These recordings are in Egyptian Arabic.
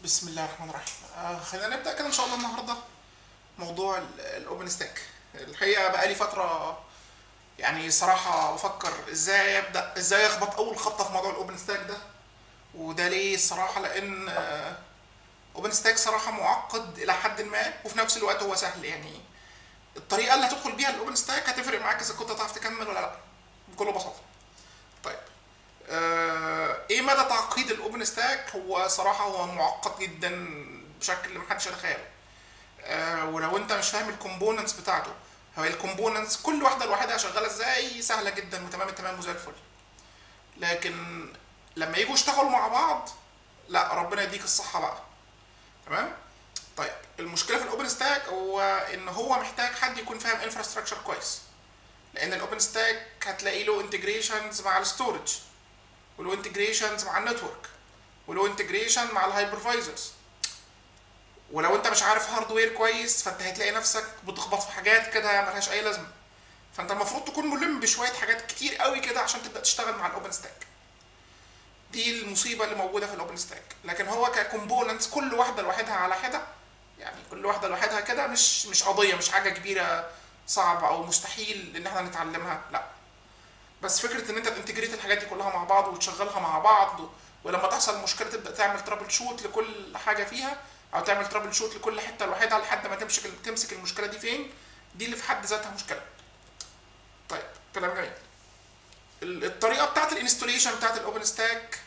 بسم الله الرحمن الرحيم آه خلينا نبدا كده ان شاء الله النهارده موضوع الاوبن ستاك الحقيقه بقالي فتره يعني صراحه بفكر ازاي ابدا ازاي اخبط اول خبطه في موضوع الاوبن ستاك ده وده ليه الصراحه لان اوبن ستاك صراحه معقد الى حد ما وفي نفس الوقت هو سهل يعني الطريقه اللي هتدخل بيها الاوبن ستاك هتفرق معاك اذا كنت هتعرف تكمل ولا لا بكل بساطه طيب آه، ايه مدى تعقيد الاوبن ستاك هو صراحه هو معقد جدا بشكل محدش يتخيله آه، ولو انت مش فاهم الكومبوننتس بتاعته هو الكومبوننتس كل واحده لوحدها شغاله ازاي سهله جدا وتمام التمام وزي الفل لكن لما يجوا يشتغلوا مع بعض لا ربنا يديك الصحه بقى تمام طيب المشكله في الاوبن ستاك هو ان هو محتاج حد يكون فاهم انفراستراكشر كويس لان الاوبن ستاك هتلاقي له انتجريشنز مع الستورج وله انتجريشنز مع النتورك وله انتجريشن مع الهايبرفايزرز ولو انت مش عارف هاردوير كويس فانت هتلاقي نفسك بتخبط في حاجات كده ملهاش اي لازمه فانت المفروض تكون ملم بشويه حاجات كتير قوي كده عشان تبدا تشتغل مع الاوبن ستاك دي المصيبه اللي موجوده في الاوبن ستاك لكن هو ككومبوننتس كل واحده لوحدها على حده يعني كل واحده لوحدها كده مش مش قضيه مش حاجه كبيره صعبه او مستحيل ان احنا نتعلمها لا بس فكره ان انت تنتجريت الحاجات دي كلها مع بعض وتشغلها مع بعض ولما تحصل مشكله تبدا تعمل ترابل شوت لكل حاجه فيها او تعمل ترابل شوت لكل حته لوحدها لحد ما تمسك تمسك المشكله دي فين دي اللي في حد ذاتها مشكله طيب كلام جميل ال- الطريقه بتاعت الانستوليشن بتاعت الاوبن ستاك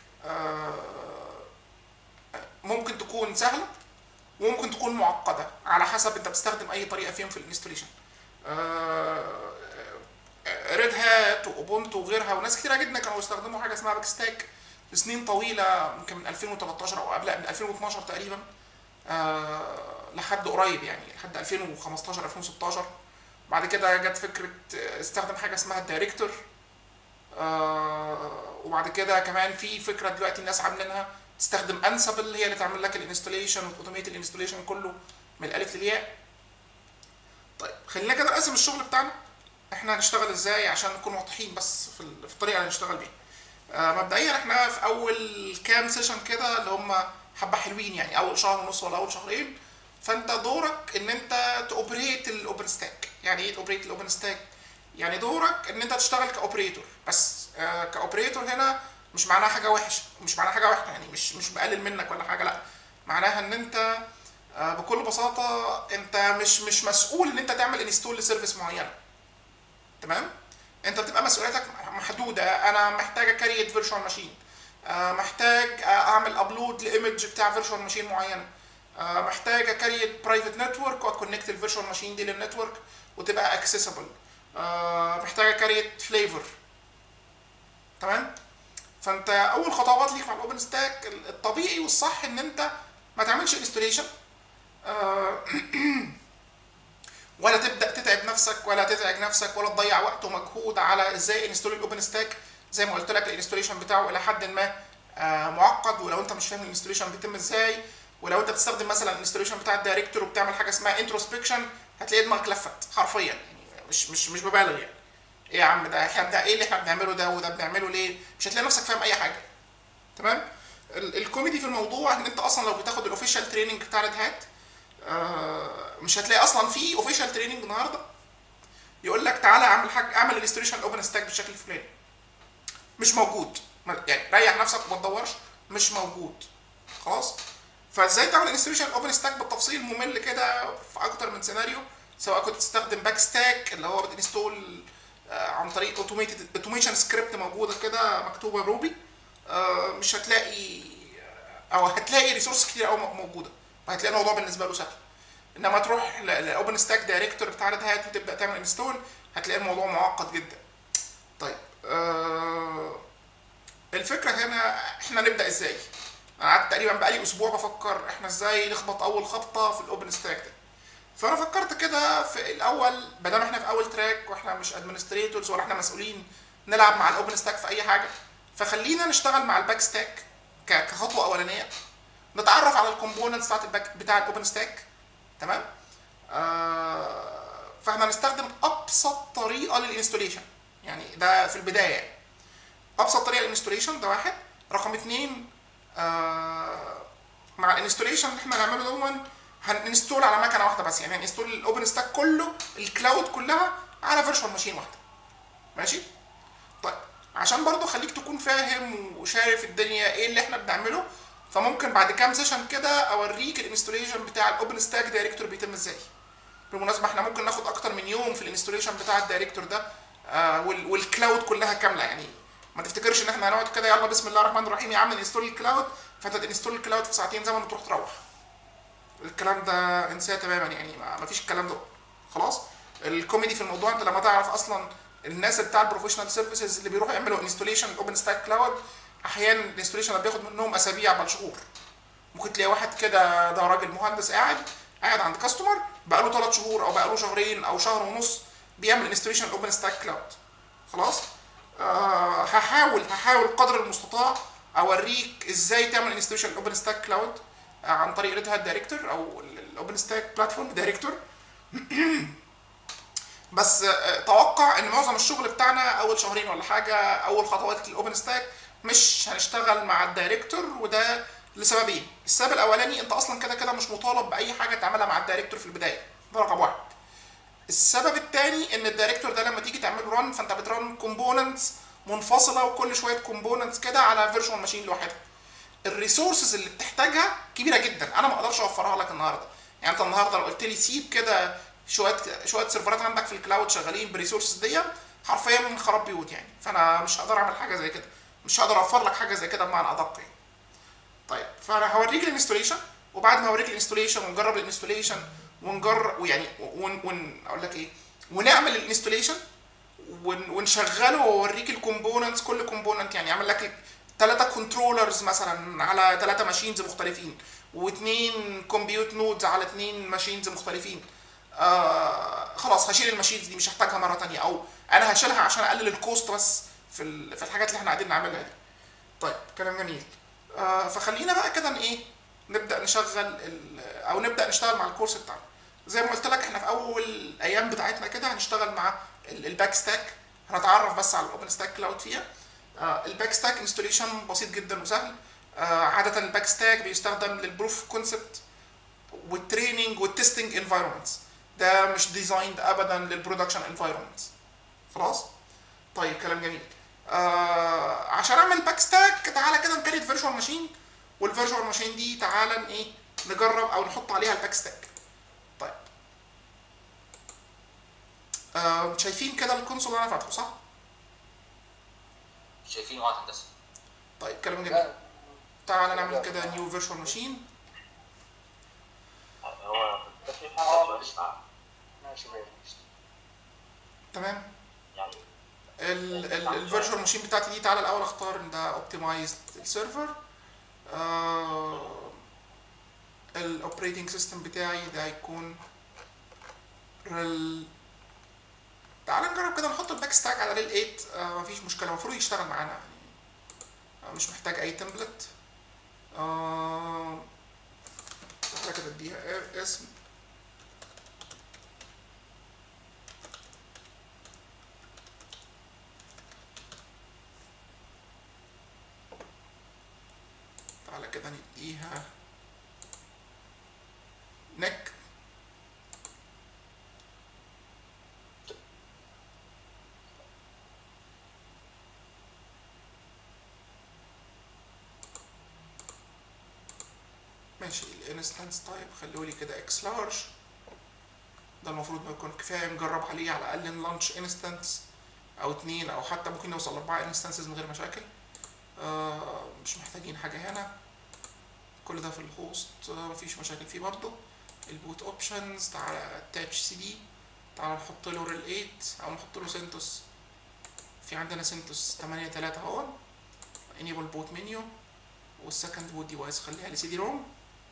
ممكن تكون سهله وممكن تكون معقده على حسب انت بتستخدم اي طريقه فيهم في الانستوليشن ريد هات واوبونتو وغيرها وناس كتيره جدا كانوا بيستخدموا حاجه اسمها باك ستاك لسنين طويله يمكن من 2013 او قبل من 2012 تقريبا آه لحد قريب يعني لحد 2015 2016 بعد كده جت فكره آه، استخدم حاجه اسمها الدايركتور آه وبعد كده كمان في فكره دلوقتي الناس عاملينها تستخدم انسبل هي اللي تعمل لك الانستوليشن وتوتوميت الانستوليشن كله من الالف للياء طيب خلينا كده نقسم الشغل بتاعنا احنا هنشتغل ازاي عشان نكون واضحين بس في ال- في الطريقه اللي هنشتغل بيها آه مبدئيا احنا في اول كام سيشن كده اللي هم حبه حلوين يعني اول شهر ونص ولا اول شهرين فانت دورك ان انت تاوبريت الاوبن ستاك يعني ايه تاوبريت الاوبن ستاك يعني دورك ان انت تشتغل كاوبريتور بس آه كاوبريتور هنا مش معناها حاجه وحشه مش معناها حاجه وحشه يعني مش مش بقلل منك ولا حاجه لا معناها ان انت آه بكل بساطه انت مش مش مسؤول ان انت تعمل انستول لسيرفيس معينه تمام انت بتبقى مسؤوليتك محدوده انا محتاج اكريت فيرتشوال ماشين محتاج اعمل ابلود لايمج بتاع فيرتشوال ماشين معينه آه، محتاج اكريت برايفت نتورك واكونكت الفيرتشوال ماشين دي للنتورك وتبقى اكسسبل محتاج اكريت فليفر تمام فانت اول خطوات ليك مع الاوبن ستاك الطبيعي والصح ان انت ما تعملش انستوليشن ولا تبدا تتعب نفسك ولا تتعب نفسك ولا تضيع وقت ومجهود على ازاي انستول الاوبن ستاك زي ما قلت لك الانستوليشن بتاعه الى حد ما آه، معقد ولو انت مش فاهم الانستوليشن بيتم ازاي ولو انت بتستخدم مثلا الانستوليشن بتاع الدايركتور وبتعمل حاجه اسمها انتروسبكشن هتلاقي دماغك لفت حرفيا يعني مش مش مش ببالغ يعني ايه يا عم ده احنا ده ايه اللي احنا بنعمله ده وده بنعمله ليه مش هتلاقي نفسك فاهم اي حاجه تمام ال- الكوميدي في الموضوع ان انت اصلا لو بتاخد الاوفيشال تريننج بتاع ريد هات آه، مش هتلاقي اصلا في اوفيشال تريننج النهارده يقول لك تعالى اعمل حاجه اعمل الانستوليشن اوبن ستاك بالشكل الفلاني مش موجود ما- يعني ريح نفسك وما تدورش مش موجود خلاص فازاي تعمل انستوليشن اوبن ستاك بالتفصيل ممل كده في اكتر من سيناريو سواء كنت تستخدم باك ستاك اللي هو بتنستول آه، عن طريق اوتوميتد اوتوميشن سكريبت موجوده كده مكتوبه بروبي آه، مش هتلاقي او هتلاقي ريسورس كتير قوي موجوده وهتلاقي الموضوع بالنسبه له سهل انما تروح لاوبن ستاك دايركتور بتاع ريد هات وتبدا تعمل انستول هتلاقي الموضوع معقد جدا طيب آه الفكره هنا احنا نبدا ازاي انا قعدت تقريبا بقالي اسبوع بفكر احنا ازاي نخبط اول خبطه في الاوبن ستاك ده فانا فكرت كده في الاول ما دام احنا في اول تراك واحنا مش ادمنستريتورز ولا احنا مسؤولين نلعب مع الاوبن ستاك في اي حاجه فخلينا نشتغل مع الباك ستاك ك- كخطوه اولانيه نتعرف على الكومبوننتس بتاعت الباك بتاع الاوبن ستاك تمام آه فاحنا هنستخدم ابسط طريقه للانستوليشن يعني ده في البدايه يعني. ابسط طريقه للانستوليشن ده واحد رقم اتنين آه مع الانستوليشن اللي احنا هنعمله دون هننستول على مكنه واحده بس يعني هننستول الاوبن ستاك كله الكلاود كلها على فيرتشوال ماشين واحده ماشي طيب عشان برضو خليك تكون فاهم وشايف الدنيا ايه اللي احنا بنعمله فممكن بعد كام سيشن كده اوريك الانستوليشن بتاع الاوبن ستاك دايركتور بيتم ازاي بالمناسبه احنا ممكن ناخد اكتر من يوم في الانستوليشن بتاع الدايركتور ده آه وال- والكلاود كلها كامله يعني ما تفتكرش ان احنا هنقعد كده يلا بسم الله الرحمن الرحيم يا عم ننستول الكلاود فانت تنستول الكلاود في ساعتين زمن وتروح تروح الكلام ده انساه تماما يعني ما ما فيش الكلام ده خلاص الكوميدي في الموضوع انت لما تعرف اصلا الناس بتاع البروفيشنال سيرفيسز اللي بيروحوا يعملوا انستوليشن الاوبن ستاك كلاود احيانا الانستوليشن ده بياخد منهم اسابيع بل شهور ممكن تلاقي واحد كده ده راجل مهندس قاعد قاعد عند كاستمر بقاله ثلاث شهور او بقاله شهرين او شهر ونص بيعمل انستوليشن الاوبن ستاك كلاود خلاص آه هحاول هحاول قدر المستطاع اوريك ازاي تعمل انستوليشن الاوبن ستاك كلاود عن طريق ريد هات دايركتور او الاوبن ستاك بلاتفورم دايركتور بس آه، توقع ان معظم الشغل بتاعنا اول شهرين ولا حاجه اول خطوات الاوبن ستاك مش هنشتغل مع الدايركتور وده لسببين السبب الاولاني انت اصلا كده كده مش مطالب باي حاجه تعملها مع الدايركتور في البدايه ده رقم واحد السبب الثاني ان الدايركتور ده لما تيجي تعمل ران فانت بتران كومبوننتس منفصله وكل شويه كومبوننتس كده على فيرتشوال ماشين لوحدها الريسورسز اللي بتحتاجها كبيره جدا انا ما اقدرش اوفرها لك النهارده يعني انت النهارده لو قلت لي سيب كده شويه شويه سيرفرات عندك في الكلاود شغالين بالريسورسز دي حرفيا خراب بيوت يعني فانا مش هقدر اعمل حاجه زي كده مش هقدر اوفر لك حاجه زي كده بمعنى ادق يعني طيب فانا هوريك الانستوليشن وبعد ما اوريك الانستوليشن ونجرب الانستوليشن ونجرب ويعني ون, ون اقول لك ايه ونعمل الانستوليشن ون ونشغله واوريك الكومبوننتس كل كومبوننت يعني اعمل لك ثلاثه كنترولرز مثلا على ثلاثه ماشينز مختلفين واثنين كومبيوت نودز على اثنين ماشينز مختلفين آه خلاص هشيل الماشينز دي مش هحتاجها مره تانية او انا هشيلها عشان اقلل الكوست بس في ال- في الحاجات اللي احنا قاعدين نعملها دي طيب كلام جميل آه فخلينا بقى كده ن- ايه نبدا نشغل ال- او نبدا نشتغل مع الكورس بتاعنا زي ما قلت لك احنا في اول الايام بتاعتنا كده هنشتغل مع ال- الباك ستاك هنتعرف بس على الاوبن ستاك كلاود فيها آه الباك ستاك انستوليشن بسيط جدا وسهل آه عاده الباك ستاك بيستخدم للبروف كونسبت والتريننج والتستنج انفايرمنتس ده مش ديزايند ابدا للبرودكشن انفايرمنتس خلاص طيب كلام جميل آه عشان اعمل باك ستاك تعالى كده نكريت فيرتشوال ماشين والفيرتشوال ماشين دي تعالى ن- ايه نجرب او نحط عليها الباك ستاك طيب آه شايفين كده الكونسول اللي انا فاتحه صح؟ شايفين واحد هندسه طيب كلام جميل تعالى نعمل كده نيو فيرتشوال ماشين هو في حاجه مش معاه ماشي ماشي تمام يعني الفيرتشوال ماشين بتاعتي دي تعالى الاول اختار ان ده اوبتمايزد سيرفر الاوبريتنج سيستم بتاعي ده هيكون ريل تعالى نجرب كده نحط الباك ستاك على ريل 8 آه مفيش مشكله المفروض يشتغل معانا يعني آه مش محتاج اي تمبلت آه تعالى كده اديها اسم تعالى كده نديها نك ماشي الانستنس تايب خليه لي كده اكس لارج ده المفروض ما يكون كفايه نجرب عليه على الاقل لانش انستنس او اتنين او حتى ممكن نوصل لاربعه انستنسز من غير مشاكل آه مش محتاجين حاجه هنا كل ده في الهوست آه مفيش مشاكل فيه برضو البوت اوبشنز تعالى اتاتش سي دي تعالى نحط له ريل 8 او نحط له سنتوس في عندنا سنتوس 8 3 اهو انيبل بوت منيو والسكند بوت ديفايس خليها لسي دي روم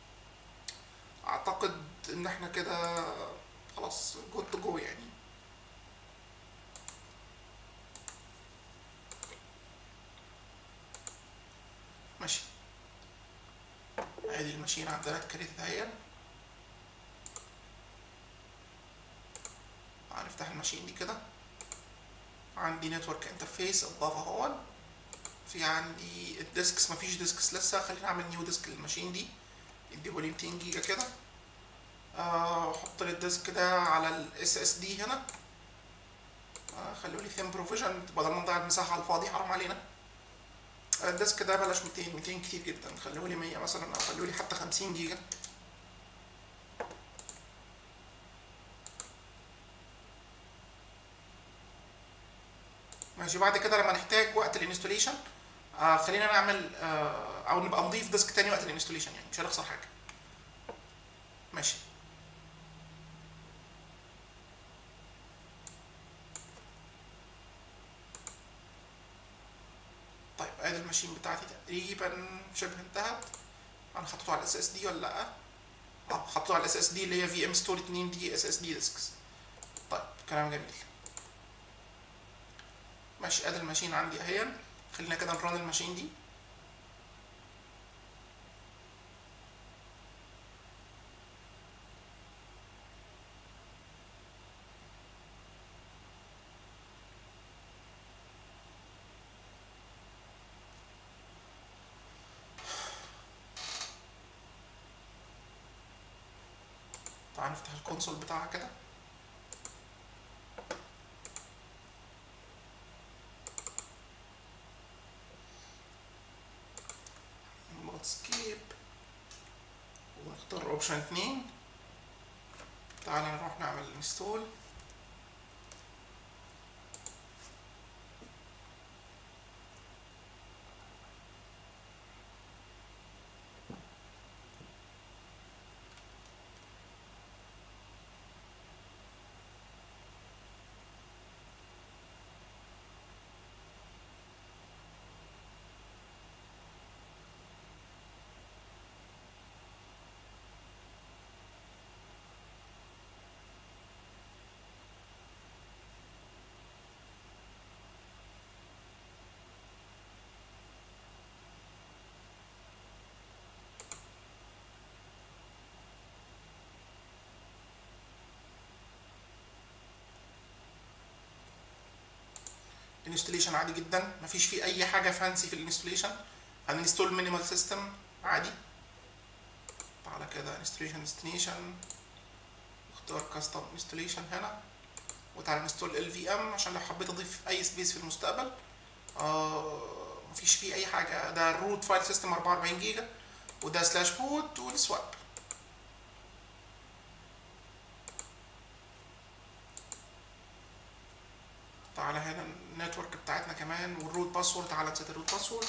اعتقد ان احنا كده خلاص جود تو جو يعني ماشي ادي الماشين عندنا اتكريتت اهي هنفتح الماشين دي كده عندي نتورك انترفيس اضاف اهو في عندي الديسكس مفيش ديسكس لسه خلينا نعمل نيو ديسك للماشين دي يديهولي 200 جيجا كده آه، احط لي الديسك ده على الاس اس دي هنا آه، خلوا لي ثيم بروفيجن بدل ما نضيع المساحه على الفاضي حرام علينا آه، الديسك ده بلاش 200 200 كتير جدا خلوه لي 100 مثلا او خلوه لي حتى 50 جيجا ماشي بعد كده لما نحتاج وقت الانستوليشن آه خلينا نعمل آه او نبقى نضيف ديسك تاني وقت الانستوليشن يعني مش هنخسر حاجه ماشي طيب ادي الماشين بتاعتي تقريبا شبه انتهت انا حطيته على الاس اس دي ولا لا اه حطيته على الاس اس دي اللي هي في ام ستور 2 دي اس اس دي ديسكس طيب كلام جميل ماشي ادي الماشين عندي اهي خلينا كده نرن الماشين دي تعال نفتح الكونسول بتاعها كده نضغط سكيب ونختار اوبشن اتنين تعالى نروح نعمل انستول انستوليشن عادي جدا مفيش فيه اي حاجه فانسي في الانستوليشن هنستول مينيمال سيستم عادي تعالى كده انستوليشن ديستنيشن اختار كاستم انستوليشن هنا وتعالى نستول ال في ام عشان لو حبيت اضيف اي سبيس في المستقبل آه مفيش فيه اي حاجه ده الروت فايل سيستم 44 جيجا وده سلاش بوت والسواب تعالى هنا النتورك بتاعتنا كمان والروت باسورد تعالى نسيت الروت باسورد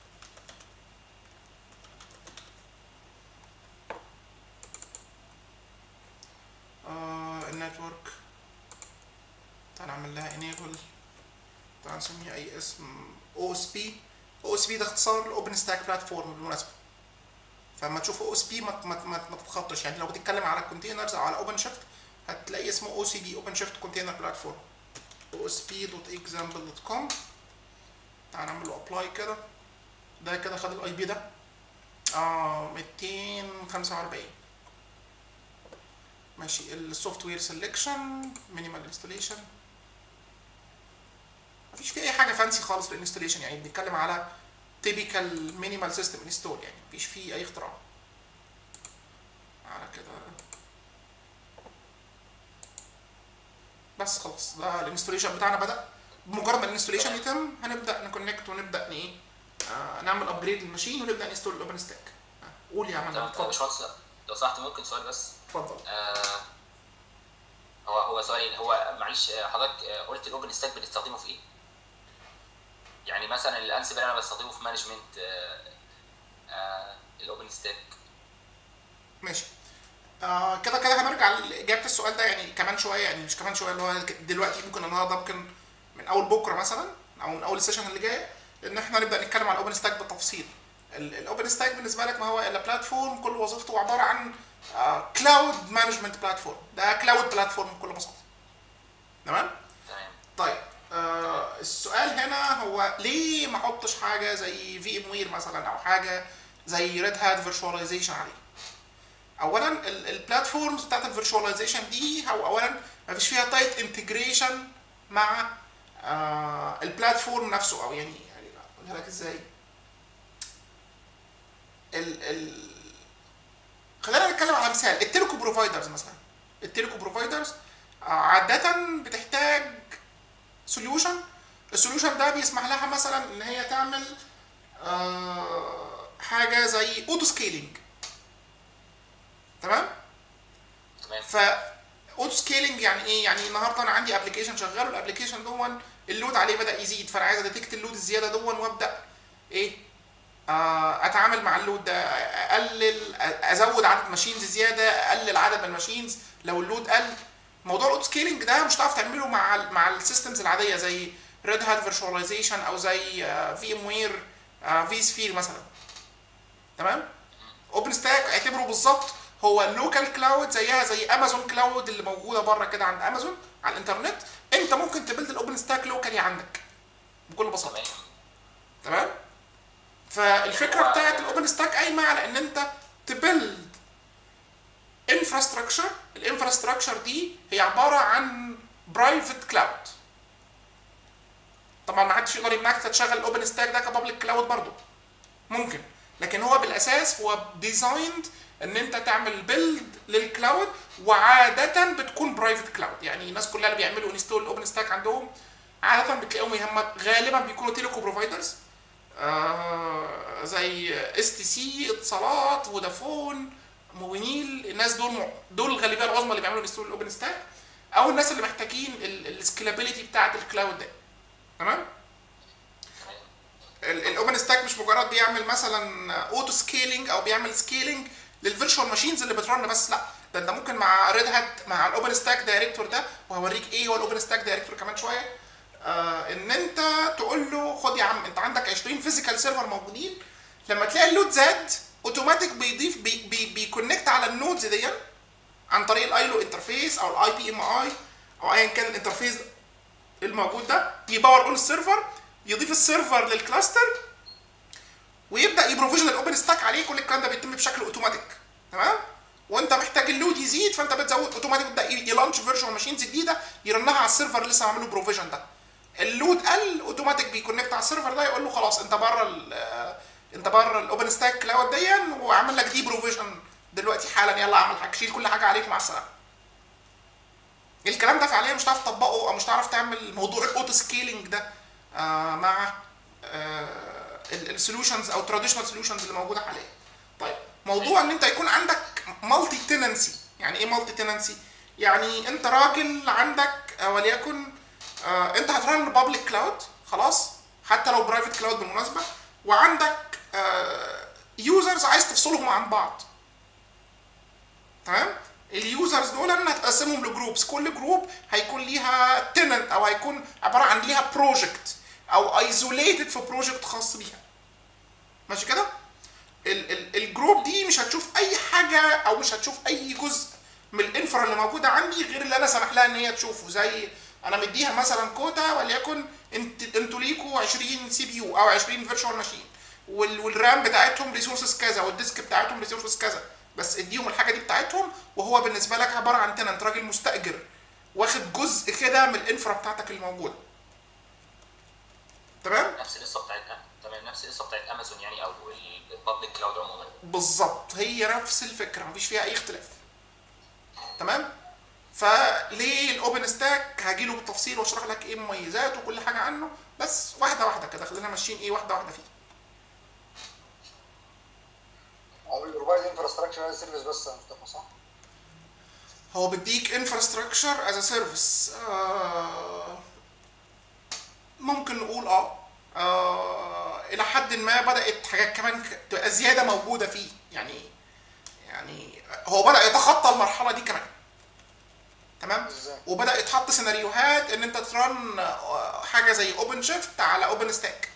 آه النتورك تعالى نعمل لها enable تعالى نسميها اي اسم او اس بي او اس بي ده اختصار الاوبن ستاك بلاتفورم بالمناسبه فلما تشوف او اس بي ما ما ما ما تتخطش يعني لو بتتكلم على كونتينرز او على اوبن شيفت هتلاقي اسمه او سي بي اوبن شيفت كونتينر بلاتفورم osp.example.com تعال نعمل له ابلاي كده ده كده خد الاي بي ده اه 245 ماشي السوفت وير سelection مينيمال انستليشن مفيش فيه اي حاجه فانسي خالص في الانستليشن يعني بنتكلم على تيبيكال مينيمال سيستم انستول يعني مفيش فيه اي اختراع على كده بس خلاص ده الانستوليشن بتاعنا بدا بمجرد ما الانستوليشن يتم هنبدا نكونكت ونبدا ايه آه نعمل ابجريد للماشين ونبدا نستول الاوبن ستاك آه قول يا عم طب يا اتفضل باشمهندس لو سمحت ممكن سؤال بس اتفضل آه هو هو سؤالي هو معلش آه، حضرتك آه، قلت الاوبن ستاك بنستخدمه في ايه؟ يعني مثلا الانسب اللي انا بستخدمه في مانجمنت الاوبن ستاك ماشي آه كده كده هنرجع لاجابه السؤال ده يعني كمان شويه يعني مش كمان شويه اللي هو دلوقتي ممكن النهارده ممكن من اول بكره مثلا او من اول السيشن اللي جايه ان احنا نبدا نتكلم على الاوبن ستاك بالتفصيل الاوبن ستاك بالنسبه لك ما هو الا بلاتفورم كل وظيفته عباره عن كلاود مانجمنت بلاتفورم ده كلاود بلاتفورم بكل بساطه تمام تمام طيب آه السؤال هنا هو ليه ما احطش حاجه زي في ام وير مثلا او حاجه زي ريد هات فيرتشواليزيشن عليه اولا البلاتفورمز بتاعت الفيرتشواليزيشن دي هو اولا ما فيش فيها تايت انتجريشن مع آه البلاتفورم نفسه او يعني يعني اقولها لك ازاي ال ال اتكلم على مثال التليكو بروفايدرز مثلا التليكو بروفايدرز عاده بتحتاج سوليوشن السوليوشن ده بيسمح لها مثلا ان هي تعمل آه، حاجه زي اوتو سكيلينج تمام تمام ف اوتو سكيلينج يعني ايه يعني النهارده انا عندي ابلكيشن شغال والابلكيشن دون اللود عليه بدا يزيد فانا عايز اديتكت اللود الزياده دون وابدا ايه آه اتعامل مع اللود ده اقلل ازود عدد ماشينز زياده اقلل عدد من الماشينز لو اللود قل موضوع الاوتو سكيلينج ده مش هتعرف تعمله مع ال مع السيستمز العاديه زي ريد هات فيرشواليزيشن او زي في ام وير في سفير مثلا تمام اوبن ستاك اعتبره بالظبط هو لوكال كلاود زيها زي امازون كلاود اللي موجوده بره كده عند امازون على الانترنت انت ممكن تبلد الاوبن ستاك لوكالي عندك بكل بساطه تمام تمام فالفكره هو- بتاعت الاوبن ستاك قايمه على ان انت تبلد انفراستراكشر الانفراستراكشر دي هي عباره عن برايفت كلاود طبعا ما حدش يقدر يمنعك تشغل الاوبن ستاك ده كبابليك كلاود برضه ممكن لكن هو بالاساس هو ديزايند ان انت تعمل بيلد للكلاود وعاده بتكون برايفت كلاود يعني الناس كلها اللي بيعملوا انستول الاوبن ستاك عندهم عاده بتلاقيهم هم غالبا بيكونوا تيليكو بروفايدرز آه زي اس تي سي اتصالات فودافون موبينيل الناس دول م- دول الغالبيه العظمى اللي بيعملوا انستول الاوبن ستاك او الناس اللي محتاجين السكيلابيلتي بتاعه الكلاود ده تمام تمام الاوبن ستاك مش مجرد بيعمل مثلا اوتو سكيلينج او بيعمل سكيلينج للفيرتشوال ماشينز اللي بترن بس لا ده انت ممكن مع ريد هات مع الاوبن ستاك دايركتور ده وهوريك ايه هو الاوبن ستاك دايركتور كمان شويه آه ان انت تقول له خد يا عم انت عندك 20 فيزيكال سيرفر موجودين لما تلاقي اللود زاد اوتوماتيك بيضيف بي بي بيكونكت على النودز دي عن طريق الايلو انترفيس او الاي بي ام اي او ايا كان الانترفيس الموجود ده يباور اون السيرفر يضيف السيرفر للكلاستر ويبدا يبروفيجن الاوبن ستاك عليه كل الكلام ده بيتم بشكل اوتوماتيك تمام وانت محتاج اللود يزيد فانت بتزود اوتوماتيك يبدا يلانش فيرتشوال ماشينز جديده يرنها على السيرفر اللي لسه عامله بروفيجن ده اللود قل اوتوماتيك بيكونكت على السيرفر ده يقول له خلاص انت بره ال انت بره الاوبن ستاك كلاود دي وعامل لك دي بروفيجن دلوقتي حالا يلا اعمل حاجه شيل كل حاجه عليك مع السلامه الكلام ده فعليا مش هتعرف تطبقه او مش هتعرف تعمل موضوع الاوتو سكيلينج ده آه مع السوليوشنز او تراديشنال سوليوشنز اللي موجوده حاليا طيب موضوع ان انت يكون عندك مالتي تننسي يعني ايه مالتي تننسي يعني انت راجل عندك آه، وليكن آه انت هترن بابليك كلاود خلاص حتى لو برايفت كلاود بالمناسبه وعندك يوزرز عايز تفصلهم عن بعض تمام اليوزرز دول انا هتقسمهم لجروبس كل جروب هيكون ليها تننت او هيكون عباره عن ليها بروجكت او ايزوليتد في بروجكت خاص بيها ماشي كده ال- ال- الجروب دي مش هتشوف اي حاجه او مش هتشوف اي جزء من الانفرا اللي موجوده عندي غير اللي انا سامح لها ان هي تشوفه زي انا مديها مثلا كوتا وليكن انت انتوا ليكوا 20 سي بي يو او 20 فيرتشوال ماشين والرام بتاعتهم ريسورسز كذا والديسك بتاعتهم ريسورسز كذا بس اديهم الحاجه دي بتاعتهم وهو بالنسبه لك عباره عن تننت راجل مستاجر واخد جزء كده من الانفرا بتاعتك الموجوده تمام نفس القصه بتاعت تمام نفس القصه بتاعت امازون يعني او البابليك كلاود عموما بالظبط هي نفس الفكره مفيش فيها اي اختلاف تمام فليه الاوبن ستاك هاجي له بالتفصيل واشرح لك ايه مميزاته وكل حاجه عنه بس واحده واحده كده خلينا ماشيين ايه واحده واحده فيه هو البروفايد انفراستراكشر از سيرفيس بس يا مصطفى صح؟ هو بيديك انفراستراكشر از سيرفيس ممكن نقول اه آه، الى حد ما بدات حاجات كمان ك- تبقى زياده موجوده فيه يعني يعني هو بدا يتخطى المرحله دي كمان تمام ازاي؟ وبدا يتحط سيناريوهات ان انت ترن آه، حاجه زي اوبن شيفت على اوبن ستاك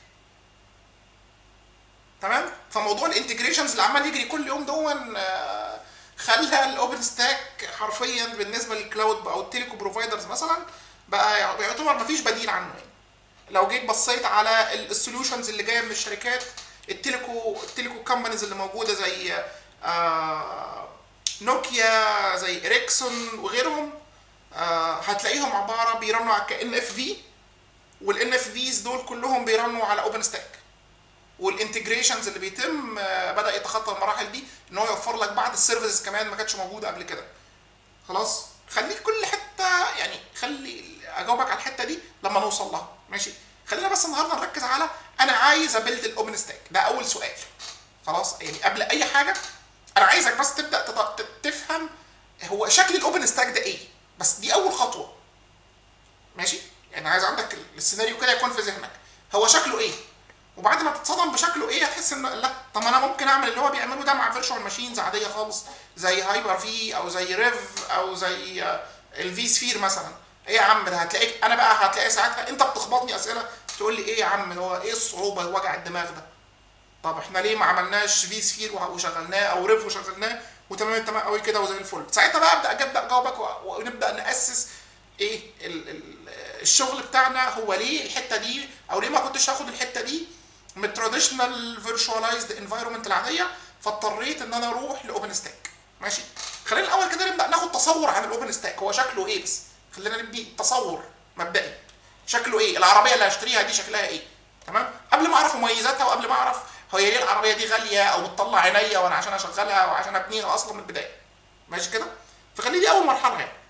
تمام فموضوع الانتجريشنز اللي عمال يجري كل يوم دون آه، خلى الاوبن ستاك حرفيا بالنسبه للكلاود او التيليكو بروفايدرز مثلا بقى يعتبر مفيش بديل عنه يعني لو جيت بصيت على السوليوشنز اللي جايه من الشركات التيليكو التيليكو كومبانيز اللي موجوده زي آه، نوكيا زي اريكسون وغيرهم آه، هتلاقيهم عباره بيرنوا على كان اف في والان اف فيز دول كلهم بيرنوا على اوبن ستاك والانتجريشنز اللي بيتم آه، بدا يتخطى المراحل دي ان هو يوفر لك بعض السيرفيسز كمان ما كانتش موجوده قبل كده خلاص خليك كل حته يعني خلي اجاوبك على الحته دي لما نوصل لها ماشي خلينا بس النهارده نركز على انا عايز ابيلد الاوبن ستاك ده اول سؤال خلاص يعني قبل اي حاجه انا عايزك بس تبدا تط- ت- تفهم هو شكل الاوبن ستاك ده ايه بس دي اول خطوه ماشي يعني عايز عندك السيناريو كده يكون في ذهنك هو شكله ايه وبعد ما تتصدم بشكله ايه هتحس ان لا طب ما انا ممكن اعمل اللي هو بيعمله ده مع فيرتشوال ماشينز عاديه خالص زي هايبر في او زي ريف او زي الفي سفير مثلا ايه يا عم ده هتلاقيك انا بقى هتلاقي ساعتها انت بتخبطني اسئله تقول لي ايه يا عم هو ايه الصعوبه وجع الدماغ ده طب احنا ليه ما عملناش في سفير وشغلناه او ريف وشغلناه وتمام تمام قوي كده وزي الفل ساعتها بقى ابدا ابدا اجاوبك و- ونبدا ناسس ايه ال ال الشغل بتاعنا هو ليه الحته دي او ليه ما كنتش هاخد الحته دي من التراديشنال فيرتشواليزد انفايرمنت العاديه فاضطريت ان انا اروح لاوبن ستاك ماشي خلينا الاول كده نبدا ناخد تصور عن الاوبن ستاك هو شكله ايه بس خلينا نبدي تصور مبدئي شكله ايه العربيه اللي هشتريها دي شكلها ايه تمام قبل ما اعرف مميزاتها وقبل ما اعرف هي ليه العربيه دي غاليه او بتطلع عينيا وانا عشان اشغلها وعشان ابنيها اصلا من البدايه ماشي كده فخلي دي اول مرحله يعني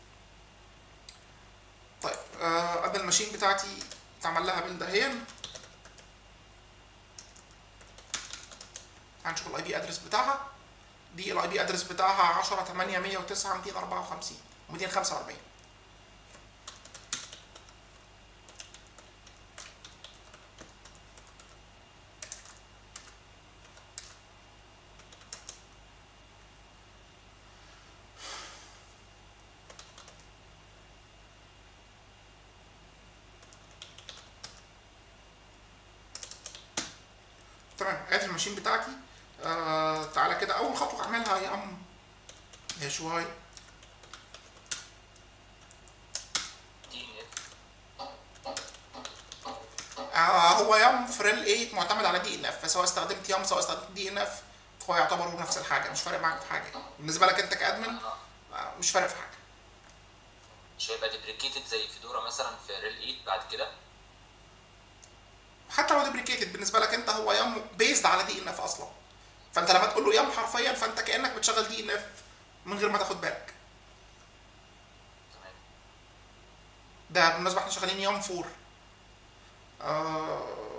طيب آه ادي الماشين بتاعتي اتعمل لها بيلد اهي هنشوف الاي بي ادرس بتاعها دي الاي بي ادرس بتاعها 10 8 109 254 245 تمام ادي الماشين بتاعتي آه تعالى كده اول خطوه اعملها يا ام يا شوي دي ان اف آه هو يم فريل 8 معتمد على دي ان اف فسواء استخدمت يم سواء استخدمت دي ان اف فهو يعتبر نفس الحاجه مش فارق معاك في حاجه بالنسبه لك انت كادمن آه مش فارق في حاجه مش هيبقى ديبريكيتد زي فيدورا مثلا في ريل 8 بعد كده حتى لو ديبريكيتد بالنسبه لك انت هو يم بيزد على دي ان اف اصلا فانت لما تقول له يم حرفيا فانت كانك بتشغل دي ان اف من غير ما تاخد بالك تمام ده بالمناسبه احنا شغالين يوم فور آه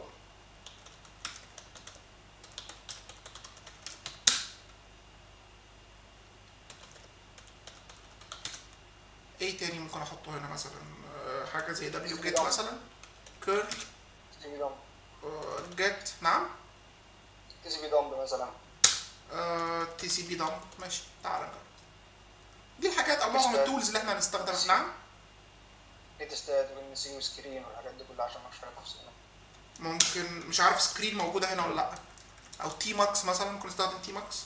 ايه تاني ممكن احطه هنا مثلا آه حاجه زي دبليو جيت مثلا كيرل تي سي بي دمب جيت نعم تي سي بي دمب مثلا تي سي بي دمب ماشي تعال نجرب دي الحاجات او معظم التولز اللي احنا هنستخدمها نعم نت ستات وان سي وسكرين والحاجات دي كلها عشان مش فاهم تفصيلها ممكن مش عارف سكرين موجوده هنا ولا لا او تي ماكس مثلا ممكن نستخدم تي ماكس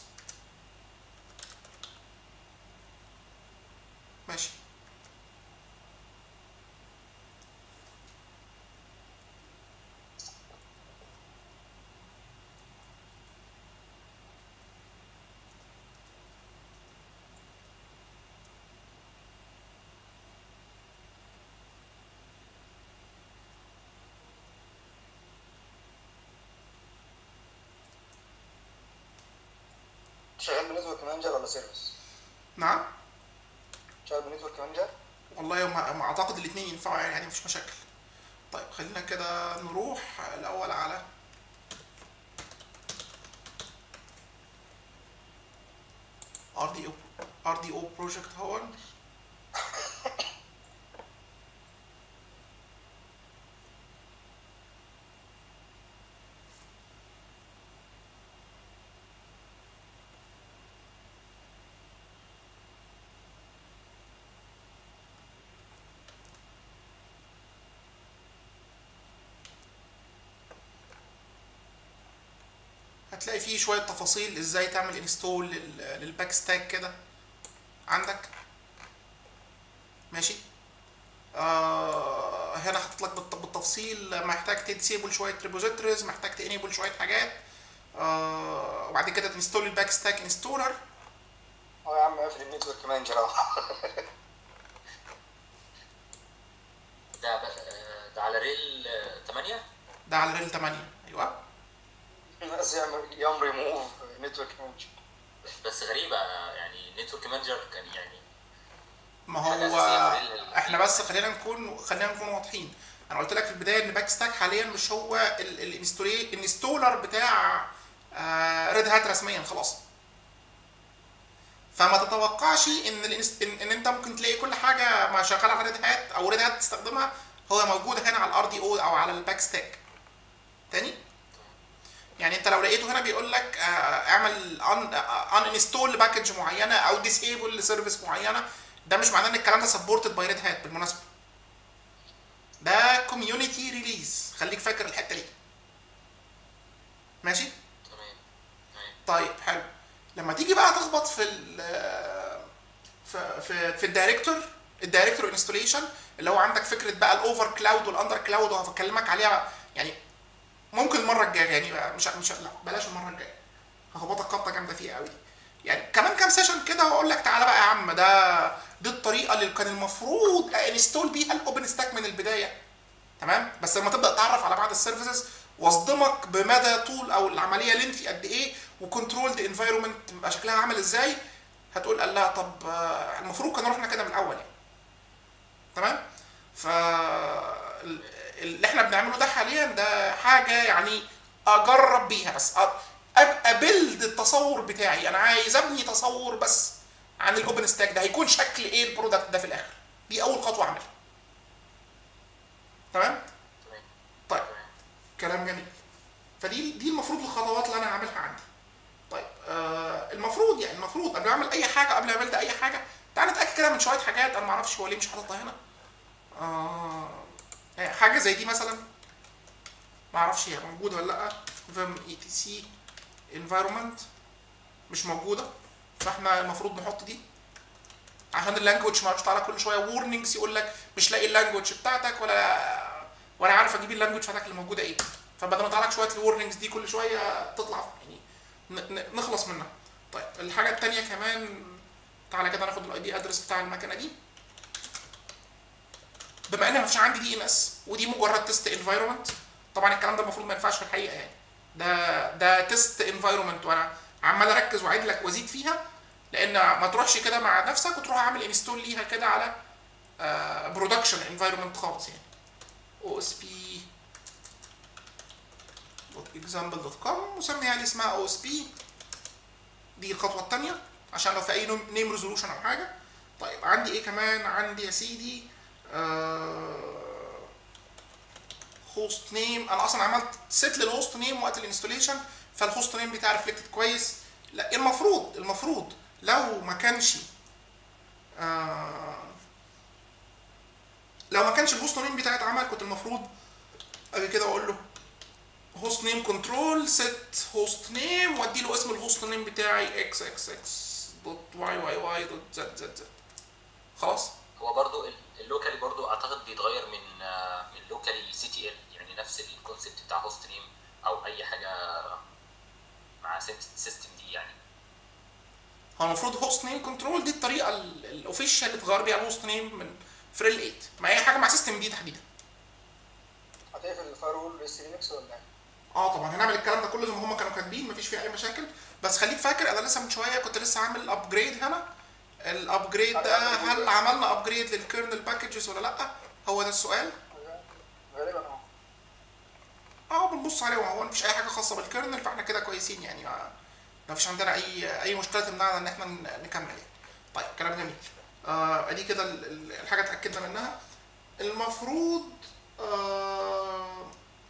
ماشي شغال بنتورك مانجر ولا سيرفيس؟ نعم شغال بنتورك مانجر والله ما ما اعتقد الاثنين ينفعوا يعني يعني مفيش مشاكل طيب خلينا كده نروح الاول على ار دي او ار دي او بروجكت هون هتلاقي فيه شويه تفاصيل ازاي تعمل انستول للباك ستاك كده عندك ماشي آه هنا حاطط لك بالت- بالتفصيل محتاج تديسيبل شويه ريبوزيتوريز محتاج تانيبل شويه حاجات آه وبعد كده تنستول الباك ستاك انستولر اه يا عم قافل النتورك مانجر اهو ده بس- آه، ده على ريل 8 ده على ريل 8 ايوه الناس يعمل يوم ريموف نتورك مانجر بس غريبه يعني نتورك مانجر كان يعني ما حاجة هو أساسية في ال- احنا بس خلينا نكون خلينا نكون واضحين انا قلت لك في البدايه ان باك ستاك حاليا مش هو الانستولر بتاع ريد هات رسميا خلاص فما تتوقعش ان الانست... ان, ان انت ممكن تلاقي كل حاجه ما شغاله على ريد هات او ريد هات تستخدمها هو موجود هنا على الار دي او او على الباك ستاك تاني يعني انت لو لقيته هنا بيقول لك آه، اعمل ان ان انستول باكج معينه او ديسيبل لسيرفيس معينه ده مش معناه ان الكلام ده سبورتد باي ريد هات بالمناسبه ده كوميونتي ريليز خليك فاكر الحته دي ماشي تمام تمام طيب حلو لما تيجي بقى تخبط في ال في في, في الدايركتور الدايركتور انستوليشن اللي هو عندك فكره بقى الاوفر كلاود والاندر كلاود وهكلمك عليها يعني ممكن المره الجايه يعني مش مش لا بلاش المره الجايه هخبطك خبطه جامده فيها قوي يعني كمان كام سيشن كده واقول لك تعالى بقى يا عم ده دي الطريقه اللي كان المفروض انستول بيها الاوبن ستاك من البدايه تمام بس لما تبدا تعرف على بعض السيرفيسز واصدمك بمدى طول او العمليه لينثي قد ايه وكنترولد انفايرمنت بيبقى شكلها عامل ازاي هتقول قال لا طب آه، المفروض كنا رحنا كده من الاول يعني تمام ف ال- اللي احنا بنعمله ده حاليا ده حاجه يعني اجرب بيها بس أ- ابقى بيلد التصور بتاعي انا عايز ابني تصور بس عن الاوبن ستاك ده هيكون شكل ايه البرودكت ده في الاخر دي اول خطوه اعملها تمام تمام طيب تمام كلام جميل فدي دي المفروض الخطوات اللي انا هعملها عندي طيب آه المفروض يعني المفروض قبل ما اعمل اي حاجه قبل ما اعمل ده اي حاجه تعال نتاكد كده من شويه حاجات انا ما اعرفش هو ليه مش حاططها هنا آه يعني حاجه زي دي مثلا ما اعرفش هي موجوده ولا لا فيم اي تي سي انفايرمنت مش موجوده فاحنا المفروض نحط دي عشان اللانجوج ما يقعدش تعالى كل شويه وورنينجز يقول لك مش لاقي اللانجوج بتاعتك ولا وانا عارف اجيب اللانجوج بتاعتك اللي موجوده ايه فبدل ما يطلع لك شويه الورنينجز دي كل شويه تطلع يعني ن- ن- نخلص منها طيب الحاجه التانيه كمان تعالى كده ناخد الاي دي ادرس بتاع المكنه دي بما ان مفيش عندي دي ان اس ودي مجرد تيست انفايرمنت طبعا الكلام ده المفروض ما ينفعش في الحقيقه يعني ده ده تيست انفايرمنت وانا عمال اركز واعيد لك وازيد فيها لان ما تروحش كده مع نفسك وتروح عامل انستول ليها كده على برودكشن انفايرمنت خالص يعني او اس بي example.com وسميها لي اسمها او اس بي دي الخطوه الثانيه عشان لو في اي نيم ريزولوشن او حاجه طيب عندي ايه كمان عندي يا سيدي هوست نيم انا اصلا عملت سيت للهوست نيم وقت الانستوليشن فالهوست نيم بتاعي ريفلكتد كويس لا المفروض المفروض لو ما كانش آه لو ما كانش الهوست نيم بتاعي اتعمل كنت المفروض اجي كده واقول له هوست نيم كنترول سيت هوست نيم وادي له اسم الهوست نيم بتاعي اكس اكس اكس دوت واي واي واي دوت زد زد زد خلاص هو برضو ال- اللوكالي برضو اعتقد بيتغير من آه، من لوكالي سي تي ال يعني نفس الكونسيبت بتاع هوست نيم او اي حاجه مع سيستم دي يعني هو المفروض هوست نيم كنترول دي الطريقه الاوفيشال اللي اتغير بيها الهوست نيم من فريل 8 ما هي حاجه مع سيستم دي تحديدا هتقفل الفاير وول اس لينكس ولا ايه؟ اه طبعا هنعمل الكلام ده كله زي ما هم كانوا كاتبين مفيش فيه اي مشاكل بس خليك فاكر انا لسه من شويه كنت لسه عامل ابجريد هنا الابجريد ده هل عملنا ابجريد للكيرنل باكجز ولا لا هو ده السؤال غالبا اه اه بنبص عليه وهو مفيش اي حاجه خاصه بالكيرنل فاحنا كده كويسين يعني ما ما فيش عندنا اي اي مشكله تمنعنا ان احنا ن- نكمل يعني طيب كلام جميل آه ادي كده ال- ال- الحاجه اتاكدنا منها المفروض آه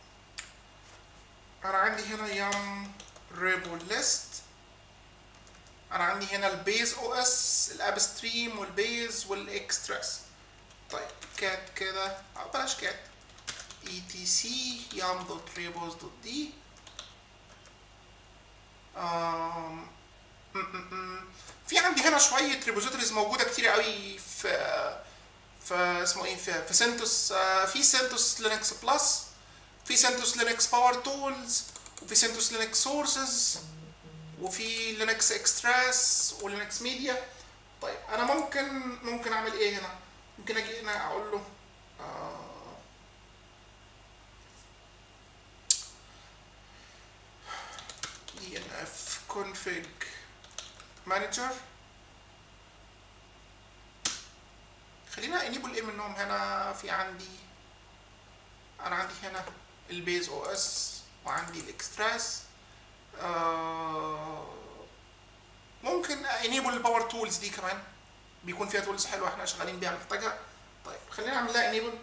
انا عندي هنا يم ريبو ليست انا عندي هنا البيز او اس الاب ستريم والبيز والاكسترس طيب كات كده أو بلاش كات etc yum.rebos.d آم، م- م- م. في عندي هنا شويه ريبوزيتوريز موجوده كتير قوي في في اسمه ايه في, في سنتوس آه، في سنتوس لينكس بلس في سنتوس لينكس باور تولز وفي سنتوس لينكس سورسز وفي لينكس اكستراس ولينكس ميديا طيب انا ممكن ممكن اعمل ايه هنا ممكن اجي هنا اقول له آه دي ان اف config manager خلينا انيبل ايه منهم هنا في عندي انا عندي هنا البيز او اس وعندي الاكستراس آه ممكن انيبل الباور تولز دي كمان بيكون فيها تولز حلوه احنا شغالين بيها محتاجها طيب خلينا نعمل لها انيبل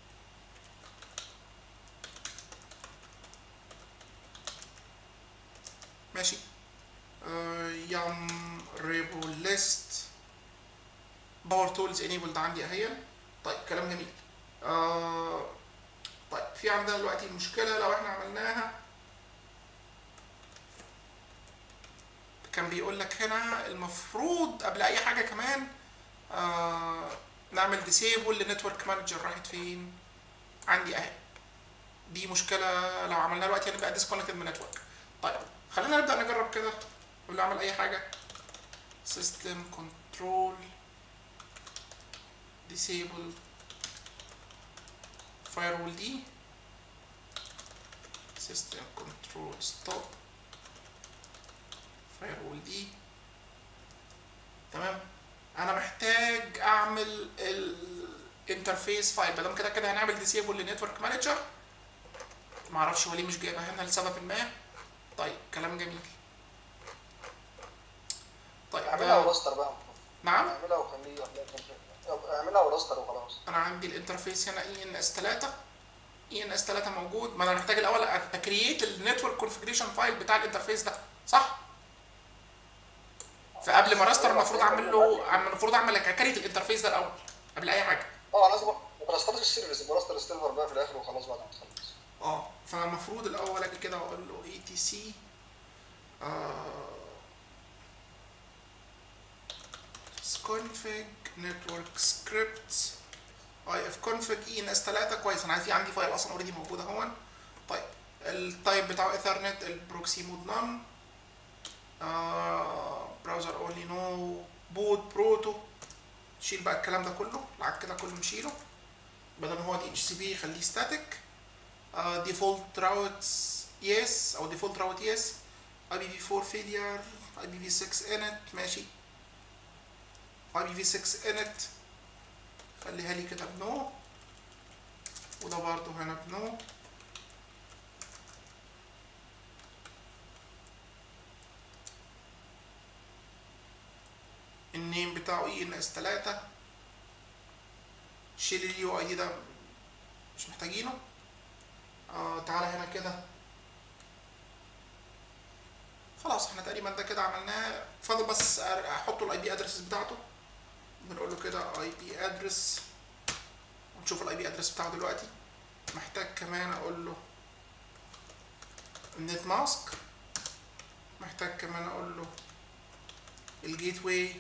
ماشي يم ريبو ليست باور تولز انيبلد عندي اهي طيب كلام جميل آه طيب في عندنا دلوقتي مشكله لو احنا عملناها كان بيقول لك هنا المفروض قبل اي حاجه كمان آه نعمل ديسيبل لنتورك مانجر راحت فين عندي اهي دي مشكله لو عملناها دلوقتي هنبقى ديسكونكتد من نتورك طيب خلينا نبدا نجرب كده قبل اعمل اي حاجه سيستم كنترول disable firewall دي system control stop firewall دي تمام انا محتاج اعمل الانترفيس فايل بدل كده كده هنعمل disable لنتورك مانجر معرفش هو ليه مش جايبها هنا لسبب ما طيب كلام جميل طيب اعملها آه، وراستر بقى نعم اعملها وخليه اعملها وراستر وخلاص انا عندي الانترفيس هنا اي ان اس 3 اي ان اس 3 موجود ما انا محتاج الاول اكرييت النتورك كونفجريشن فايل بتاع الانترفيس ده صح فقبل ما راستر المفروض اعمل له عم- المفروض اعمل اكريت الانترفيس ده الاول قبل اي حاجه اه لازم ما براسترش السيرفيس براستر السيرفر بقى في الاخر وخلاص بعد ما تخلص اه فانا المفروض الاول اجي كده واقول له اي تي سي config network scripts اي اف config اي ان اس 3 كويس انا في عندي فايل اصلا اوريدي موجود اهون طيب التايب بتاعه ايثرنت البروكسي مود نون براوزر اونلي نو بوت بروتو شيل بقى الكلام ده كله العك كده كله نشيله بدل ما هو دي اتش سي بي خليه ستاتيك ديفولت راوتس يس او ديفولت راوت يس اي بي في 4 فيلير اي بي في 6 انت ماشي اي بي في 6 انت خليها لي كده بنو وده برضه هنا بنو النيم بتاعه اي ان اس 3 شيل اليو اي دي ده مش محتاجينه آه تعالى هنا كده خلاص احنا تقريبا ده كده عملناه فاضل بس احط الاي بي ادرس بتاعته بنقول له كده اي بي ادرس ونشوف الاي بي ادرس بتاعه دلوقتي محتاج كمان اقول له النت ماسك محتاج كمان اقول له الجيت واي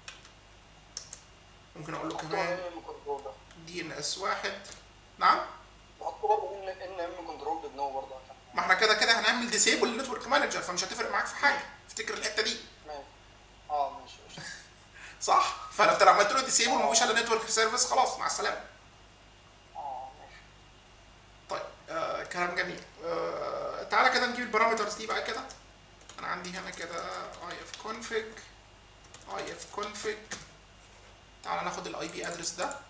ممكن اقول له حطوا كمان ان ام كنترول ده دي ان اس واحد نعم وحطوا برضه ان ان ام كنترول بنو برضه عشان ما احنا كده كده هنعمل ديسيبل للنتورك مانجر فمش هتفرق معاك في حاجه افتكر الحته دي ماشي اه ماشي ماشي صح فلو انت لو عملت له ديسيبل ومفيش الا نتورك سيرفيس خلاص مع السلامه اه ماشي طيب آه كلام جميل آه تعالى كده نجيب البارامترز دي بقى كده انا عندي هنا كده اي اف كونفج اي اف كونفج تعالى ناخد الاي بي ادرس ده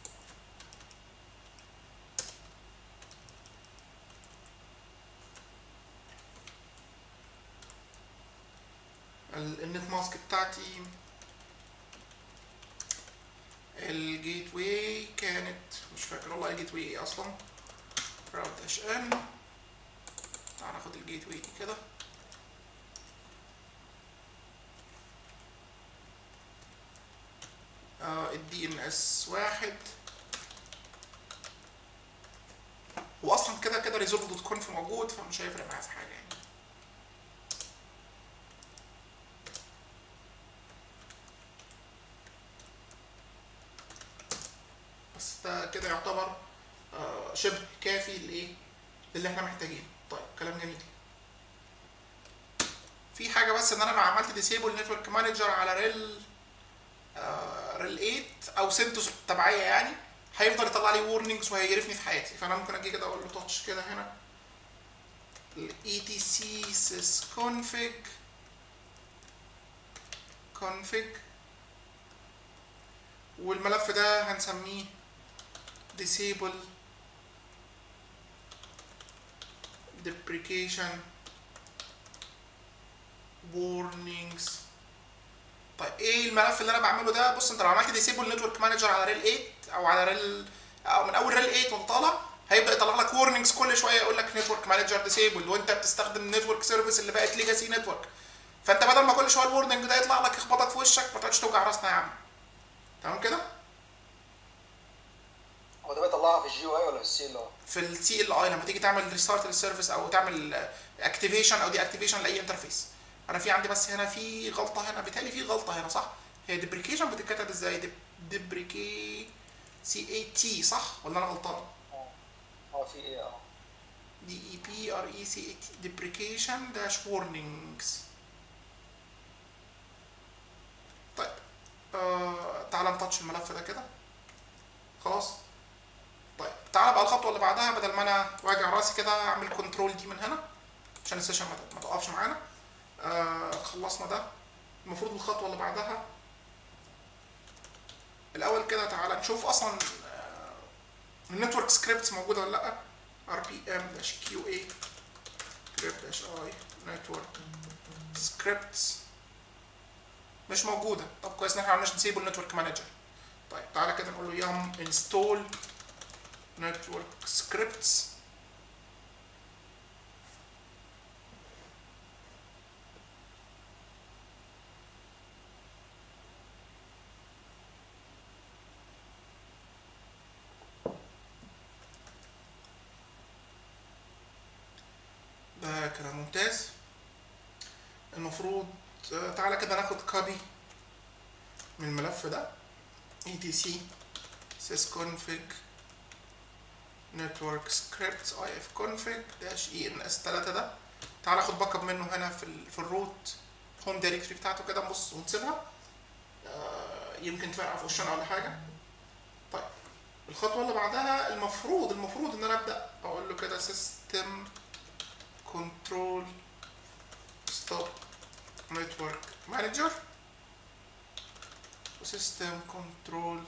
ال- النت ماسك بتاعتي الجيت واي كانت مش فاكر والله الجيت واي ايه اصلا راوت اش ان تعال ناخد الجيت واي دي كده الدي ان اس واحد هو اصلا كده كده ريزولف دوت كونف موجود فمش هيفرق معايا في حاجه يعني بس ده كده يعتبر آه، شبه كافي لايه اللي احنا محتاجينه طيب كلام جميل في حاجه بس ان انا لو عملت ديسيبل نتورك مانجر على ريل آه، ريل 8 او سنتوس تبعيه يعني هيفضل يطلع لي وورنينجز وهيقرفني في حياتي فانا ممكن اجي كده اقول له تاتش كده هنا ال etc sysconfig config والملف ده هنسميه disable deprecation warnings طيب ايه الملف اللي انا بعمله ده بص انت لو عملت ديسيبل نتورك مانجر على ريل 8 او على ريل او من اول ريل 8 وانت طالع هيبدا يطلع لك وورنينجز كل شويه يقول لك نتورك مانجر ديسيبل وانت بتستخدم نتورك سيرفيس اللي بقت ليجاسي نتورك فانت بدل ما كل شويه الورنينج ده يطلع لك يخبطك في وشك ما تقعدش توجع راسنا يا عم تمام كده هو ده بيطلعها في الجي يو اي ولا في السي ال اي؟ في السي ال اي لما تيجي تعمل ريستارت للسيرفيس او تعمل اكتيفيشن او دي اكتيفيشن لاي انترفيس انا في عندي بس هنا في غلطه هنا بالتالي في غلطه هنا صح هي ديبريكيشن بتتكتب ازاي ديبريكي سي اي تي صح ولا انا غلطان اه اه في ايه اه دي اي بي ار اي سي اي تي ديبريكيشن داش وورنينجز طيب آه تعالى نتاتش الملف ده كده خلاص طيب تعالى بقى الخطوه اللي بعدها بدل ما انا واجع راسي كده اعمل كنترول دي من هنا عشان السيشن ما- ما تقفش معانا آه خلصنا ده المفروض الخطوه اللي بعدها الاول كده تعالى نشوف اصلا آه، النتورك سكريبتس موجوده ولا لا rpm dash qa script dash i network scripts مش موجوده طب كويس ان احنا عملناش نسيبه النتورك مانجر طيب تعالى كده نقول له يم install network scripts ده كده ممتاز المفروض آه، تعالى كده ناخد كوبي من الملف ده etc sysconfig network scripts ifconfig dash ens 3 ده تعالى اخد باك اب منه هنا في ال في الروت هوم دايركتوري بتاعته كده نبص ونسيبها آه، يمكن تفرقع في وشنا ولا حاجه طيب الخطوه اللي بعدها المفروض المفروض ان انا ابدا اقول له كده system control stop network manager system control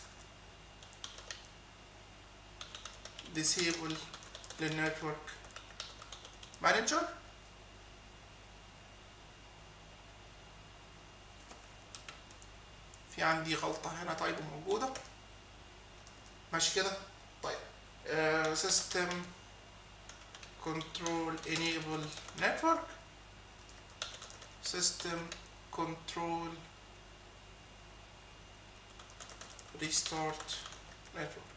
disable للنتورك manager في عندي غلطة هنا طيب موجودة ماشي كده طيب آه system control enable network system control restart network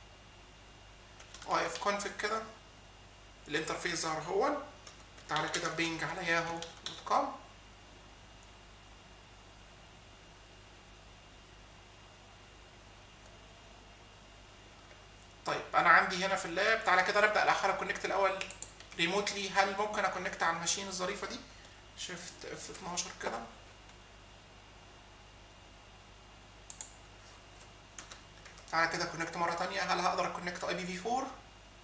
اف config كده الانترفيس ظهر هو تعالى كده بينج على ياهو دوت كوم طيب انا عندي هنا في اللاب تعالى كده نبدا الاخر كونكت الاول ريموتلي هل ممكن اكونكت على الماشين الظريفه دي شيفت اف 12 كده تعالى كده كونكت مره تانية هل هقدر اكونكت اي بي في 4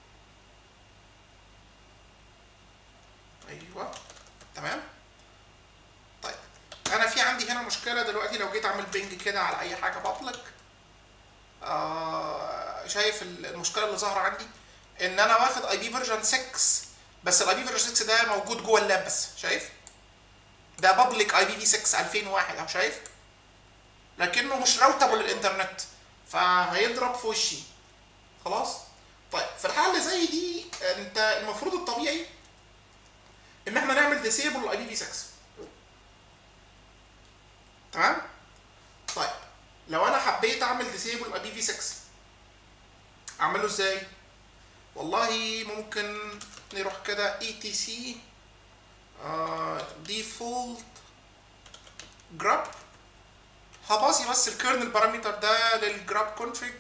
ايوه تمام طيب انا في عندي هنا مشكله دلوقتي لو جيت اعمل بينج كده على اي حاجه بابليك آه شايف المشكله اللي ظاهره عندي ان انا واخد اي بي فيرجن 6 بس الاي بي فيرجن 6 ده موجود جوه اللاب بس شايف ده بابليك اي بي في 6 2001 اهو شايف لكنه مش راوتابل للانترنت فهيضرب في وشي خلاص طيب في الحاله اللي زي دي انت المفروض الطبيعي ان احنا نعمل ديسيبل الاي بي في 6 تمام طيب لو انا حبيت اعمل ديسيبل الاي بي في 6 اعمله ازاي والله ممكن نروح كده اي تي سي ديفولت جراب هباصي بس الكيرنل بارامتر ده للجراب كونفيج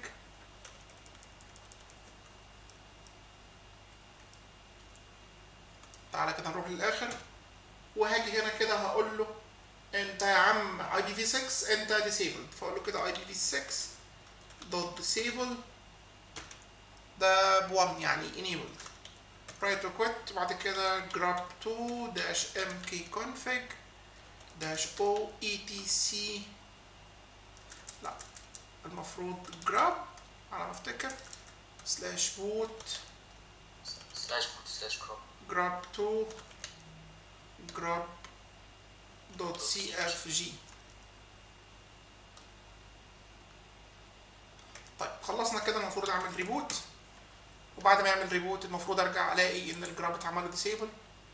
تعالى كده نروح للاخر وهاجي هنا كده هقول له انت يا عم اي بي في 6 انت ديسيبلد فاقول له كده اي بي في 6 دوت ديسيبل ده ب 1 يعني enabled رايت وكويت وبعد كده جراب 2 داش ام كي كونفج داش او اي تي سي لا المفروض جراب على ما افتكر سلاش بوت سلاش بوت سلاش كروم جراب 2 جراب دوت سي اف جي طيب خلصنا كده المفروض اعمل ريبوت وبعد ما يعمل ريبوت المفروض ارجع الاقي ان الجراب اتعمل ديسيبل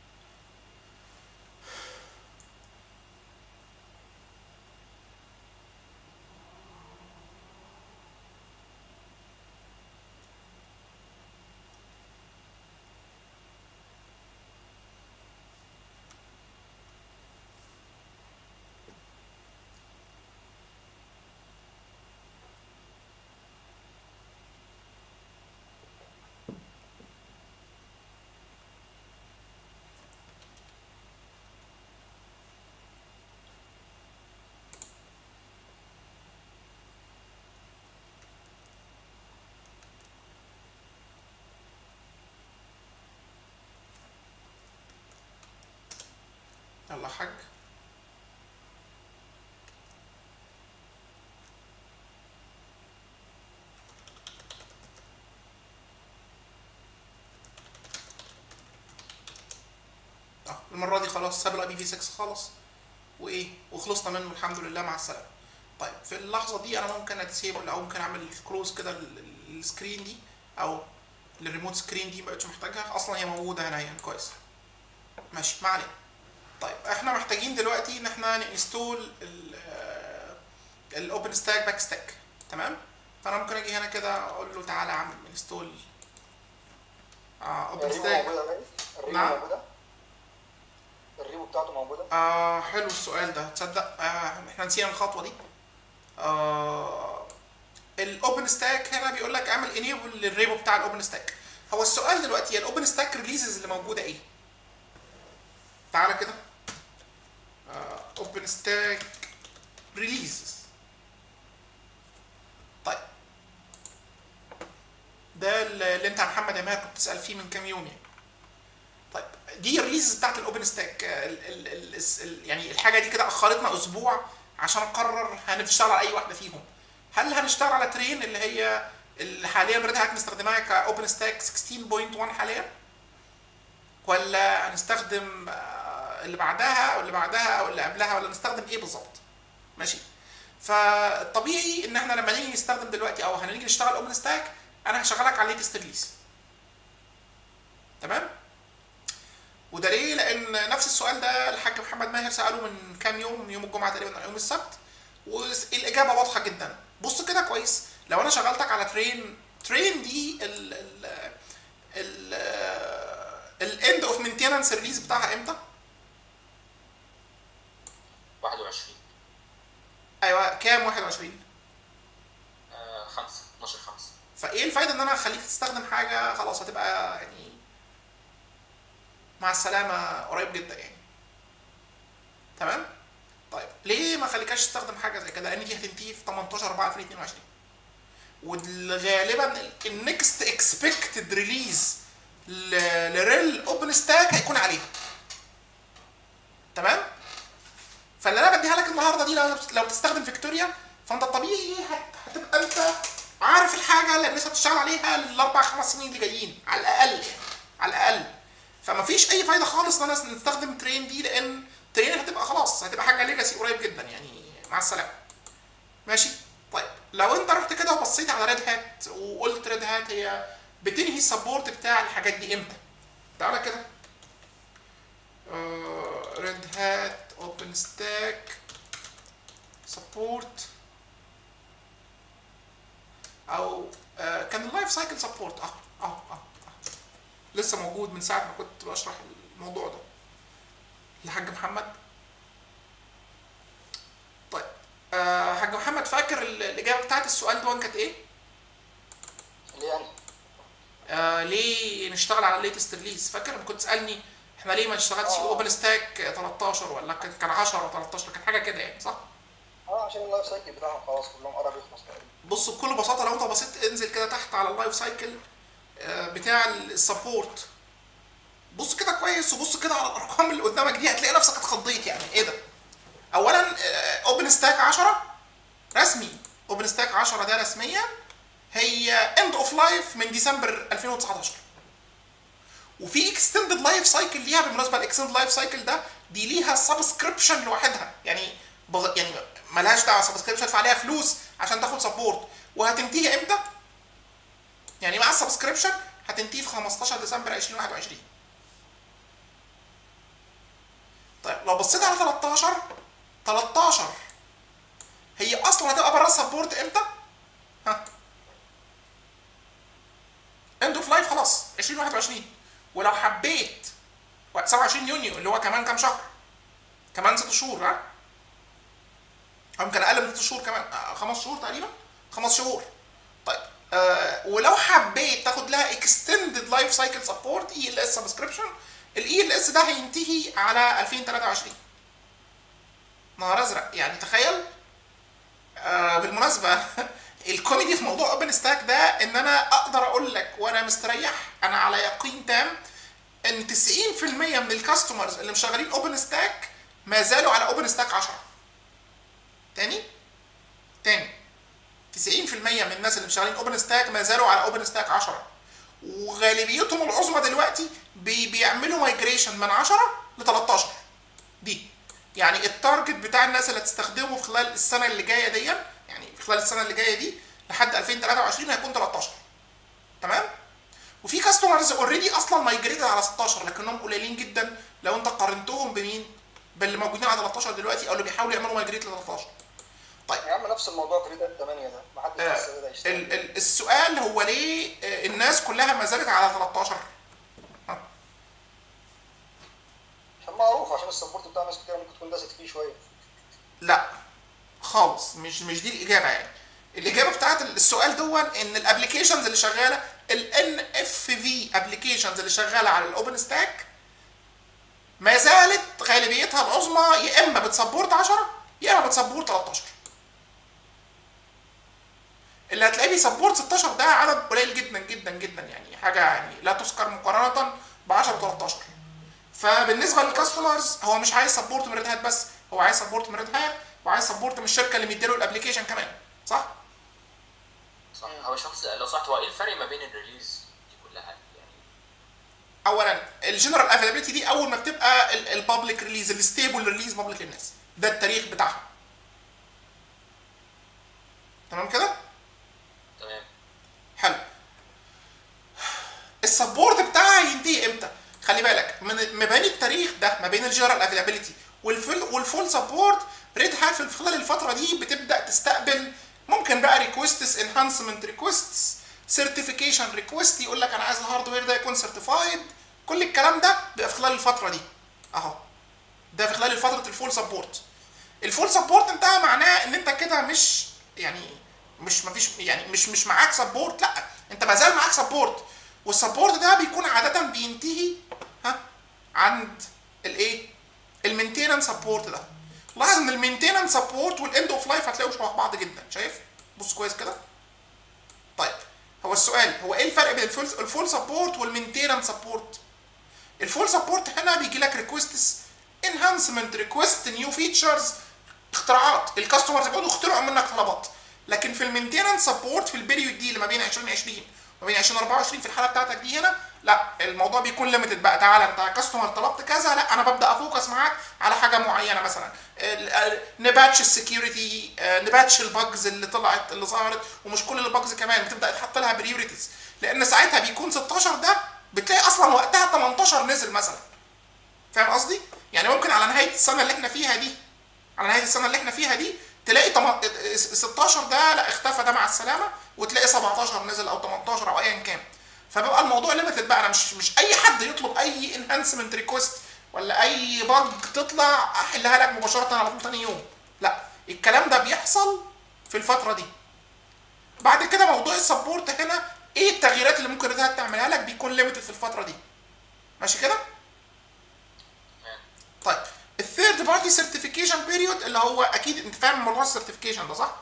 يلا يا حاج اه المرة دي خلاص ساب الاي بي في 6 خالص وايه وخلصنا منه الحمد لله مع السلامة طيب في اللحظة دي انا ممكن اديسيبل او ممكن اعمل كلوز كده لل- السكرين دي او الريموت سكرين دي مبقتش محتاجها اصلا هي موجودة هنا يعني كويس ماشي ما علينا طيب احنا محتاجين دلوقتي ان احنا ننستول الاوبن ستاك باك ستاك تمام فانا ممكن اجي هنا كده اقول له تعالى اعمل انستول اوبن الريبو ستاك موجودة باين؟ الريبو نعم. موجودة؟ الريبو بتاعته موجودة؟ آه حلو السؤال ده تصدق آه احنا نسينا الخطوه دي آه الاوبن ستاك هنا بيقول لك اعمل انيبل للريبو بتاع الاوبن ستاك هو السؤال دلوقتي هي الاوبن ستاك ريليزز اللي موجوده ايه تعالى كده اوبن ستاك ريليزز طيب ده اللي انت يا محمد يا ماهر كنت تسال فيه من كام يوم يعني طيب دي الريليز بتاعت الاوبن ستاك ال ال ال الس- ال يعني الحاجه دي كده اخرتنا اسبوع عشان نقرر هنشتغل على اي واحده فيهم هل هنشتغل على ترين اللي هي اللي حاليا ريد هات مستخدماها كاوبن ستاك 16.1 حاليا ولا هنستخدم آه، اللي بعدها او اللي بعدها او اللي قبلها ولا نستخدم ايه بالظبط ماشي فالطبيعي ان احنا لما نيجي نستخدم دلوقتي او هنيجي نشتغل اوبن ستاك انا هشغلك على الليتست ريليز تمام وده ليه؟ لأن نفس السؤال ده الحاج محمد ماهر سأله من كام يوم من يوم الجمعة تقريبا أو يوم السبت والإجابة واضحة جدا بص كده كويس لو أنا شغلتك على ترين ترين دي ال ال ال الاند اوف مينتيننس ريليز بتاعها امتى؟ 21 ايوه كام 21 آه 5 12 5 فايه الفايده ان انا اخليك تستخدم حاجه خلاص هتبقى يعني مع السلامه قريب جدا يعني تمام طيب ليه ما خليكاش تستخدم حاجه زي كده لان دي هتنتهي في 18 4 2022 وغالبا النكست اكسبكتد ريليز لريل اوبن ستاك هيكون عليها تمام فاللي انا بديها لك النهارده دي لو لو تستخدم فيكتوريا فانت الطبيعي هت- هتبقى انت عارف الحاجه اللي الناس هتشتغل عليها الاربع خمس سنين اللي جايين على الاقل يعني على الاقل فما فيش اي فايده خالص ان انا نستخدم ترين دي لان ترين هتبقى خلاص هتبقى حاجه ليجاسي قريب جدا يعني مع السلامه ماشي طيب لو انت رحت كده وبصيت على ريد هات وقلت ريد هات هي بتنهي السبورت بتاع الحاجات دي امتى تعالى كده ريد هات اوبن ستاك سبورت او آه، كان اللايف سايكل سبورت اه اه اه آه. لسه موجود من ساعه ما كنت بشرح الموضوع ده الحاج محمد طيب آه حاج محمد فاكر ال- الاجابه بتاعت السؤال ده كانت ايه؟ ليه يعني؟ آه ليه نشتغل على الليتست ريليز فاكر لما كنت تسالني احنا ليه ما نشتغلش آه. اوبن ستاك 13 ولا كان كان 10 و 13 كان حاجه كده يعني صح؟ اه عشان اللايف سايكل بتاعهم خلاص كلهم قرب يخلص تقريبا بص بكل بساطه لو انت بصيت انزل كده تحت على اللايف سايكل آه، بتاع السبورت بص كده كويس وبص كده على الارقام اللي قدامك دي هتلاقي نفسك اتخضيت يعني ايه ده اولا اوبن ستاك 10 رسمي اوبن ستاك 10 ده رسميا هي اند اوف لايف من ديسمبر 2019 وفي اكستندد لايف سايكل ليها بالمناسبه الاكستندد لايف سايكل ده دي ليها سبسكريبشن لوحدها يعني بغ... يعني ملهاش دعوه سبسكريبشن تدفع عليها فلوس عشان تاخد سبورت وهتنتهي امتى؟ يعني مع السبسكريبشن هتنتهي في 15 ديسمبر 2021 طيب لو بصيت على 13 13 هي اصلا هتبقى بره السبورت امتى؟ ها اند اوف لايف خلاص 2021 ولو حبيت وقت 27 يونيو اللي هو كمان كام شهر كمان ست شهور ها او يمكن اقل من ست شهور كمان آه، خمس شهور تقريبا خمس شهور طيب آه ولو حبيت تاخد لها اكستندد لايف سايكل سبورت اي ال اس سبسكريبشن الاي ال اس ده هينتهي على 2023 نهار ازرق يعني تخيل آه بالمناسبه الكوميدي في موضوع اوبن ستاك ده ان انا اقدر اقول لك وانا مستريح انا على يقين تام ان 90% من الكاستمرز اللي مشغلين اوبن ستاك ما زالوا على اوبن ستاك 10 تاني تاني 90% من الناس اللي مشغلين اوبن ستاك ما زالوا على اوبن ستاك 10 وغالبيتهم العظمى دلوقتي بي بيعملوا مايجريشن من 10 ل 13 دي يعني التارجت بتاع الناس اللي هتستخدمه في خلال السنه اللي جايه دي يعني في خلال السنه اللي جايه دي لحد 2023 هيكون 13 تمام وفي كاستمرز اوريدي اصلا مايجريتد على 16 لكنهم قليلين جدا لو انت قارنتهم بمين باللي موجودين على 13 دلوقتي او اللي بيحاولوا يعملوا مايجريت ل 13 يا عم نفس الموضوع في ريد 8 ده ما حدش آه، لسه بدا يشتغل ال- ال- السؤال هو ليه آه، الناس كلها ما زالت على 13 عشان معروف عشان السبورت بتاع ناس كتير ممكن تكون داست فيه شويه لا خالص مش مش دي الاجابه يعني الاجابه بتاعت السؤال دون ان الابلكيشنز اللي شغاله الان اف في ابلكيشنز اللي شغاله على الاوبن ستاك ما زالت غالبيتها العظمى يا اما بتسبورت 10 يا اما بتسبورت 13 اللي هتلاقيه بيسبورت 16 ده عدد قليل جدا جدا جدا يعني حاجه يعني لا تذكر مقارنه ب 10 و 13 فبالنسبه للكاستمرز هو مش عايز سبورت من ريد هات بس هو عايز سبورت من ريد هات وعايز سبورت من الشركه اللي مديله الابلكيشن كمان صح؟ صح هو شخص لو سمحت هو ايه الفرق ما بين الريليز دي كلها يعني اولا الجنرال افيلابيلتي دي اول ما بتبقى البابليك ريليز الستيبل ريليز بابليك للناس ده التاريخ بتاعها تمام كده؟ تمام حلو السبورت بتاعها ينتهي امتى؟ خلي بالك من ما بين التاريخ ده ما بين الجنرال افيلابيلتي والفول والفول سبورت ريد هات في خلال الفتره دي بتبدا تستقبل ممكن بقى ريكويستس انهانسمنت ريكويستس سيرتيفيكيشن ريكويست يقول لك انا عايز الهاردوير ده يكون سيرتيفايد كل الكلام ده بيبقى في خلال الفتره دي اهو ده في خلال فتره الفول سبورت الفول سبورت انتهى معناه ان انت كده مش يعني مش مفيش يعني مش مش معاك سبورت لا انت ما زال معاك سبورت والسبورت ده بيكون عاده بينتهي ها عند الايه المينتيننس سبورت ده لاحظ ان المينتيننس سبورت والاند اوف لايف هتلاقوا شبه بعض جدا شايف بص كويس كده طيب هو السؤال هو ايه الفرق بين الفول الفول سبورت والمينتيننس سبورت الفول سبورت هنا بيجي لك ريكويستس انهانسمنت ريكويست نيو فيتشرز اختراعات الكاستمرز بيقعدوا يخترعوا منك طلبات لكن في المينتيننس سبورت في البيريود دي اللي ما بين 2020 وما بين 2024 في الحاله بتاعتك دي هنا لا الموضوع بيكون ليميتد بقى تعالى انت كاستمر طلبت كذا لا انا ببدا افوكس معاك على حاجه معينه مثلا ال- ال- نباتش السكيورتي نباتش البجز اللي طلعت اللي ظهرت ومش كل البجز كمان بتبدا تحط لها بريوريتيز لان ساعتها بيكون 16 ده بتلاقي اصلا وقتها 18 نزل مثلا فاهم قصدي؟ يعني ممكن على نهايه السنه اللي احنا فيها دي على نهايه السنه اللي احنا فيها دي تلاقي تم... 16 ده لا اختفى ده مع السلامه وتلاقي 17 نزل او 18 او ايا كان فبيبقى الموضوع ليميتد بقى انا مش مش اي حد يطلب اي انهانسمنت ريكوست ولا اي بج تطلع احلها لك مباشره على طول تاني يوم لا الكلام ده بيحصل في الفتره دي بعد كده موضوع السبورت هنا ايه التغييرات اللي ممكن ريد هات تعملها لك بيكون ليميتد في الفتره دي ماشي كده تمام طيب الثيرد بارتي سيرتيفيكيشن بيريود اللي هو اكيد انت فاهم موضوع السيرتيفيكيشن ده صح؟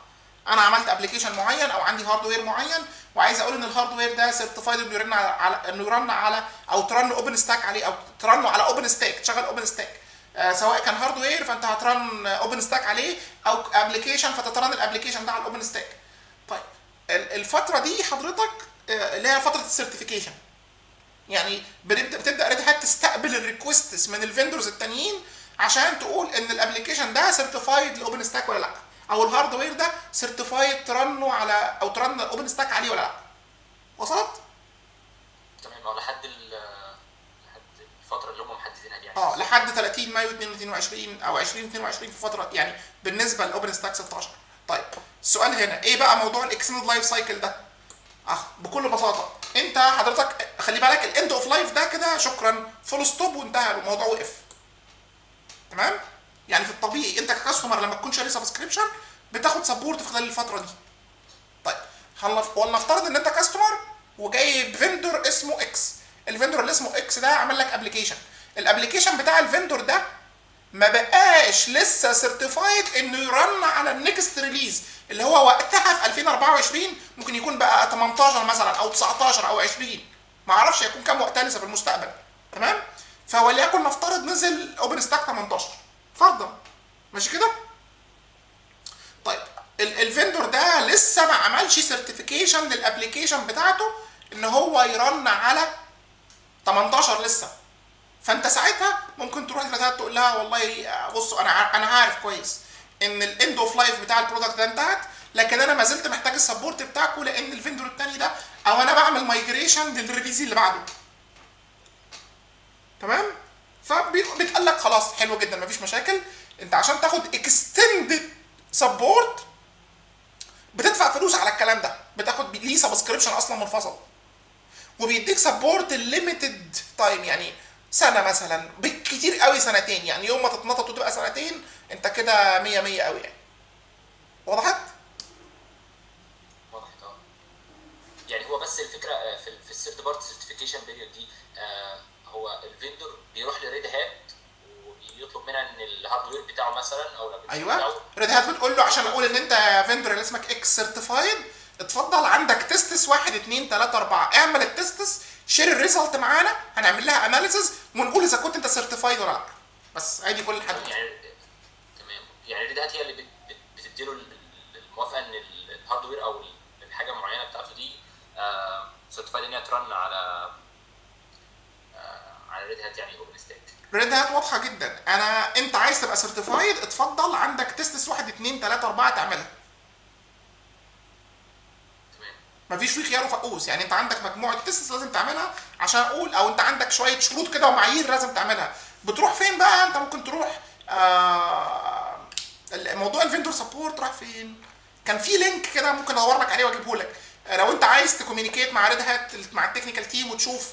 انا عملت ابلكيشن معين او عندي هاردوير معين وعايز اقول ان الهاردوير ده سيرتيفايد انه يرن على انه يرن على او ترن اوبن ستاك عليه او ترنه على اوبن ستاك تشغل اوبن ستاك آه سواء كان هاردوير فانت هترن اوبن ستاك عليه او ابلكيشن فتترن الابلكيشن ده على الاوبن ستاك طيب ال- الفتره دي حضرتك آه، اللي هي فتره السيرتيفيكيشن يعني بنبدا بتبدا ريد هات تستقبل الريكوستس من الفندرز التانيين عشان تقول ان الابلكيشن ده سيرتيفايد لاوبن ستاك ولا لا او الهاردوير ده سيرتيفايد ترنه على او ترن اوبن ستاك عليه ولا لا وصلت؟ تمام اه لحد ال لحد الفتره اللي هم محددينها دي يعني اه لحد 30 مايو 2022 او 2022 في فتره يعني بالنسبه لاوبن ستاك 16 طيب السؤال هنا ايه بقى موضوع الاكستندد لايف سايكل ده؟ اه بكل بساطه انت حضرتك خلي بالك الاند اوف لايف ده كده شكرا فول ستوب وانتهى الموضوع وقف تمام؟ يعني في الطبيعي انت ككاستمر لما تكون شاري سبسكريبشن بتاخد سبورت في خلال الفتره دي طيب هنف- ولنفترض ان انت كاستمر وجايب فيندور اسمه اكس الفيندور اللي اسمه اكس ده عمل لك ابلكيشن الابلكيشن بتاع الفيندور ده ما بقاش لسه سيرتيفايد انه يرن على النكست ريليز اللي هو وقتها في 2024 ممكن يكون بقى 18 مثلا او 19 او 20 ما اعرفش هيكون كام وقتها لسه في المستقبل تمام فوليكن نفترض نزل اوبن ستاك 18 فرضا ماشي كده طيب ال- الفندور ده لسه ما عملش سيرتيفيكيشن للابلكيشن بتاعته ان هو يرن على 18 لسه فانت ساعتها ممكن تروح لفتاه تقول لها والله بصوا انا ع- انا عارف كويس ان الاند اوف لايف بتاع البرودكت ده انتهت لكن انا ما زلت محتاج السبورت بتاعكم لان الفندور التاني ده او انا بعمل مايجريشن للريليز اللي بعده تمام فبيتقال لك خلاص حلو جدا مفيش مشاكل انت عشان تاخد اكستندد سبورت بتدفع فلوس على الكلام ده بتاخد ليه سبسكريبشن اصلا منفصل وبيديك سبورت ليميتد تايم يعني سنه مثلا بالكتير قوي سنتين يعني يوم ما تتنطط وتبقى سنتين انت كده 100 100 قوي يعني وضحت؟ وضحت اه يعني هو بس الفكره آه، في في الثيرد بارت سيرتيفيكيشن بيريود دي آه، هو الفندور بيروح لريد هات وبيطلب منها ان الهاردوير بتاعه مثلا او الابلكيشن ايوه بتاعه ريد هات بتقول له عشان اقول ان انت فيندور اللي اسمك اكس سيرتيفايد اتفضل عندك تستس 1 2 3 4 اعمل التستس شير الريزلت معانا هنعمل لها اناليسز ونقول اذا كنت انت سيرتيفايد ولا لا بس ادي كل حد يعني تمام يعني ريد هات هي اللي بت- بت- بتديله ال- ال- الموافقه ان ال- الهاردوير او ال- الحاجه المعينه بتاعته دي سيرتيفايد ان هي ترن على آه، على ريد هات يعني اوبن ستاك ريد هات واضحه جدا انا انت عايز تبقى سيرتيفايد اتفضل عندك تستس 1 2 3 4 تعملها تمام مفيش فيه خيار وفقوس يعني انت عندك مجموعه تستس لازم تعملها عشان اقول او انت عندك شويه شروط كده ومعايير لازم تعملها بتروح فين بقى انت ممكن تروح آه موضوع الفندور سبورت راح فين كان في لينك كده ممكن ادور لك عليه واجيبه لك آه، لو انت عايز تكومينيكيت مع ريد هات مع التكنيكال تيم وتشوف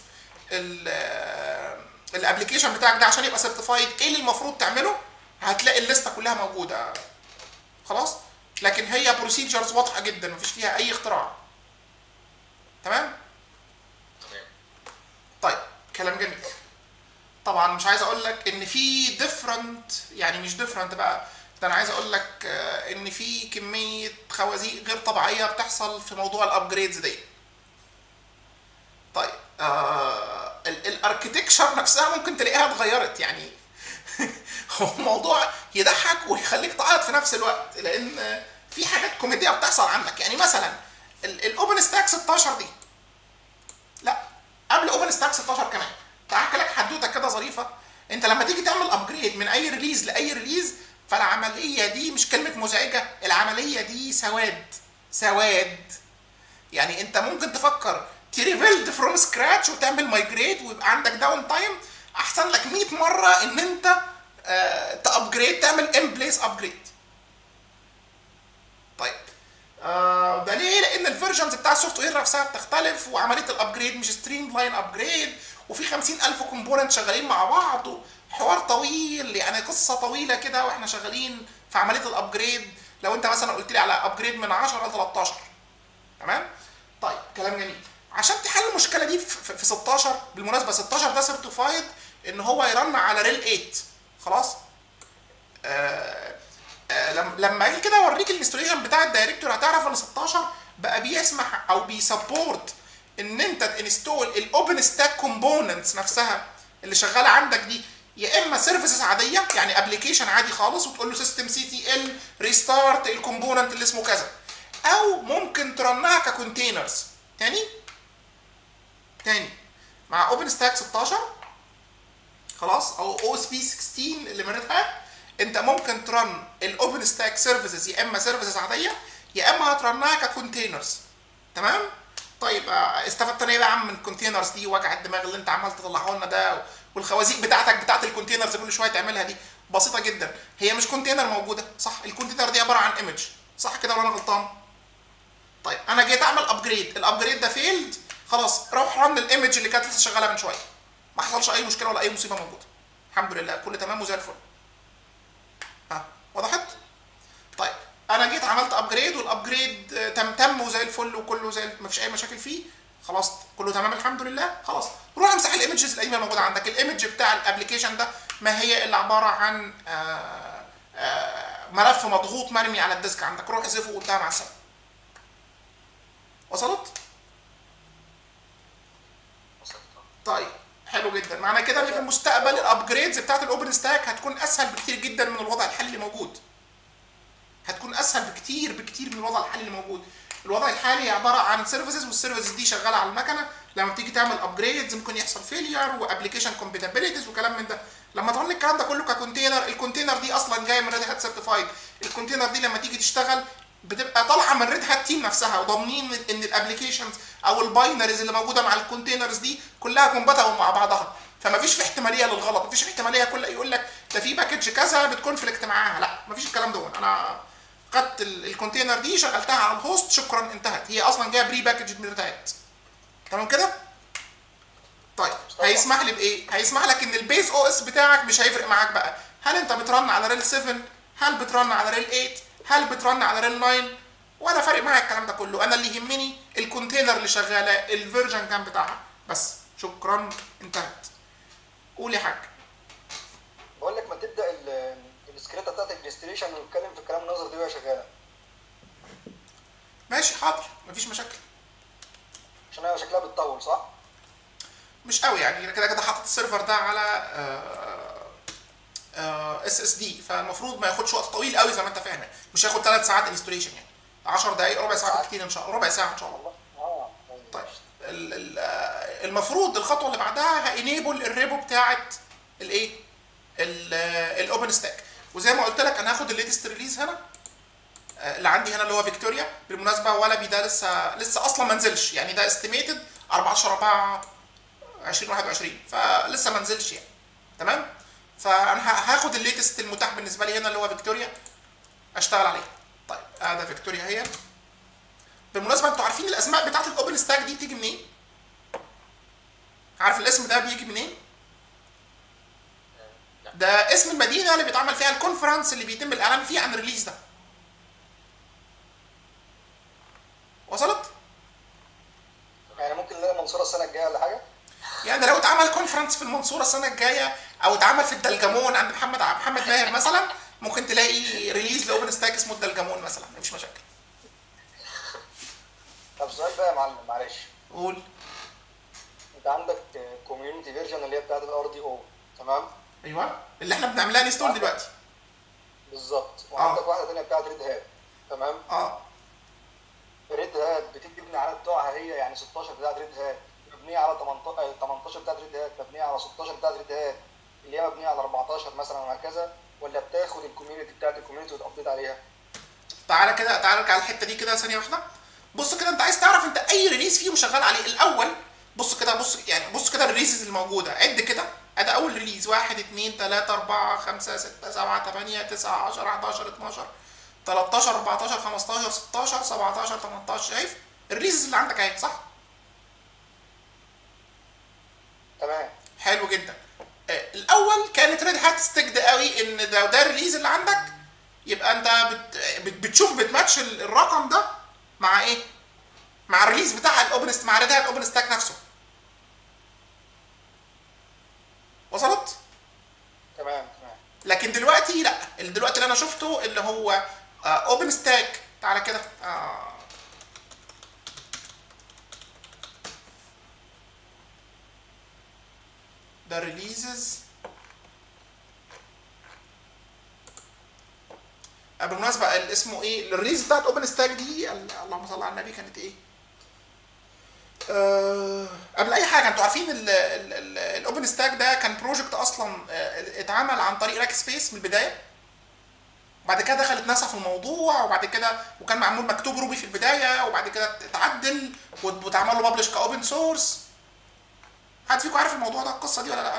الابلكيشن بتاعك ده عشان يبقى سيرتيفايد ايه اللي المفروض تعمله هتلاقي الليسته كلها موجوده خلاص لكن هي بروسيجرز واضحه جدا مفيش فيها اي اختراع تمام تمام طيب كلام جميل طبعا مش عايز اقول لك ان في ديفرنت يعني مش ديفرنت بقى ده انا عايز اقول لك آه، ان في كميه خوازيق غير طبيعيه بتحصل في موضوع الابجريدز دي طيب آه الاركتكشر نفسها ممكن تلاقيها اتغيرت يعني هو موضوع يضحك ويخليك تعيط في نفس الوقت لان في حاجات كوميديه بتحصل عندك يعني مثلا الاوبن ستاك 16 دي لا قبل اوبن ستاك 16 كمان تعال أحكي لك حدوته كده ظريفه انت لما تيجي تعمل ابجريد من اي ريليز لاي ريليز فالعمليه دي مش كلمه مزعجه العمليه دي سواد سواد يعني انت ممكن تفكر تريبيلد فروم سكراتش وتعمل مايجريت ويبقى عندك داون تايم احسن لك 100 مره ان انت آه تابجريد تعمل ام بليس ابجريد طيب آه ده ليه؟ لان الفيرجنز بتاع السوفت وير نفسها بتختلف وعمليه الابجريد مش ستريم لاين ابجريد وفي 50000 كومبوننت شغالين مع بعض حوار طويل يعني قصه طويله كده واحنا شغالين في عمليه الابجريد لو انت مثلا قلت لي على ابجريد من 10 ل 13 تمام؟ طيب كلام جميل عشان تحل المشكله دي في في 16 بالمناسبه 16 ده سيرتيفايد ان هو يرن على ريل 8 خلاص؟ آه لما لما اجي كده اوريك الانستوليشن بتاع الدايركتور هتعرف ان 16 بقى بيسمح او بيسبورت ان انت تنستول الاوبن ستاك كومبوننتس نفسها اللي شغاله عندك دي يا اما سيرفيسز عاديه يعني ابلكيشن عادي خالص وتقول له سيستم سي تي ال ريستارت الكومبوننت اللي اسمه كذا او ممكن ترنها ككونتينرز تاني تاني مع اوبن ستاك 16 خلاص او او اس بي 16 اللي من هات انت ممكن ترن الاوبن ستاك سيرفيسز يا اما سيرفيسز عاديه يا اما هترنها ككونتينرز تمام طيب آه، استفدت انا ايه بقى يا عم من الكونتينرز دي وجع الدماغ اللي انت عمال تطلعه لنا ده والخوازيق بتاعتك بتاعت الكونتينرز كل شويه تعملها دي بسيطه جدا هي مش كونتينر موجوده صح الكونتينر دي عباره عن ايمج صح كده ولا انا غلطان طيب انا جيت اعمل ابجريد الابجريد ده فيلد خلاص روح رن الايمج اللي كانت لسه شغاله من شويه ما حصلش اي مشكله ولا اي مصيبه موجوده الحمد لله كله تمام وزي الفل ها وضحت طيب انا جيت عملت ابجريد والابجريد آه، تم تم وزي الفل وكله زي ما فيش اي مشاكل فيه خلاص كله تمام الحمد لله خلاص روح امسح الايمجز القديمه الموجوده عندك الايمج بتاع الابلكيشن ده ما هي الا عباره عن آه، آه، ملف مضغوط مرمي على الديسك عندك روح احذفه وانتهى مع السلامه وصلت وصلت طيب حلو جدا معنى كده ان في المستقبل الابجريدز بتاعت الاوبن ستاك هتكون اسهل بكتير جدا من الوضع الحالي اللي موجود هتكون اسهل بكتير بكتير من الوضع الحالي اللي موجود الوضع الحالي عباره عن سيرفيسز والسيرفيسز دي شغاله على المكنه لما تيجي تعمل ابجريدز ممكن يحصل فيلير وابلكيشن كومباتيبيليتيز وكلام من ده لما ترن الكلام ده كله ككونتينر الكونتينر دي اصلا جايه من ريد هات سيرتيفايد الكونتينر دي لما تيجي تشتغل بتبقى طالعه من ريد هات تيم نفسها وضامنين ان الابلكيشنز او الباينريز اللي موجوده مع الكونتينرز دي كلها كومباتبل مع بعضها فما فيش في احتماليه للغلط مفيش احتماليه كل يقول لك ده في باكج كذا بتكونفليكت معاها لا مفيش الكلام ده انا خدت ال- الكونتينر دي شغلتها على الهوست شكرا انتهت هي اصلا جايه بري باكج من ريد هات تمام كده طيب هيسمح لي بايه هيسمح لك ان البيز او اس بتاعك مش هيفرق معاك بقى هل انت بترن على ريل 7 هل بترن على ريل 8 هل بترن على ريل 9 ولا فارق معايا الكلام ده كله انا اللي يهمني الكونتينر اللي شغاله الفيرجن كام بتاعها بس شكرا انتهت قول يا حاج بقول لك ما تبدا ال- السكريبت بتاعت الانستليشن ونتكلم في الكلام النظري دي وهي شغاله ماشي حاضر مفيش مشاكل عشان هي شكلها بتطول صح؟ مش قوي يعني كده كده حاطط السيرفر ده على اس اس دي فالمفروض ما ياخدش وقت طويل قوي زي ما انت فاهم مش هياخد ثلاث ساعات انستوليشن يعني 10 دقائق ربع ساعه بالكتير ان شاء الله ربع ساعه ان شاء الله والله اه طيب ال- ال- آه، المفروض الخطوه اللي بعدها هانيبل الريبو بتاعت الايه الاوبن ستاك وزي ما قلت لك انا هاخد الليتست ريليز هنا آه، اللي عندي هنا اللي هو فيكتوريا بالمناسبه ولبي ده لسه لسه اصلا ما نزلش يعني ده استيميتد 14 4 2021 فلسه ما نزلش يعني تمام فانا ه- هاخد الليتست المتاح بالنسبه لي هنا اللي هو فيكتوريا اشتغل عليه طيب اه ده فيكتوريا هي بالمناسبه انتوا عارفين الاسماء بتاعت الاوبن ستاك دي بتيجي منين عارف الاسم ده بيجي منين ده اسم المدينه اللي بيتعمل فيها الكونفرنس اللي بيتم الاعلان فيه عن الريليز ده وصلت يعني ممكن نلاقي منصوره السنه الجايه ولا حاجه؟ يعني لو اتعمل كونفرنس في المنصوره السنه الجايه او اتعمل في الدلجمون عند محمد ع- محمد ماهر مثلا ممكن تلاقي ريليز لاوبن ستاك اسمه الدلجمون مثلا مفيش مشاكل طب سؤال بقى يا معلم معلش قول انت عندك كوميونتي فيرجن اللي هي بتاعت الار دي او تمام؟ ايوه اللي احنا بنعملها انستول دلوقتي بالظبط وعندك واحده ثانيه بتاعت ريد هات تمام؟ اه ريد هات بتبني على بتوعها هي يعني 16 بتاعت ريد هات مبنيه على 18 آه، 18 بتاعت ريد هات مبنيه على 16 بتاعت ريد هات اللي هي مبنيه على 14 مثلا وهكذا ولا بتاخد الكوميونتي بتاعت الكوميونتي وتابديت عليها؟ تعالى كده تعالى ارجع الحته دي كده ثانيه واحده بص كده انت عايز تعرف انت اي ريليز فيهم شغال عليه الاول بص كده بص يعني بص كده الريليزز الموجوده عد كده ادي اول ريليز 1 2 3 4 5 6 7 8 9 10 11 12 13 14 15 16 17 18 شايف الريليزز اللي عندك اهي صح تمام حلو جدا آه، الاول كانت ريد هات ستيكد قوي ان ده ده الريليز اللي عندك يبقى انت بت بت بتشوف بتماتش ال- الرقم ده مع ايه مع الريليز بتاع الاوبن مع ريد هات اوبن ستاك نفسه وصلت تمام تمام لكن دلوقتي لا اللي دلوقتي اللي انا شفته اللي هو اوبن ستاك تعالى كده آه. ده ريليزز بالمناسبه ال- اسمه ايه الريليز بتاعت اوبن ستاك دي ال- اللهم صل على النبي كانت ايه آه، قبل اي حاجه انتوا عارفين الاوبن ستاك ده كان بروجكت اصلا آه، اتعمل عن طريق راك سبيس من البدايه بعد كده دخلت ناسا في الموضوع وبعد كده وكان معمول مكتوب روبي في البدايه وبعد كده اتعدل وات- واتعمل له ببلش كاوبن سورس حد فيكم عارف الموضوع ده القصه دي ولا لا؟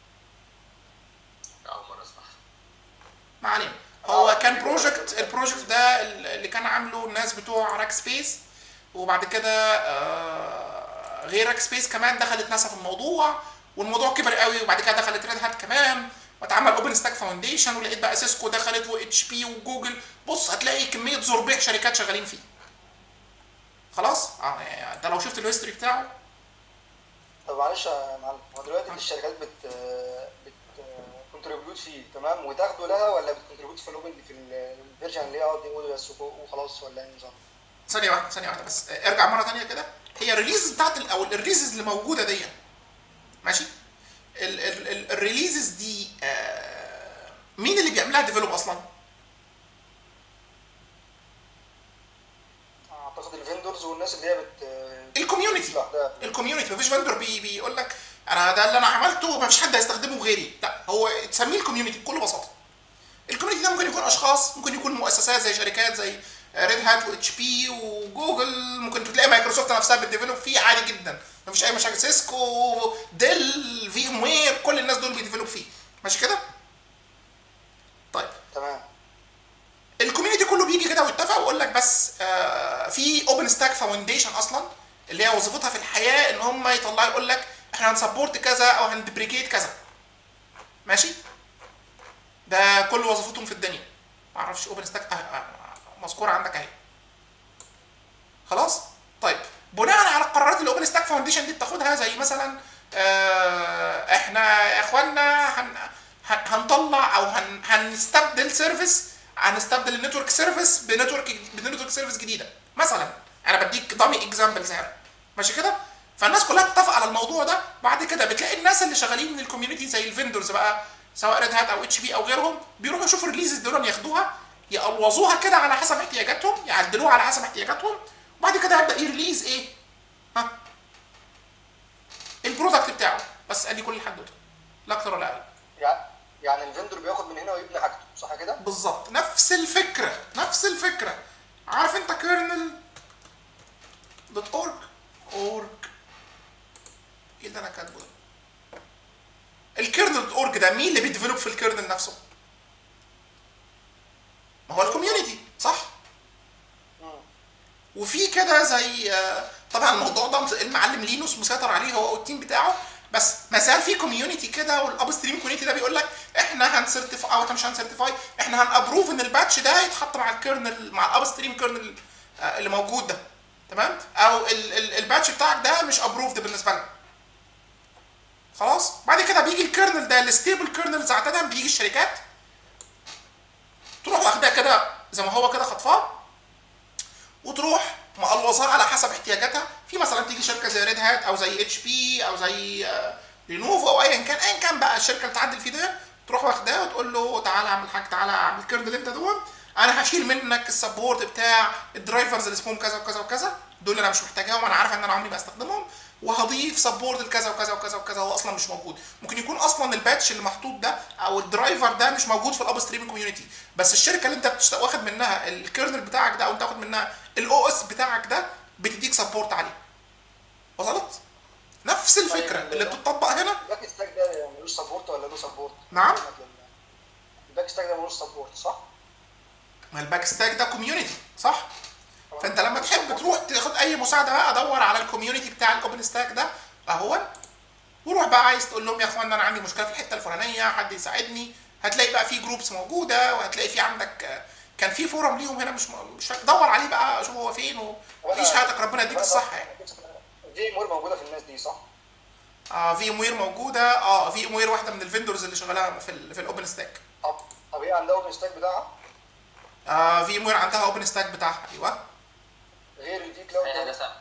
اول مره اسمع ما علينا هو كان بروجكت البروجكت ده اللي كان عامله الناس بتوع راك سبيس وبعد كده آه، غير راك سبيس كمان دخلت ناسا في الموضوع والموضوع كبر قوي وبعد كده دخلت ريد هات كمان واتعمل اوبن ستاك فاونديشن ولقيت بقى سيسكو دخلت واتش بي وجوجل بص هتلاقي كميه زربيح شركات شغالين فيه خلاص اه يعني ده لو شفت الهيستوري بتاعه طب معلش يا معلم هو دلوقتي الشركات بت بت كونتريبيوت فيه تمام وتاخده لها ولا بتكونتريبيوت في الاوبن في الفيرجن اللي هي اه دي بس وخلاص ولا ايه النظام؟ ثانية واحدة ثانية واحدة بس ارجع مرة تانية كده هي الريليز بتاعت ال- او الريليزز اللي موجودة دي ماشي ال- ال- ال- الريليزز دي آه، مين اللي بيعملها ديفلوب اصلا؟ اعتقد الفندورز والناس اللي هي بت الكوميونتي لوحدها الكوميونتي مفيش فندور بي بيقول لك انا ده اللي انا عملته مفيش حد هيستخدمه غيري لا هو تسميه الكوميونتي بكل بساطه الكوميونتي ده ممكن يكون اشخاص ممكن يكون مؤسسات زي شركات زي ريد هات واتش بي وجوجل ممكن تلاقي مايكروسوفت نفسها بتديفلوب فيه عادي جدا مفيش اي مشاكل سيسكو ديل في ام وير كل الناس دول بيديفلوب فيه ماشي كده طيب تمام الكوميونتي كله بيجي كده ويتفق ويقول لك بس آه في اوبن ستاك فاونديشن اصلا اللي هي وظيفتها في الحياه ان هم يطلعوا يقول لك احنا هنسبورت كذا او هندبريكيت كذا ماشي ده كل وظيفتهم في الدنيا ما اعرفش اوبن ستاك آه آه مذكوره عندك اهي خلاص طيب بناء على القرارات الاوبن ستاك فاونديشن دي بتاخدها زي مثلا آه احنا يا اخوانا هن هن- هنطلع او هن هنستبدل سيرفيس هنستبدل النتورك سيرفيس بنتورك بنتورك سيرفيس جديده مثلا انا بديك دامي اكزامبلز هنا ماشي كده فالناس كلها بتتفق على الموضوع ده بعد كده بتلاقي الناس اللي شغالين من الكوميونتي زي الفندرز بقى سواء ريد هات او اتش بي او غيرهم بيروحوا يشوفوا الريليزز دول ياخدوها يقلوظوها كده على حسب احتياجاتهم يعدلوها على حسب احتياجاتهم وبعد كده يبدا يريليز ايه ها البرودكت بتاعه بس ادي كل الحدوته لا اكتر ولا اقل يعني يعني الفندور بياخد من هنا ويبني حاجته صح كده؟ بالظبط نفس الفكره نفس الفكره عارف انت كيرنل دوت اورج اورج ايه اللي انا كاتبه ده الكيرنل دوت اورج ده مين اللي بيديفلوب في الكيرنل نفسه ما هو الكوميونتي صح مم. وفي كده زي آه، طبعا الموضوع ده المعلم لينوس مسيطر عليه هو والتيم بتاعه بس ما زال في كوميونتي كده والاب ستريم كوميونتي ده بيقول لك احنا هنسيرتيفاي او احنا مش هنسيرتيفاي احنا هنابروف ان الباتش ده يتحط مع الكيرنل مع الاب ستريم كيرنل آه، اللي موجود ده تمام او ال- ال- الباتش بتاعك ده مش ابروفد بالنسبه لنا خلاص بعد كده بيجي الكيرنل ده الستيبل كيرنلز عاده بيجي الشركات تروح واخدها كده زي ما هو كده خطفاه وتروح مقلوظها على حسب احتياجاتها في مثلا تيجي شركه زي ريد هات او زي اتش بي او زي آه، لينوفو او ايا كان ايا كان بقى الشركه اللي تعدل فيه ده تروح واخداه وتقول له تعالى اعمل حاجه تعالى اعمل كيرنل انت دول انا هشيل منك السبورت بتاع الدرايفرز اللي اسمهم كذا وكذا وكذا دول انا مش محتاجاهم انا عارف ان انا عمري ما استخدمهم وهضيف سبورت لكذا وكذا وكذا وكذا هو اصلا مش موجود ممكن يكون اصلا الباتش اللي محطوط ده او الدرايفر ده مش موجود في الاب ستريم كوميونتي بس الشركه اللي انت بتشت... واخد منها الكيرنل بتاعك ده او انت واخد منها الاو اس بتاعك ده بتديك سبورت عليه وصلت نفس الفكره طيب، اللي بتطبق هنا الباك ستاك ده ملوش سبورت ولا له سبورت؟ نعم. الباك ستاك ده ملوش سبورت صح؟ ما الباك ستاك ده كوميونتي صح فانت لما تحب تروح تاخد اي مساعده بقى ادور على الكوميونتي بتاع الاوبن ستاك ده اهو وروح بقى عايز تقول لهم يا اخوانا انا عندي مشكله في الحته الفلانيه حد يساعدني هتلاقي بقى في جروبس موجوده وهتلاقي في عندك آه، كان في فورم ليهم هنا مش م- مش فاكر دور عليه بقى شوف هو فين وعيش حياتك ربنا يديك الصحه يعني دي امور موجوده في الناس دي صح؟ اه في ام وير موجوده اه في ام وير واحده من الفندورز اللي شغاله في ال في الاوبن ستاك طب طب هي عندها اوبن ستاك بتاعها آه في وير عندها اوبن ستاك بتاعها ايوه غير الفي كلاود هي ده هندسه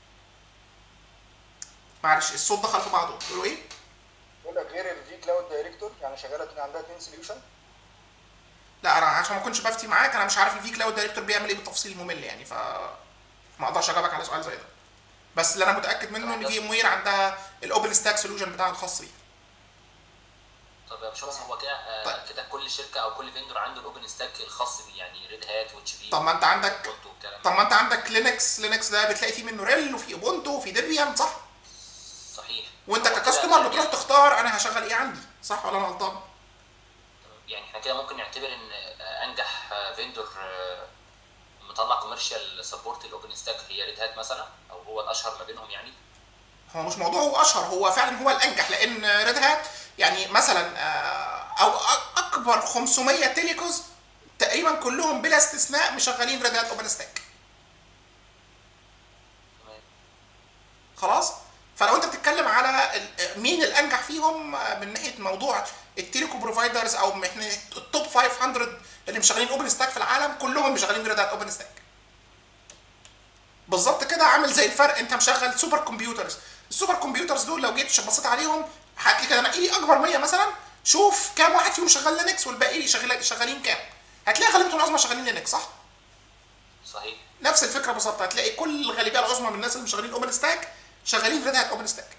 معلش الصوت دخل في بعضه تقولوا ايه؟ بقول لك غير الفي كلاود دايركتور يعني شغاله عندها اثنين سوليوشن لا انا عشان ما كنتش بفتي معاك انا مش عارف الفي كلاود دايركتور بيعمل ايه بالتفصيل الممل يعني ف ما اقدرش اجاوبك على سؤال زي ده بس اللي انا متاكد منه ان في وير عندها الاوبن ستاك سوليوشن بتاعها الخاص بيها طب يا باشمهندس هو كده آه، طيب. كده كل شركه او كل فيندور عنده الاوبن ستاك الخاص بيه يعني ريد هات واتش بي طب ما انت عندك وبونتو والكلام طب ده ما انت عندك لينكس لينكس ده بتلاقي فيه منه ريل وفي اوبونتو وفي ديبيان صح صحيح وانت هو كده ككاستمر يعني- بتروح تختار انا هشغل ايه عندي صح ولا انا غلطان يعني احنا كده ممكن نعتبر ان آه، انجح فيندور مطلع كوميرشال سبورت الاوبن ستاك هي ريد هات مثلا او هو الاشهر ما بينهم يعني هو مش موضوع هو اشهر هو فعلا هو الانجح لان ريد هات يعني مثلا آه، او أ- اكبر 500 تيليكوز تقريبا كلهم بلا استثناء مشغلين ريد هات اوبن ستاك تمام خلاص فلو انت بتتكلم على ال- مين الانجح فيهم آه، من ناحيه موضوع التيليكو بروفايدرز او من ناحيه التوب 500 اللي مشغلين اوبن ستاك في العالم كلهم مشغلين ريد هات اوبن ستاك بالظبط كده عامل زي الفرق انت مشغل سوبر كمبيوترز السوبر كمبيوترز دول لو جيت بصيت عليهم هتلاقي كده نقي لي اكبر 100 مثلا شوف كام واحد فيهم شغال لينكس والباقي شغال شغالين كام هتلاقي غالبيه العظمى شغالين لينكس صح صحيح نفس الفكره بالظبط هتلاقي كل الغالبيه العظمى من الناس اللي شغالين اوبن ستاك شغالين ريد هات اوبن ستاك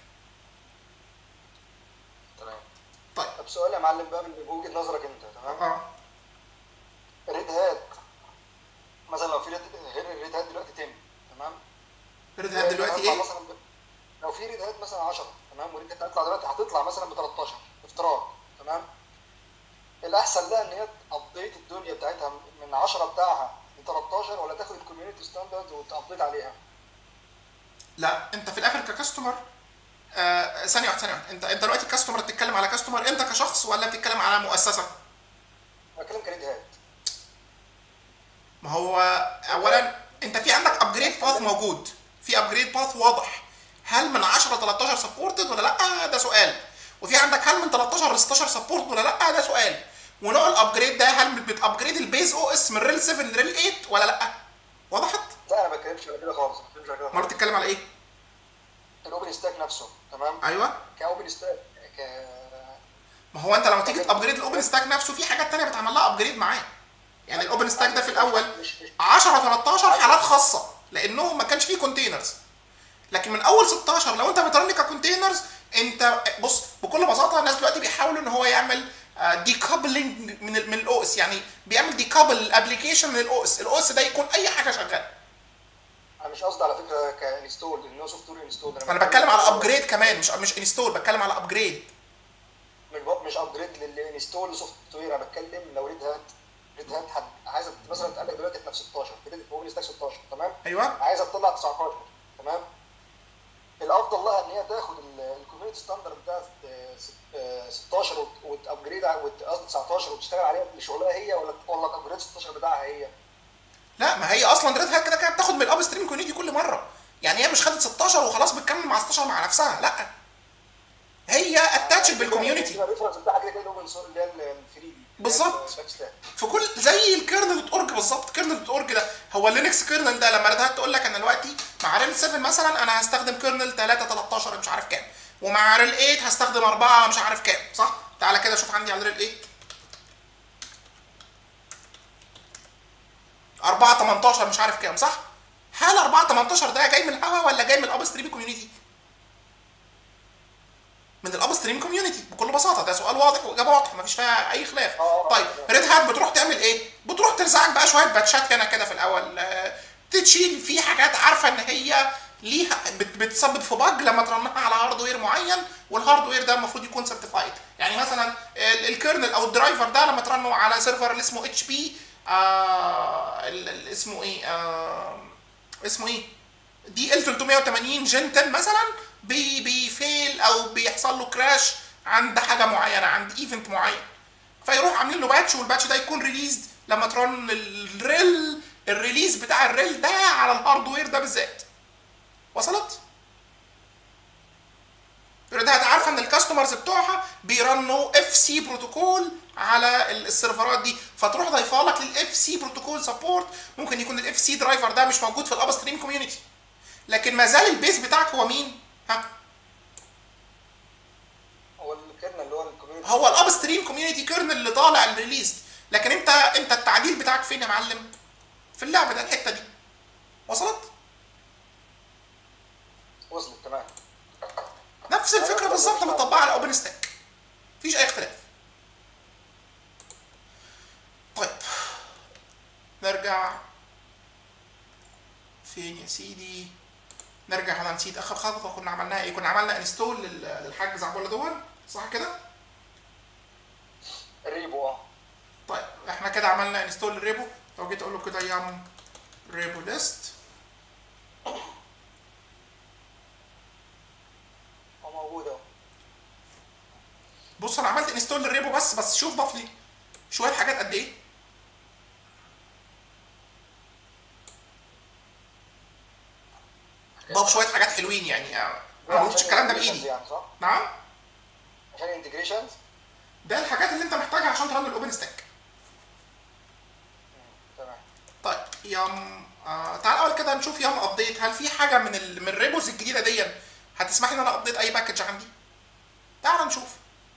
تمام طيب طب سؤال يا معلم بقى من وجهه نظرك انت تمام اه ريد هات مثلا لو في ريد غير الريد هات دلوقتي 10 تمام ريد هات دلوقتي هتطلع ايه مثلا ب... لو في ريد هات مثلا 10 تمام وريد هات هتطلع دلوقتي هتطلع مثلا ب 13 افتراض تمام الاحسن لها ان هي تابديت الدنيا بتاعتها من 10 بتاعها ل 13 ولا تاخد الكوميونتي ستاندرد وتابديت عليها لا انت في الاخر ككاستمر آه ثانيه واحده ثانيه واحده انت انت دلوقتي كاستمر بتتكلم على كاستمر انت كشخص ولا بتتكلم على مؤسسه انا بتكلم كريد هات ما هو اولا انت في عندك ابجريد باث موجود في ابجريد باث واضح هل من 10 ل 13 سبورتد ولا لا ده سؤال وفي عندك هل من 13 ل 16 سبورت ولا لا ده سؤال ونوع الابجريد ده هل بتابجريد البيز او اس من ريل 7 لريل 8 ولا لا وضحت لا انا ما بتكلمش على كده خالص ما بتكلمش على كده ما خالص بتتكلم على ايه الاوبن ستاك نفسه تمام ايوه كاوبن ستاك ك ما هو انت لما تيجي تابجريد الاوبن ستاك نفسه في حاجات تانية بتعمل لها ابجريد معاه يعني الاوبن ستاك ده في الاول مش مش 10 13 حالات خاصه لانهم ما كانش فيه كونتينرز لكن من اول 16 لو انت بترن ككونتينرز انت بص بكل بساطه الناس دلوقتي بيحاولوا ان هو يعمل ديكابلنج من ال من الاو اس يعني بيعمل ديكابل الابلكيشن من الاو اس الاو اس ده يكون اي حاجه شغاله انا مش قصدي على فكره كانستول انه سوفت وير انستول انا بتكلم على ابجريد كمان مش مش انستول بتكلم على ابجريد مش ب- مش ابجريد للانستول سوفت وير انا بتكلم لو ريد هات ريد هات حد عايزه مثلا تقلق دلوقتي احنا في 16 كريدت اوبن ستاك 16 تمام ايوه عايزه تطلع 19 تمام الافضل لها ان هي تاخد الكوميونتي ستاندرد بتاع آه، ست- آه، 16 وت- وتابجريد ع- وت- قصدي 19 وتشتغل عليها لشغلها هي ولا ولا تابجريد 16 بتاعها هي لا ما هي اصلا ريد هات كده كده بتاخد من الاب ستريم كوميونتي كل مره يعني هي مش خدت 16 وخلاص بتكمل مع 16 مع نفسها لا هي اتاتشد بالكوميونتي الريفرنس بتاعها كده كده الاوبن سورس اللي هي الفري دي بالظبط. الباك سلاش. في كل زي الكيرنل دوت اورج بالظبط كيرنل دوت اورج ده هو اللينكس كيرنل ده لما ريد هات تقول لك انا دلوقتي مع ريل 7 مثلا انا هستخدم كيرنل 3 13 مش عارف كام ومع ريل 8 هستخدم 4 مش عارف كام صح تعالى كده شوف عندي على ريل 8 4 18 مش عارف كام صح هل 4 18 ده جاي من الهوا ولا جاي من الاب ستريم كوميونتي من الاب ستريم كوميونتي بكل بساطه ده سؤال واضح واجابه واضحه مفيش فيها اي خلاف آه. طيب ريد هات بتروح تعمل ايه بتروح ترزعك بقى شويه باتشات هنا كده في الاول آه، تشيل في حاجات عارفه ان هي ليها بت- بتسبب في باج لما ترنها على هاردوير معين والهاردوير ده المفروض يكون سيرتيفايد يعني مثلا ال- الكيرنل او الدرايفر ده لما ترنه على سيرفر اللي اسمه اتش بي اسمه ايه آه اسمه ايه دي ال 380 جن 10 مثلا بي بيفيل او بيحصل له كراش عند حاجه معينه عند ايفنت معين فيروح عاملين له باتش والباتش ده يكون ريليزد لما ترن الريل الريليز بتاع الريل ده على الهاردوير ده بالذات وصلت ريد هات عارفه ان الكاستمرز بتوعها بيرنوا اف سي بروتوكول على ال- السيرفرات دي فتروح ضايفه لك للاف سي بروتوكول سبورت ممكن يكون الاف سي درايفر ده مش موجود في الاب ستريم كوميونتي لكن ما زال البيز بتاعك هو مين؟ ها هو الكيرنل اللي هو الكوميونتي هو الاب ستريم كوميونتي كيرنل اللي طالع الريليز لكن انت انت التعديل بتاعك فين يا معلم؟ في اللعبه ده الحته دي وصلت؟ وصلت تمام نفس الفكره بالظبط مطبقه على اوبن ستاك مفيش اي اختلاف طيب نرجع فين يا سيدي نرجع انا نسيت اخر خطوه كنا عملناها ايه كنا عملنا انستول للحاج زعبوله دول صح كده الريبو اه طيب احنا كده عملنا انستول للريبو لو جيت اقول له كده يام ريبو ليست هو موجود اهو بص انا عملت انستول للريبو بس بس شوف ضاف لي شويه حاجات قد ايه ضاف شويه حاجات حلوين يعني آه، انا ما قلتش الكلام ده بايدي يعني صح؟ نعم عشان الانتجريشنز ده الحاجات اللي انت محتاجها عشان ترن الاوبن ستاك تمام طيب يام آه تعال اول كده نشوف يام ابديت هل في حاجه من ال... من الريبوز الجديده دي هتسمح لي ان انا ابديت اي باكج عندي تعال نشوف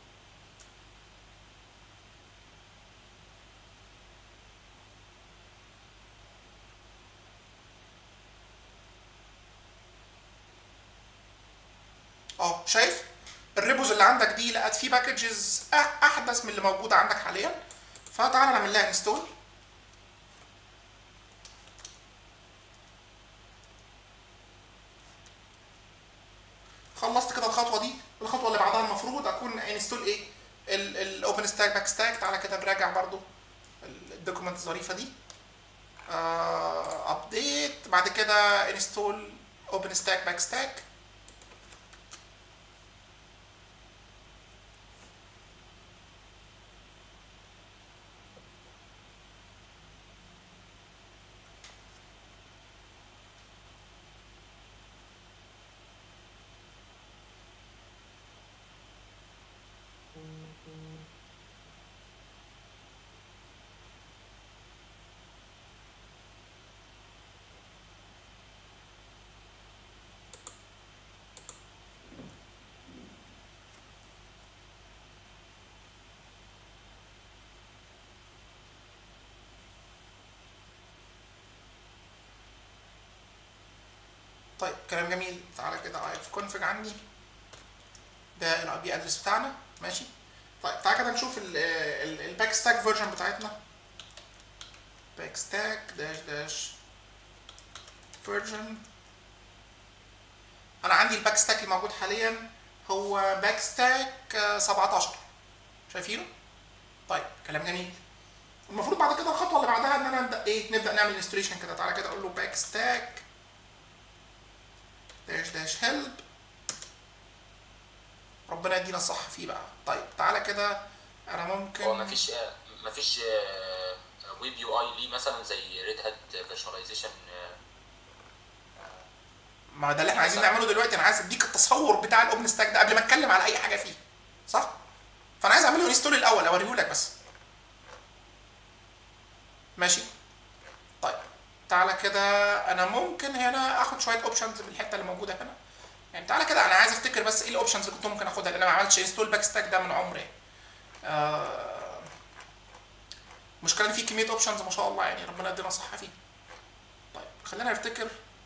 اه شايف الريبوز اللي عندك دي لقت فيه باكجز احدث من اللي موجوده عندك حاليا فتعالى نعمل لها انستول خلصت كده الخطوه دي الخطوه اللي بعدها المفروض اكون انستول ايه الاوبن ستاك باك ستاك تعالى كده نراجع برضو الدوكيمنت الظريفه دي ابديت بعد كده انستول اوبن ستاك باك ستاك طيب كلام جميل تعالى كده اف كونفج عندي ده الاي بي ادرس بتاعنا ماشي طيب تعالى كده نشوف الباك ستاك فيرجن بتاعتنا باك ستاك داش داش فيرجن انا عندي الباك ستاك الموجود حاليا هو باك ستاك 17 شايفينه طيب كلام جميل المفروض بعد كده الخطوه اللي بعدها ان انا نبدا ايه نبدا نعمل انستليشن كده تعالى كده اقول له باك ستاك داش داش هيلب ربنا يدينا الصح فيه بقى طيب تعالى كده انا ممكن هو مفيش مفيش ويب يو اي ليه مثلا زي ريد هات فيرشواليزيشن ما ده اللي احنا عايزين نعمله دلوقتي انا عايز اديك التصور بتاع الاوبن ستاك ده قبل ما اتكلم على اي حاجه فيه صح فانا عايز اعمله انستول الاول اوريه لك بس ماشي طيب تعالى كده انا ممكن هنا اخد شويه اوبشنز من الحته اللي موجوده هنا يعني تعالى كده انا عايز افتكر بس ايه الاوبشنز اللي كنت ممكن اخدها لان انا ما عملتش انستول باك ستاك ده من عمري آه مشكلة ان في كمية اوبشنز ما شاء الله يعني ربنا يدينا الصحة فيه طيب خلينا نفتكر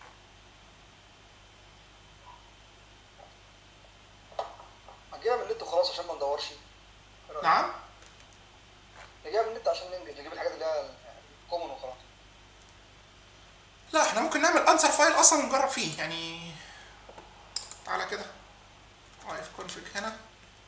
هنجيبها من النت وخلاص عشان ما ندورش إيه رأيك؟ نعم نجيبها من النت عشان ننجز نجيب الحاجات اللي هي كومن وخلاص لا احنا ممكن نعمل انسر فايل اصلا ونجرب فيه يعني تعالى كده اف كونفج هنا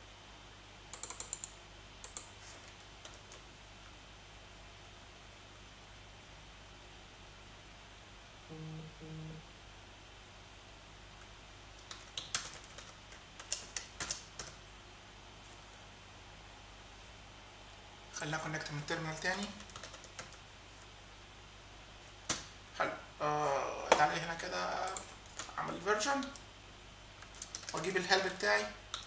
خلينا كونكت من التيرمينال تاني حلو آه تعالى هنا كده اعمل فيرجن واجيب الهيلب بتاعي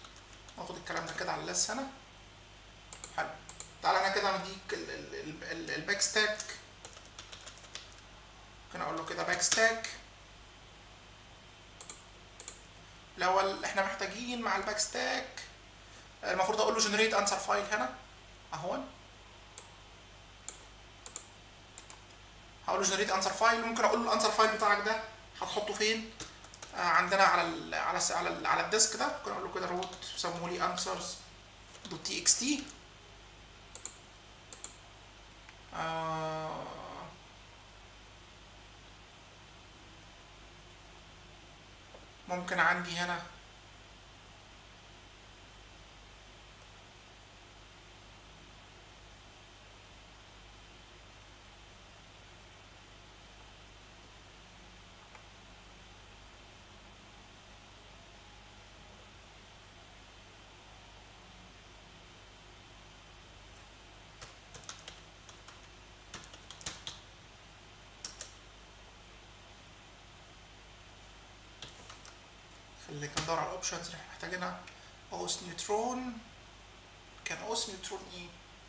واخد الكلام ده كده على اللس هنا حلو تعالى انا كده مديك ال- ال- ال- ال- الباك ستاك ممكن اقول له كده باك ستاك الاول احنا محتاجين مع الباك ستاك المفروض اقول له جنريت انسر فايل هنا اهون هقول له جنريت انسر فايل ممكن اقول له الانسر فايل بتاعك ده هتحطه فين آه عندنا على ال على ال على ال على الديسك ده ممكن اقول له كده روت سموه لي انسرز دوت تي اكس تي ممكن عندي هنا خليك ندور على الاوبشنز اللي احنا محتاجينها اوس نيوترون كان اوس نيوترون ايه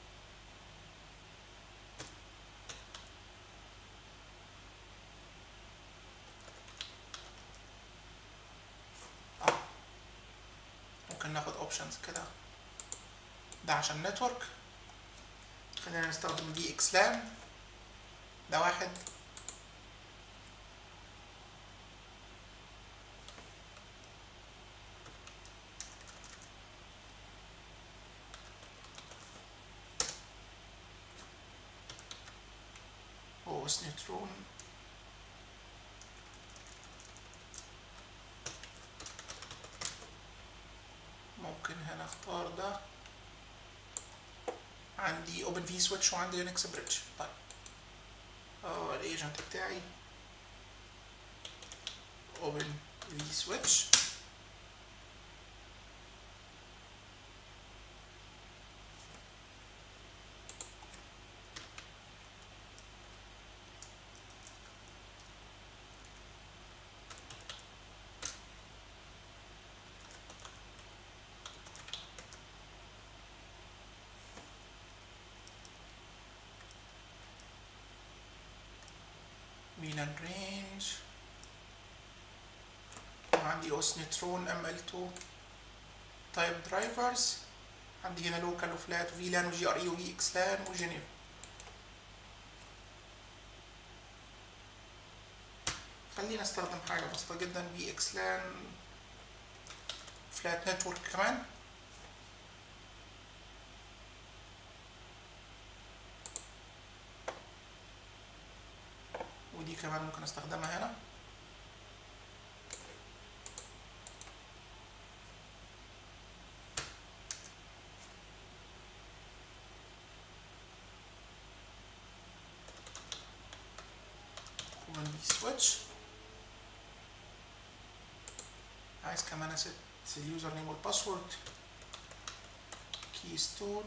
اه ممكن ناخد اوبشنز كده ده عشان نتورك خلينا نستخدم دي اكس لان ده واحد اوس نيوترون ممكن هنا اختار ده عندي اوبن في سويتش وعندي لينكس بريدج طيب اه الايجنت بتاعي اوبن في سويتش VLAN range وعندي اوس نيوترون ام ال 2 تايب درايفرز عندي هنا لوكال وفلات وفيلان وجي ار اي وفي اكس لان وجينيف خلينا استخدم حاجة بسيطة جدا في اكس لان فلات نتورك كمان ودي كمان ممكن استخدمها هنا ومن دي سويتش عايز كمان اسيت اليوزر نيم والباسورد كيستون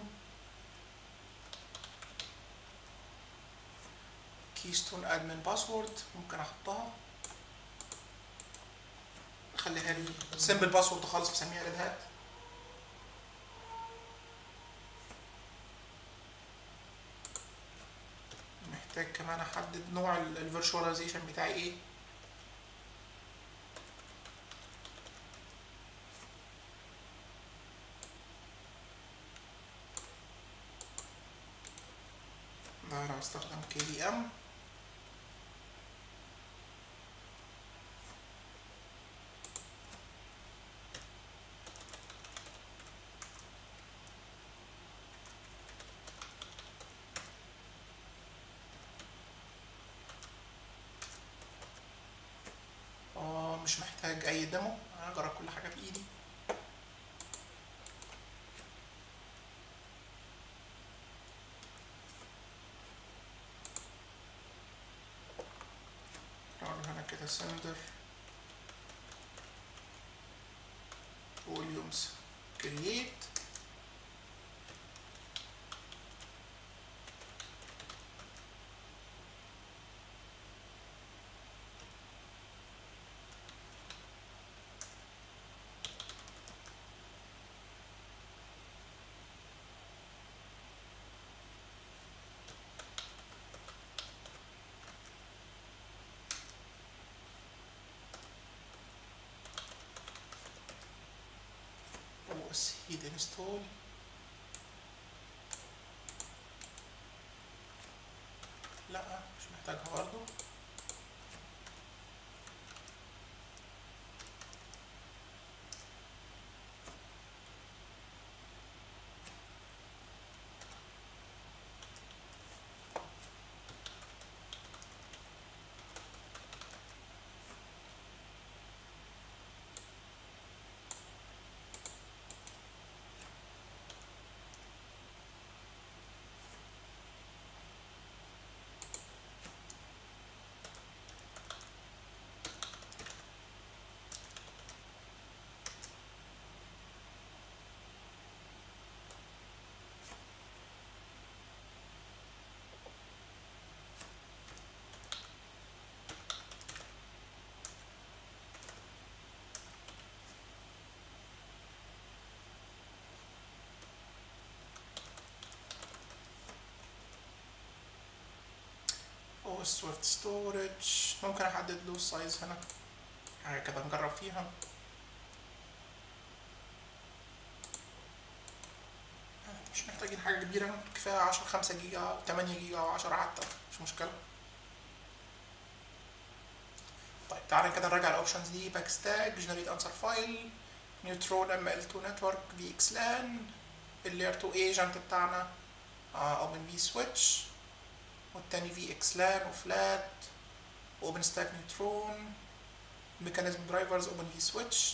كيستون ادمن باسورد ممكن احطها اخليها لي سمبل باسورد خالص بسميها ريد هات محتاج كمان احدد نوع الفيرشواليزيشن بتاعي ايه ده انا هستخدم كي دي ام اه مش محتاج اي ديمو انا هجرب كل حاجه بايدي نقول هنا كده sender volumes create بس هيد انستول لا مش محتاجها برضه او سويفت ستورج ممكن احدد له السايز هنا حاجه كده نجرب فيها مش محتاجين حاجه كبيره كفايه 10 5 جيجا أو 8 جيجا او 10 حتى مش مشكله طيب تعالى كده نراجع الاوبشنز دي باك ستاك جنريت انسر فايل نيوترون ام ال 2 نتورك في اكس لان اللير 2 ايجنت بتاعنا اوبن في سويتش والتاني في اكس لان وفلات اوبن ستاك نيوترون ميكانيزم درايفرز اوبن في سويتش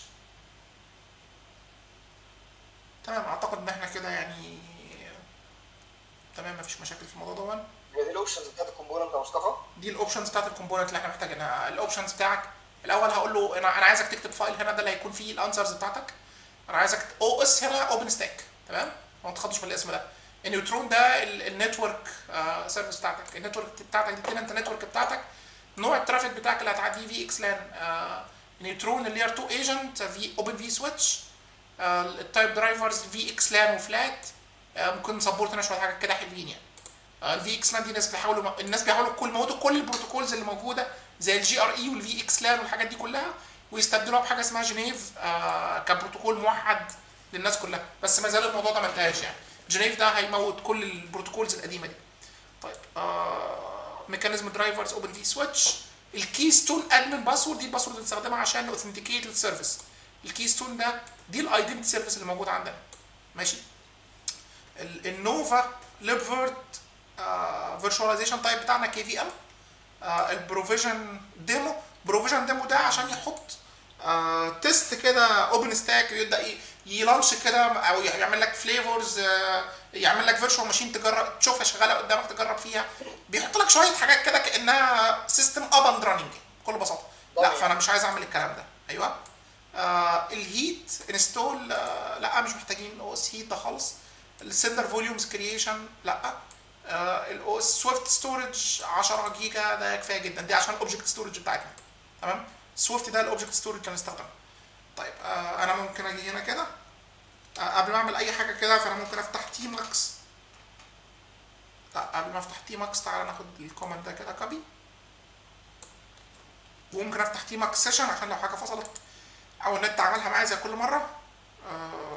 تمام اعتقد ان احنا كده يعني تمام مفيش مشاكل في الموضوع ده هي دي الاوبشنز بتاعت الكومبوننت يا مصطفى دي الاوبشنز بتاعت الكومبوننت اللي احنا محتاجينها الاوبشنز بتاعك الاول هقول له انا انا عايزك تكتب فايل هنا ده اللي هيكون فيه الانسرز بتاعتك انا عايزك او اس هنا اوبن ستاك تمام ما تخضش في الاسم ده النيوترون ده النتورك سيرفيس بتاعتك النتورك بتاعتك دي التننت نتورك بتاعتك نوع الترافيك بتاعك اللي هتعديه في اكس لان نيوترون اللي هي 2 ايجنت في اوبن في سويتش التايب درايفرز في اكس لان وفلات ممكن نسبورت هنا شويه حاجات كده حلوين يعني الفي اكس لان دي ناس بيحاولوا الناس بيحاولوا كل موجود كل البروتوكولز اللي موجوده زي الجي ار اي والفي اكس لان والحاجات دي كلها ويستبدلوها بحاجه اسمها جنيف آه كبروتوكول موحد للناس كلها بس ما زال الموضوع ده ما انتهاش يعني جنيف ده هيموت كل البروتوكولز القديمه دي طيب آه ميكانيزم درايفرز اوبن في سويتش الكيستون ادمن باسورد دي الباسورد اللي بنستخدمها عشان اوثنتيكيت السيرفيس الكيستون ده دي الايدنتي سيرفيس اللي موجود عندنا ماشي النوفا ليبفرت فيرتشواليزيشن تايب بتاعنا كي في ام البروفيجن ديمو بروفيجن ديمو ده عشان يحط آه تيست كده اوبن ستاك يبدا يلانش كده او يعمل لك فليفرز آه يعمل لك فيرتشوال ماشين تجرب تشوفها شغاله قدامك تجرب فيها بيحط لك شويه حاجات كده كانها سيستم اب اند راننج بكل بساطه لا فانا مش عايز اعمل الكلام ده ايوه آه الهيت انستول آه لا مش محتاجين او اس هيت ده خالص السندر فوليومز كرييشن لا الاو اس سويفت ستورج 10 جيجا ده كفايه جدا دي عشان الاوبجكت ستورج بتاعتنا تمام سويفت ده الاوبجكت ستورج اللي هنستخدمه طيب آه انا ممكن اجي هنا كده آه قبل ما اعمل اي حاجه كده فانا ممكن افتح تي ماكس لا قبل ما افتح تي ماكس تعالى ناخد الكومنت ده كده كوبي وممكن افتح تي ماكس سيشن عشان لو حاجه فصلت او النت عملها معايا زي كل مره آه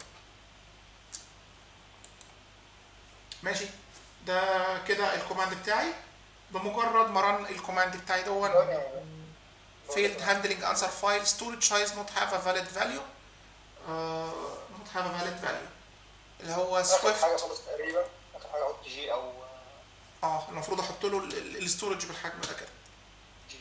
ماشي ده كده الكوماند بتاعي بمجرد ما رن الكوماند بتاعي دون failed handling answer file storage size not have a valid value uh, not have a valid value اللي هو اخر سويفت حاجه خالص تقريبا اخر حاجه احط جي او اه المفروض احط له الاستورج بالحجم ده كده جي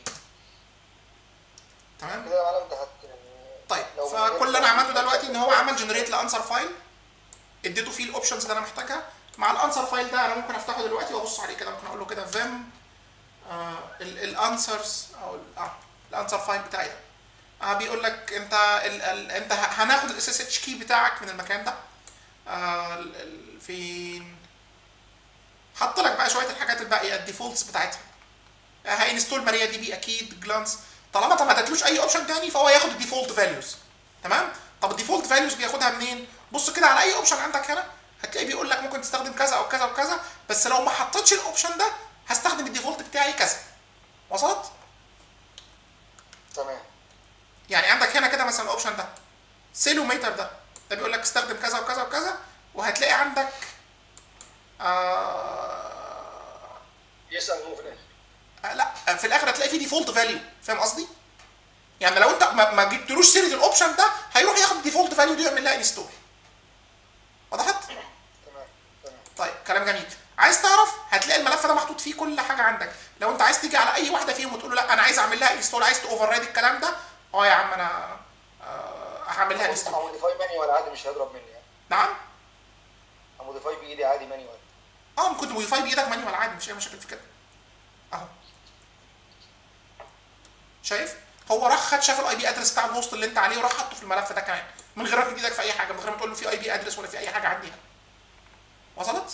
تمام كده يا معلم ده هت طيب لو فكل اللي انا عملته دلوقتي ان هو عمل جنريت لانسر فايل اديته فيه الاوبشنز اللي انا محتاجها مع الانسر فايل ده انا ممكن افتحه دلوقتي وابص عليه كده ممكن اقول له كده فيم الانسرز او ال- اه الانسر فايل بتاعي ده آه بيقول لك انت ال ال انت ه- هناخد الاس اس اتش كي بتاعك من المكان ده آه ال- ال- فين حط لك بقى شويه الحاجات الباقيه الديفولتس بتاعتها آه هينستول ماريا دي بي اكيد جلانس طالما انت ما اديتلوش اي اوبشن تاني فهو ياخد الديفولت فاليوز تمام طب الديفولت فاليوز بياخدها منين بص كده على اي اوبشن عندك هنا هتلاقيه بيقول لك ممكن تستخدم كذا او كذا وكذا بس لو ما حطيتش الاوبشن ده هستخدم الديفولت بتاعي كذا وصلت تمام يعني عندك هنا كده مثلا الاوبشن ده سيلوميتر ده ده بيقول لك استخدم كذا وكذا وكذا وهتلاقي عندك آه يسال هو في الاخر آه، لا في الاخر هتلاقي فيه ديفولت فاليو فاهم قصدي؟ يعني لو انت ما, ما جبتلوش سيره الاوبشن ده هيروح ياخد الديفولت فاليو دي ويعمل لها انستول وضحت؟ تمام تمام طيب كلام جميل عايز تعرف هتلاقي الملف ده محطوط فيه كل حاجه عندك لو انت عايز تيجي على اي واحده فيهم وتقول له لا انا عايز اعمل لها انستول عايز توفر رايد الكلام ده اه يا عم انا آه، هعمل لها انستول موديفاي مانيوال عادي مش هيضرب مني يعني نعم موديفاي بايدي عادي مانيوال اه ممكن موديفاي بايدك مانيوال عادي مش اي مشاكل في كده اهو شايف هو راح خد شاف الاي بي ادرس بتاع الهوست اللي انت عليه وراح حطه في الملف ده كمان من غير ما تمد ايدك في اي حاجه من غير ما تقول له في اي بي ادرس ولا في اي حاجه عنديها وصلت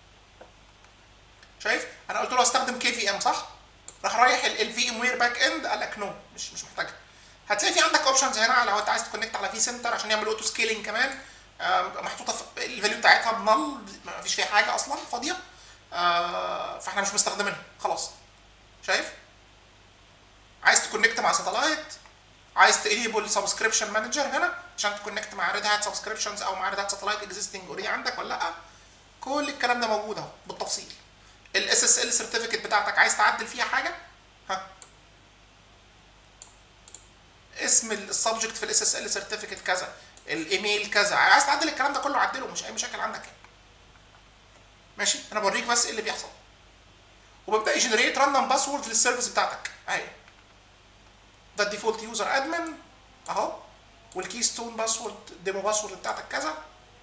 شايف انا قلت له استخدم كي في ام صح راح رايح الفي ام وير باك اند قال لك نو مش مش محتاجها هتلاقي في عندك اوبشنز هنا لو انت عايز تكونكت على في سنتر عشان يعمل اوتو سكيلينج كمان آم، محطوطه في الفاليو بتاعتها بنل ما فيش فيها حاجه اصلا فاضيه آه، فاحنا مش مستخدمينها خلاص شايف عايز تكونكت مع ساتلايت عايز تانيبل سبسكريبشن مانجر هنا عشان تكونكت مع ريد هات سبسكريبشنز او مع ريد هات ساتلايت اكزيستنج اوريدي عندك ولا لا كل الكلام ده موجود اهو بالتفصيل الاس اس ال سيرتيفيكت بتاعتك عايز تعدل فيها حاجه ها اسم السبجكت في الاس اس ال سيرتيفيكت كذا الايميل كذا عايز تعدل الكلام ده كله عدله مش اي مشاكل عندك يعني. ماشي انا بوريك بس ايه اللي بيحصل وببدا يجنريت راندوم باسورد للسيرفيس بتاعتك اهي ده الديفولت يوزر ادمن اهو والكي ستون باسورد ديمو باسورد بتاعتك كذا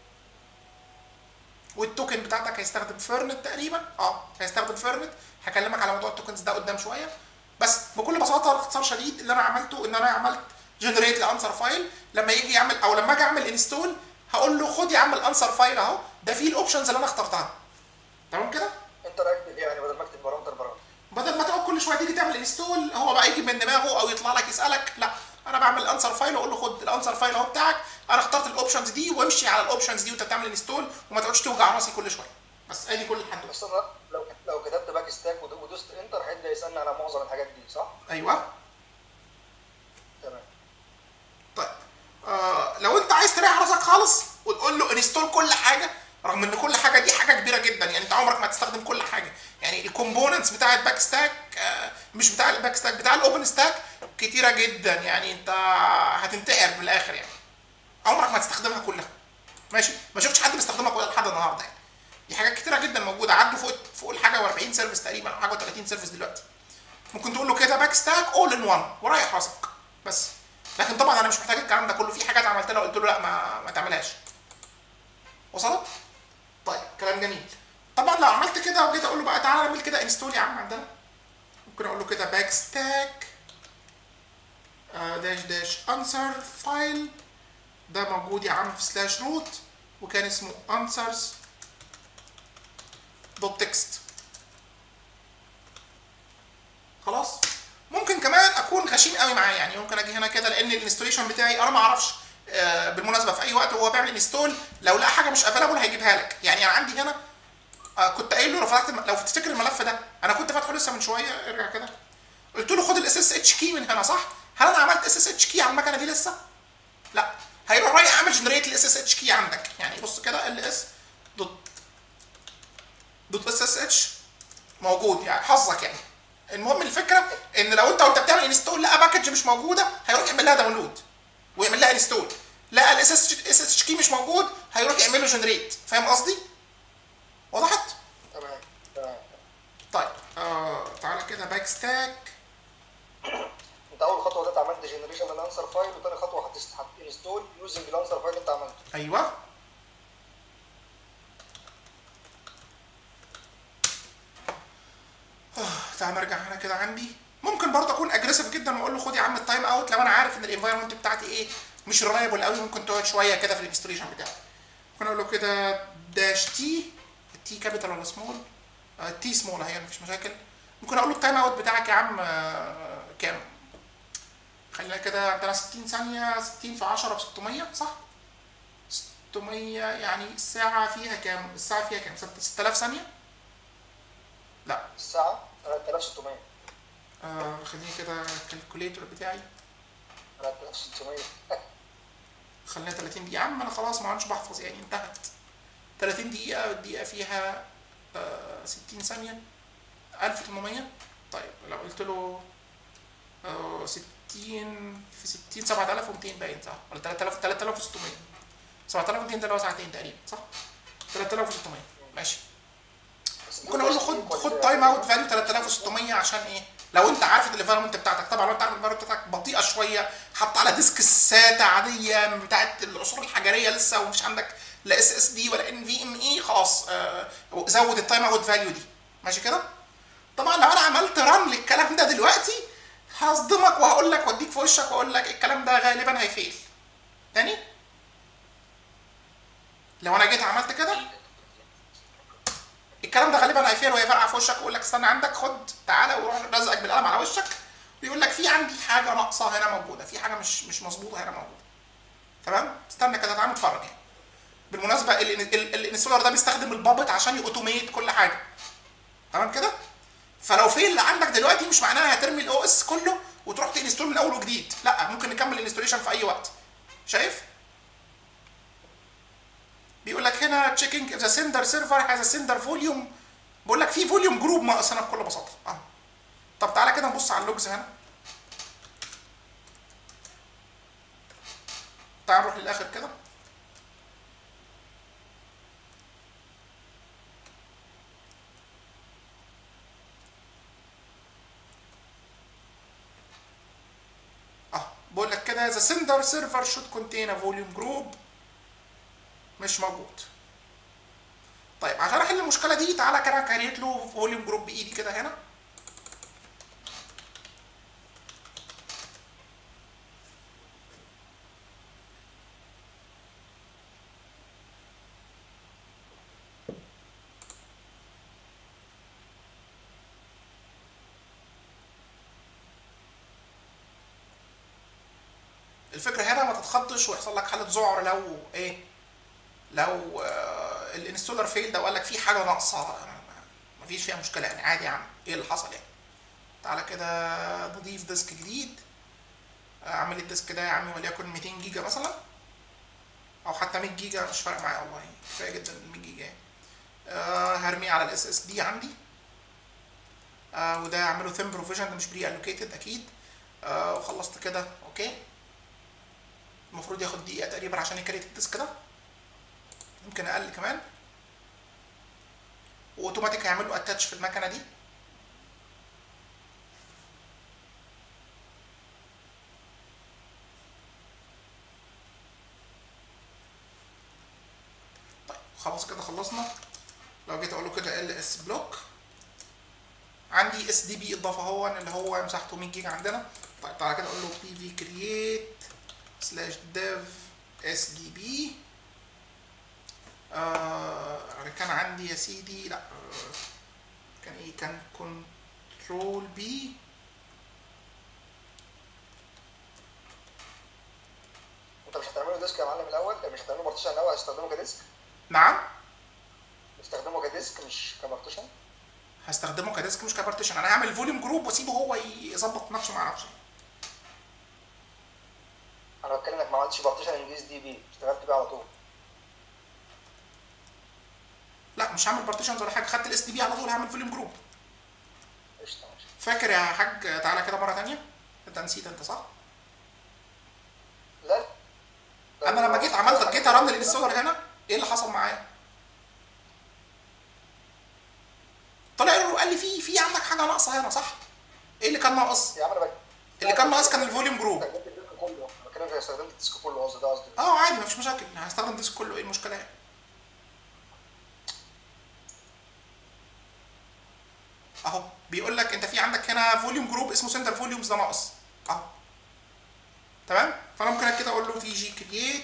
والتوكن بتاعتك هيستخدم فيرنت تقريبا اه هيستخدم فيرنت هكلمك على موضوع التوكنز ده قدام شويه بس بكل بساطه باختصار شديد اللي انا عملته ان انا عملت جنريت لانسر فايل لما يجي يعمل او لما اجي اعمل انستول هقول له خد يا عم الانسر فايل اهو ده فيه الاوبشنز اللي انا اخترتها تمام كده انتراكتيف يعني بدل ما اكتب بارامتر بارامتر بدل ما تقعد كل شويه تيجي تعمل انستول هو بقى يجي من دماغه او يطلع لك يسالك لا انا بعمل انسر فايل واقول له خد الانسر فايل اهو بتاعك انا اخترت الاوبشنز دي وامشي على الاوبشنز دي وانت بتعمل انستول وما تقعدش توجع راسي كل شويه بس ادي كل الحد بس انا لو لو كتبت باك ستاك ود- ودوست انتر هيبدا يسالني على معظم الحاجات دي صح؟ ايوه تمام طيب آه لو انت عايز تريح راسك خالص وتقول له انستول كل حاجه رغم ان كل حاجه دي حاجه كبيره جدا يعني انت عمرك ما هتستخدم كل حاجه يعني الكومبوننتس بتاع الباك ستاك آه مش بتاع الباك ستاك بتاع الاوبن ستاك كتيره جدا يعني انت هتنتحر من الاخر يعني عمرك ما هتستخدمها كلها ماشي ما شفتش حد بيستخدمها كلها لحد النهارده يعني دي حاجات كتيره جدا موجوده عدوا فوق فوق الحاجه و40 سيرفيس تقريبا او حاجه و30 سيرفيس دلوقتي ممكن تقول له كده باك ستاك اول ان وان ورايح راسك بس لكن طبعا انا مش محتاج الكلام ده كله في حاجات عملت لها قلت له لا ما ما تعملهاش وصلت طيب كلام جميل طبعا لو عملت كده وجيت اقول له بقى تعالى نعمل كده انستول يا عم عندنا ممكن اقول له كده باك ستاك داش داش انسر فايل ده موجود يا عم في سلاش روت وكان اسمه answers دوت تكست خلاص ممكن كمان اكون غشيم قوي معاه يعني ممكن اجي هنا كده لان الانستوليشن بتاعي انا ما اعرفش آه، بالمناسبه في اي وقت وهو بيعمل انستول لو لقى حاجه مش افيلابل هيجيبها لك يعني انا عندي هنا آه، كنت قايل له لو فتحت الم- لو تفتكر الملف ده انا كنت فاتحه لسه من شويه ارجع كده قلت له خد الاس اس اتش كي من هنا صح هل انا عملت اس اس اتش كي على المكنه دي لسه لا هيروح رايح عامل جنريت الاس اس اتش كي عندك يعني بص كده ال اس دوت دوت اس اس اتش موجود يعني حظك يعني المهم الفكره ان لو انت وانت بتعمل انستول لقى باكج مش موجوده هيروح يعمل لها داونلود ويعمل لها انستول لقى الاس اس اتش كي مش موجود هيروح يعمل له جنريت فاهم قصدي؟ وضحت؟ تمام تمام طيب آه تعالى كده باك ستاك انت اول خطوه ده عملت جنريشن للانسر فايل وتاني خطوه هتست- هتنستول يوزنج الانسر فايل اللي انت عملته ايوه آه، تعال نرجع هنا كده عندي ممكن برضه اكون اجريسيف جدا واقول له خد يا عم التايم اوت لو انا عارف ان الانفايرمنت بتاعتي ايه مش ريلايبل قوي ممكن تقعد شويه كده في الانستليشن بتاعي ممكن اقول له كده داش تي التي كابيتال ولا سمول تي سمول اهي مفيش مشاكل ممكن اقول له التايم اوت بتاعك يا عم آه، كام خلينا كده عندنا 60 ثانيه 60 في 10 ب 600 صح 600 يعني الساعة فيها كام؟ الساعة فيها كام؟ 6000 ثانية؟ لا الساعه 3600 آه خليني كده الكالكوليتور بتاعي 3600 خلينا 30 دقيقه يا عم انا خلاص ما عادش بحفظ يعني انتهت 30 دقيقه الدقيقه فيها آه 60 ثانيه 1800 طيب لو قلت له آه 60 في 60 7200 باين صح ولا 3000 3600 7200 ده اللي هو ساعتين تقريبا صح 3600 ماشي بس ممكن اقول له خد خد تايم اوت فاليو 3600 عشان ايه؟ لو انت عارف الانفيرمنت بتاعتك طبعا لو انت عارف الانفيرمنت بتاعتك بطيئه شويه حط على ديسك الساتا عاديه بتاعت العصور الحجريه لسه ومش عندك لا اس اس دي ولا ان في ام اي خلاص آه زود التايم اوت فاليو دي ماشي كده؟ طبعا لو انا عملت ران للكلام ده دلوقتي هصدمك وهقول لك واديك في وشك واقول لك الكلام ده غالبا هيفيل تاني لو انا جيت عملت كده الكلام ده غالبا هيفير وهيفرقع في وشك ويقول لك استنى عندك خد تعالى ويروح رزقك بالقلم على وشك ويقول لك في عندي حاجه ناقصه هنا موجوده في حاجه مش مش مظبوطه هنا موجوده تمام استنى كده تعالى نتفرج يعني بالمناسبه ال- ال- ال- الانستولر ده بيستخدم البابت عشان يأوتوميت كل حاجه تمام كده فلو في اللي عندك دلوقتي مش معناها هترمي الاو اس كله وتروح تنستول من اول وجديد لا ممكن نكمل الانستوليشن في اي وقت شايف بيقول لك هنا تشيكينج ذا سندر سيرفر هاز سندر فوليوم بقول لك في فوليوم جروب ناقص هنا بكل بساطه اه طب تعالى كده نبص على اللوجز هنا تعال نروح للاخر كده اه بقول لك كده ذا سندر سيرفر شود كونتين فوليوم جروب مش موجود طيب عشان احل المشكله دي تعالى كده كريت له فوليوم جروب بايدي كده هنا الفكره هنا ما تتخضش ويحصل لك حاله ذعر لو ايه لو آه الانستولر فيل ده وقال لك في حاجه ناقصه مفيش فيها مشكله يعني عادي يا عم ايه اللي حصل يعني تعالى كده نضيف ديسك جديد آه، اعمل الديسك ده يا عم وليكن 200 جيجا مثلا او حتى 100 جيجا مش فارق معايا والله كفايه جدا ال 100 جيجا يعني. آه هرميه على الاس اس دي عندي آه وده اعمله ثيم بروفيجن ده مش بري الوكيتد اكيد آه وخلصت كده اوكي المفروض ياخد دقيقه تقريبا عشان يكريت الديسك ده يمكن اقل كمان واوتوماتيك هيعمل له اتاتش في المكنه دي طيب خلاص كده خلصنا لو جيت اقول له كده ال اس بلوك عندي اس دي بي اضافه هو اللي هو مساحته 100 جيجا عندنا طيب تعالى كده اقول له بي في كرييت سلاش ديف اس دي بي كان عندي يا سيدي لا آه، كان ايه كان كنترول بي انت مش هتعمله ديسك يا معلم الاول مش هتعمله بارتيشن الاول هتستخدمه كديسك نعم تستخدمه كديسك مش كبارتيشن هستخدمه كديسك مش كبارتيشن انا هعمل فوليوم جروب واسيبه هو يظبط نفسه مع نفسه انا بتكلم انك ما عملتش بارتيشن انجليز دي بي اشتغلت بيه على طول لا مش هعمل بارتيشنز ولا حاجه خدت الاس دي بي على طول هعمل فوليوم جروب قشطه ماشي فاكر يا حاج تعالى كده مره تانية انت نسيت انت صح لا انا لما جيت عملت جيت ارن الانستولر هنا ايه اللي حصل معايا طلع له قال لي في في عندك حاجه ناقصه هنا صح ايه اللي كان ناقص يا عم انا بك... اللي كان ناقص كان الفوليوم جروب استخدمت الديسك كله انا بتكلم في استخدمت الديسك كله قصدي ده قصدي اه عادي مفيش مشاكل هستخدم ديسك كله ايه المشكله يعني اهو بيقول لك انت في عندك هنا فوليوم جروب اسمه سنتر فوليومز ده ناقص اهو تمام فانا ممكن كده اقول له في جي كرييت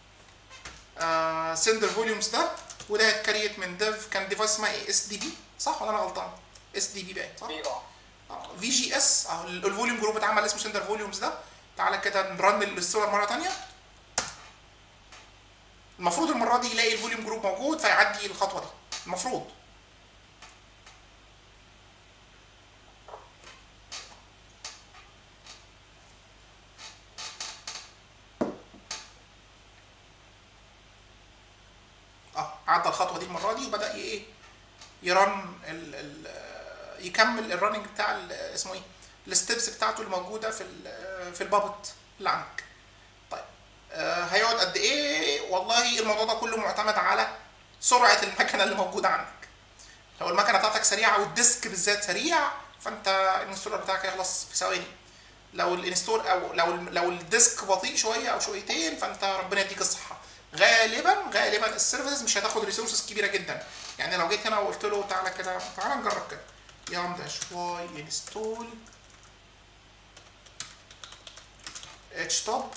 سندر فوليومز ده وده هيتكريت من ديف كان ديفايس اسمها ايه اس دي بي صح ولا انا غلطان اس دي بي باين صح بي اه في جي اس اهو الفوليوم جروب اتعمل اسمه سندر فوليومز ده تعالى كده نرن الستور مره تانية المفروض المره دي يلاقي الفوليوم جروب موجود فيعدي الخطوه دي المفروض عدى الخطوه دي المره دي وبدا ي- ايه يرن ال ال يكمل الرننج بتاع ال- اسمه ايه الستبس بتاعته اللي موجوده في ال في البابت اللي عندك طيب آه، هيقعد قد ايه والله الموضوع ده كله معتمد على سرعه المكنه اللي موجوده عندك لو المكنه بتاعتك سريعه والديسك بالذات سريع فانت الانستولر بتاعك هيخلص في ثواني لو الانستول او لو لو الديسك بطيء شويه او شويتين فانت ربنا يديك الصحه غالبا غالبا السيرفيسز مش هتاخد ريسورسز كبيره جدا يعني لو جيت هنا وقلت له تعالى كده تعالى نجرب كده يام داش واي انستول اتش توب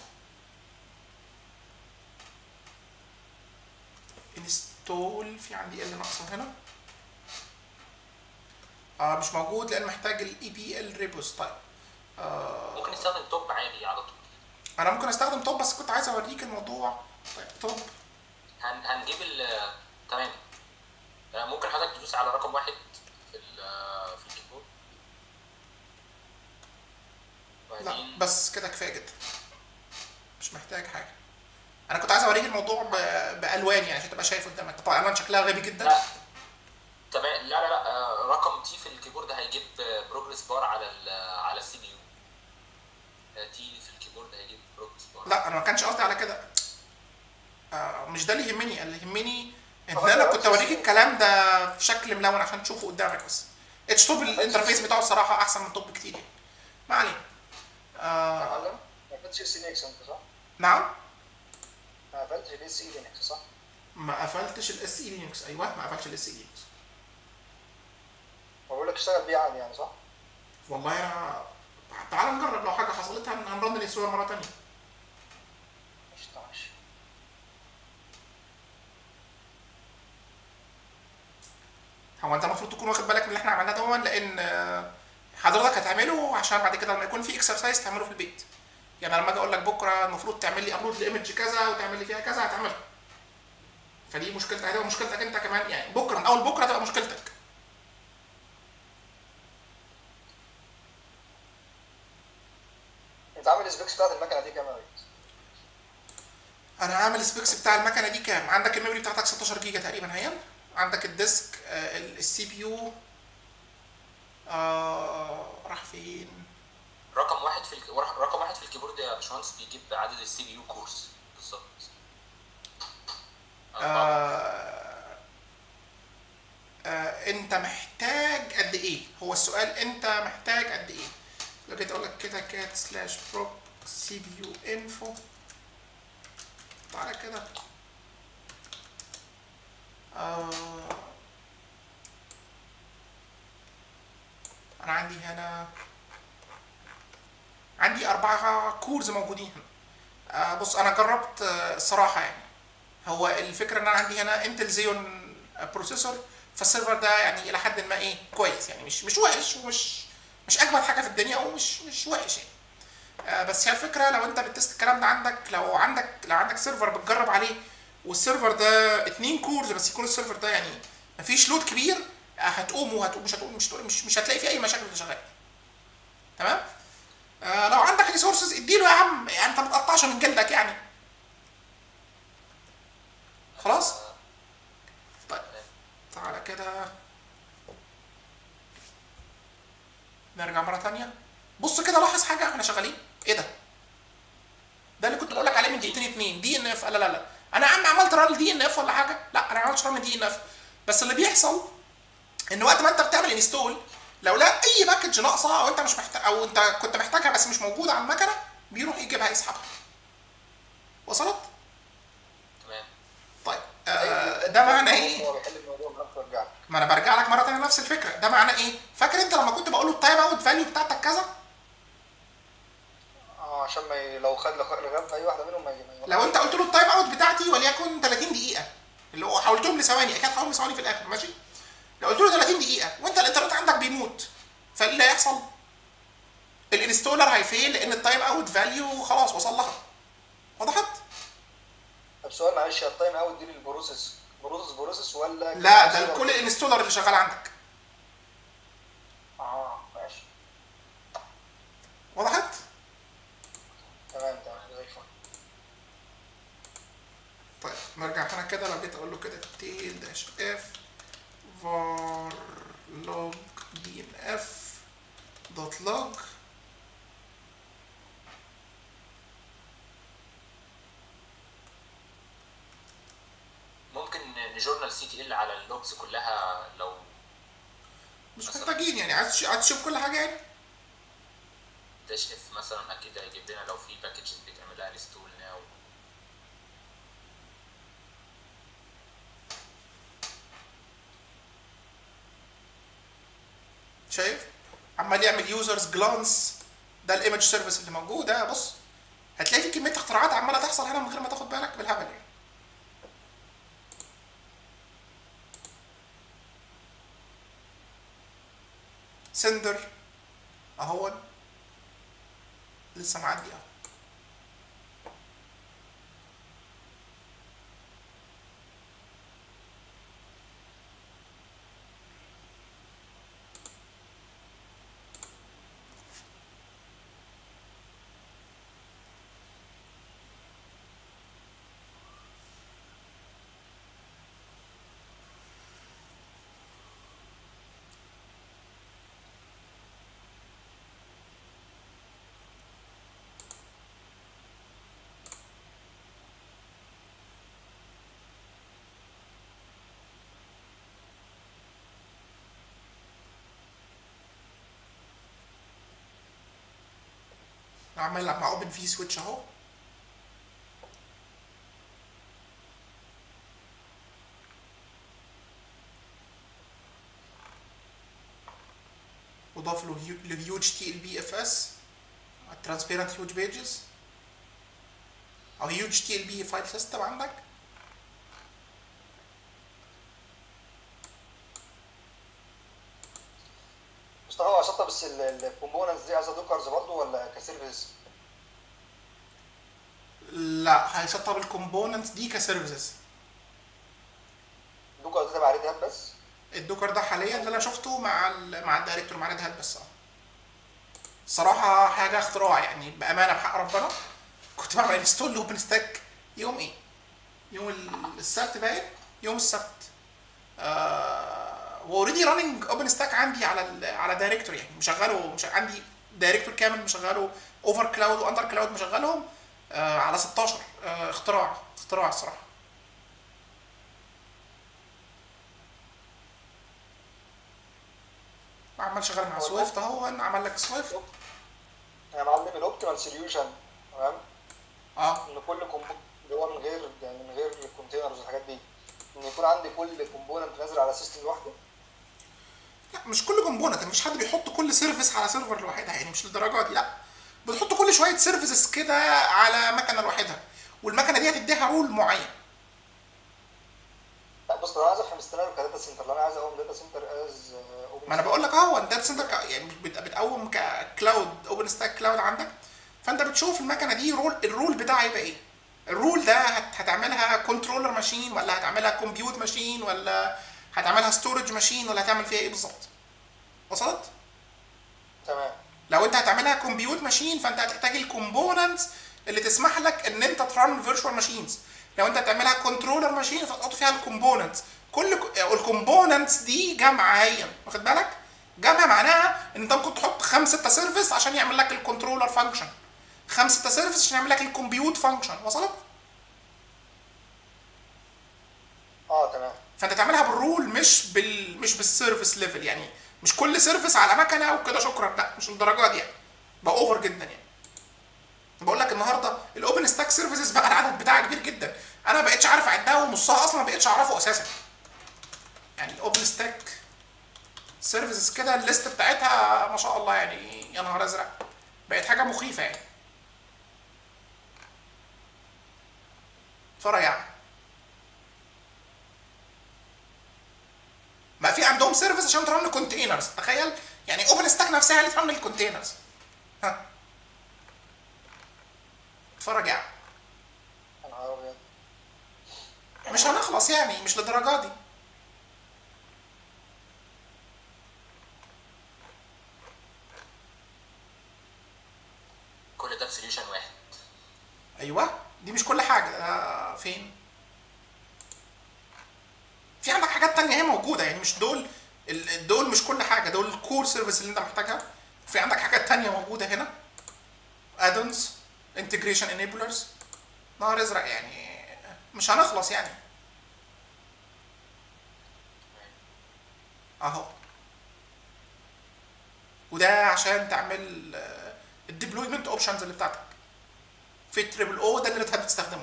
انستول في عندي ال ناقصه هنا آه مش موجود لان محتاج الاي بي ال ريبوس طيب آه ممكن نستخدم توب عادي على طول انا ممكن استخدم توب بس كنت عايز اوريك الموضوع طيب توب هن هنجيب ال تمام آه، ممكن حضرتك تدوس على رقم واحد في ال في الكيبورد لا وبعدين بس كده كفايه جدا مش محتاج حاجه انا كنت عايز اوريك الموضوع ب... بالوان يعني عشان تبقى شايف قدامك طبعا الالوان شكلها غبي جدا لا تمام لا لا لا آه، رقم تي في الكيبورد هيجيب بروجرس بار على ال على السي بي يو تي في الكيبورد هيجيب بروجرس بار لا انا ما كانش قصدي على كده آه مش ده اللي يهمني اللي يهمني ان هو انا ده كنت أصلاً اوريك الكلام ده في شكل ملون عشان تشوفه قدامك بس اتش توب الانترفيس بتاعه الصراحه احسن من توب كتير يعني ما علينا يا آه معلم ما قفلتش اس لينكس انت صح؟ نعم ما قفلتش الاس اي لينكس صح؟ ما قفلتش الاس اي لينكس ايوه ما قفلتش الاس اي لينكس بقول لك اشتغل بيه عادي يعني صح؟ والله انا تعال نجرب لو حاجه حصلت هن- هنرن الانستول مره تانية قشطة ماشي هو انت المفروض تكون واخد بالك من اللي احنا عملناه ده لان آه، حضرتك هتعمله عشان بعد كده لما يكون في اكسرسايز تعمله في البيت يعني لما اجي اقول لك بكره المفروض تعمل لي ابلود لايمج كذا وتعمل لي فيها كذا هتعملها فدي مشكلتك هتبقى مشكلتك انت كمان يعني بكره من اول بكره هتبقى مشكلتك انت عامل السبيكس بتاعت المكنه دي كام يا ريس؟ انا عامل سبيكس بتاع المكنه دي كام عندك الميموري بتاعتك 16 جيجا تقريبا هي عندك الديسك السي بي يو راح فين رقم واحد في الك... رقم واحد في الكيبورد يا باشمهندس بيجيب عدد السي بي يو كورس بالظبط آه آه انت محتاج قد ايه هو السؤال انت محتاج قد ايه لو جيت اقول لك كده كات سلاش بروك سي بي يو انفو تعالى كده آه انا عندي هنا عندي أربعة كورز موجودين هنا آه بص أنا جربت آه الصراحة يعني هو الفكره ان انا عندي هنا انتل زيون بروسيسور فالسيرفر ده يعني الى حد ما ايه كويس يعني مش مش وحش ومش مش اجمد حاجه في الدنيا ومش مش وحش يعني آه بس هي الفكره لو انت بتست الكلام ده عندك لو عندك لو عندك سيرفر بتجرب عليه والسيرفر ده اتنين كورز بس يكون السيرفر ده يعني مفيش لود كبير آه هتقوم وهتقوم مش هتقوم مش هتقوم مش, مش هتلاقي فيه اي مشاكل وانت شغال تمام آه لو عندك ريسورسز اديله يا عم يعني انت ما تقطعش من جلدك يعني خلاص طيب تعالى كده نرجع مرة تانية بص كده لاحظ حاجة احنا شغالين ايه ده؟ ده اللي كنت بقول لك عليه من دقيقتين اتنين دي ان اف لا لا لا انا يا عم عملت ران دي ان اف ولا حاجة؟ لا انا ما عملتش ران دي ان اف بس اللي بيحصل ان وقت ما انت بتعمل انستول لو لقى اي باكج ناقصه او انت مش محتاج او انت كنت محتاجها بس مش موجوده على المكنه بيروح يجيبها يسحبها وصلت؟ تمام طيب آه ده معنى ايه؟ هو بيحل الموضوع معاك ويرجع لك ما انا برجع لك مره ثانيه نفس الفكره ده معناه ايه فاكر انت لما كنت بقول له التايم اوت فاليو بتاعتك كذا اه عشان ما ي... لو خد لغ- لغايه اي واحده منهم ما ي... ما ي- لو انت قلت له التايم اوت بتاعتي وليكن 30 دقيقه اللي هو حولتهم لثواني اكيد حولهم لثواني في الاخر ماشي لو قلت له 30 دقيقه وانت الانترنت عندك بيموت فايه اللي هيحصل الانستولر هيفيل لان التايم اوت فاليو خلاص وصل لها وضحت طب سؤال معلش يا التايم اوت دي للبروسيس بروسيس بروسيس ولا لا ده لكل الانستولر اللي شغال عندك اه ماشي وضحت تمام تمام زي الفل طيب نرجع هنا كده لو جيت اقول له كده تيل داش اف var log dnf دوت log ممكن نجورنال سي تي ال على اللوجز كلها لو مش محتاجين يعني عايز عايز تشوف كل حاجه يعني داش اف مثلا اكيد هيجيب لنا لو في باكجز بيتعمل لها انستول ناو شايف عمال يعمل يوزرز جلانس ده الايمج سيرفيس اللي موجود ده بص هتلاقي في كميه اختراعات عماله تحصل هنا من غير ما تاخد بالك بالهبل يعني سندر اهو لسه معدي اهو عمال يلعب مع اوبن في سويتش اهو وضاف له الهيوج تي ال بي اف اس الترانسبيرنت هيوج بيجز او هيوج تي ال بي فايل سيستم عندك مصطفى هو شطه بس الكومبوننتس دي عايزه دوكرز برضه ولا كسيرفيس؟ لا هيسطب الكومبوننتس دي كسيرفيسز دوكر ده تبع ريد هات بس الدوكر ده حاليا اللي انا شفته مع ال مع الدايركتور مع ريد هات بس اه صراحة حاجة اختراع يعني بأمانة بحق ربنا كنت بعمل انستول لاوبن ستاك يوم ايه؟ يوم ال- السبت باين؟ يوم السبت آه واوريدي راننج اوبن ستاك عندي على ال على دايركتور يعني مشغله مش عندي دايركتور كامل مشغله اوفر كلاود واندر كلاود مشغلهم آه على 16 آه اختراع اختراع الصراحة عمال شغال مع سويفت اهو عمل لك سويفت يا معلم الاوبتيمال سوليوشن تمام اه ان كل كومبوننت اللي هو من غير يعني من غير الكونتينرز والحاجات دي ان يكون عندي كل كومبوننت نازل على سيستم لوحده لا مش كل كومبوننت مفيش حد بيحط كل سيرفيس على سيرفر لوحدها يعني مش للدرجه دي لا بتحط كل شويه سيرفيسز كده على مكنه لوحدها والمكنه دي هتديها رول معين لا بص انا عايز افهم السيناريو كداتا سنتر لو انا عايز اقوم داتا سنتر از ما انا بقول لك اهو الداتا سنتر ك- يعني بت- بتقوم ككلاود اوبن ستاك كلاود عندك فانت بتشوف المكنه دي رول الرول بتاعها يبقى ايه الرول ده هت- هتعملها كنترولر ماشين ولا هتعملها كومبيوت ماشين ولا هتعملها ستورج ماشين ولا هتعمل فيها ايه بالظبط وصلت تمام لو انت هتعملها كومبيوت ماشين فانت هتحتاج الكومبوننتس اللي تسمح لك ان انت ترن فيرتشوال ماشينز لو انت هتعملها كنترولر ماشين فتحط فيها الكومبوننتس كل الكومبوننتس دي جمع هي واخد بالك جمع معناها ان انت ممكن تحط خمس ستة سيرفيس عشان يعمل لك الكنترولر فانكشن خمس ستة سيرفيس عشان يعمل لك الكمبيوت فانكشن وصلت اه تمام فانت تعملها بالرول مش بال مش بالسيرفيس ليفل يعني مش كل سيرفيس على مكنه وكده شكرا لا مش الدرجات دي يعني بقى اوفر جدا يعني بقول لك النهارده الاوبن ستاك سيرفيسز بقى العدد بتاعها كبير جدا انا ما بقتش عارف اعدها ونصها اصلا ما بقتش اعرفه اساسا يعني الاوبن ستاك سيرفيسز كده الليست بتاعتها ما شاء الله يعني يا نهار ازرق بقت حاجه مخيفه يعني اتفرج يا عم بقى في عندهم سيرفيس عشان ترن كونتينرز تخيل يعني اوبن ستاك نفسها اللي ترن الكونتينرز ها اتفرج يا عم يا نهار ابيض مش هنخلص يعني مش للدرجه دي كل ده في سوليوشن واحد ايوه دي مش كل حاجه آه فين حاجات تانية هي موجوده يعني مش دول ال- دول مش كل حاجه دول الكور سيرفيس اللي انت محتاجها في عندك حاجات تانية موجوده هنا ادونز انتجريشن انيبلرز نهار ازرق يعني مش هنخلص يعني اهو وده عشان تعمل الديبلويمنت اوبشنز اللي بتاعتك في التريبل او ده اللي انت هتستخدمه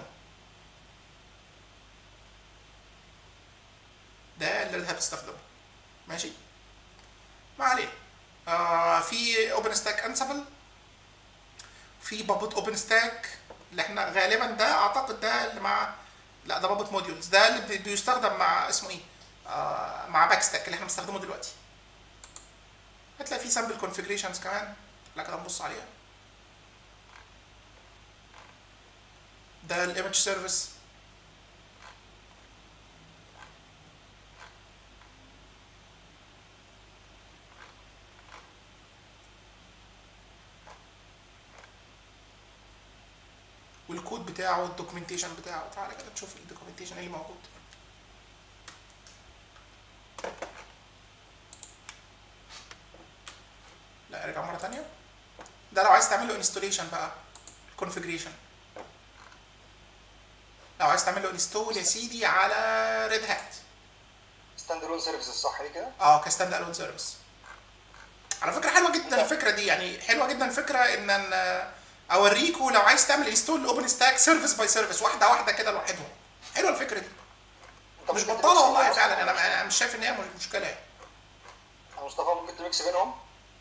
ده اللي انت هتستخدمه ماشي ما علينا آه في اوبن ستاك انسبل في بابت اوبن ستاك اللي احنا غالبا ده اعتقد ده اللي مع لا ده بابت موديولز ده اللي بي- بيستخدم مع اسمه ايه آه مع باك ستاك اللي احنا بنستخدمه دلوقتي هتلاقي في سامبل كونفيجريشنز كمان لا كده نبص عليها ده الايمج سيرفيس والكود بتاعه والدوكيومنتيشن بتاعه تعالى كده تشوف الدوكيومنتيشن اللي موجود لا ارجع مره تانية ده لو عايز تعمل له انستوليشن بقى كونفيجريشن لو عايز تعمل له انستول يا سيدي على ريد هات ستاند الون سيرفيسز صح دي كده؟ اه كستاند الون سيرفيس على فكره حلوه جدا الفكره دي يعني حلوه جدا الفكره ان أنا اوريكوا لو عايز تعمل انستول لاوبن ستاك سيرفيس باي سيرفيس واحده واحده كده لوحدهم حلوه الفكره دي انت مش ممكن بطاله تميكس والله بينهم؟ فعلا انا انا مش شايف ان هي مشكله يعني يا مصطفى ممكن تميكس بينهم؟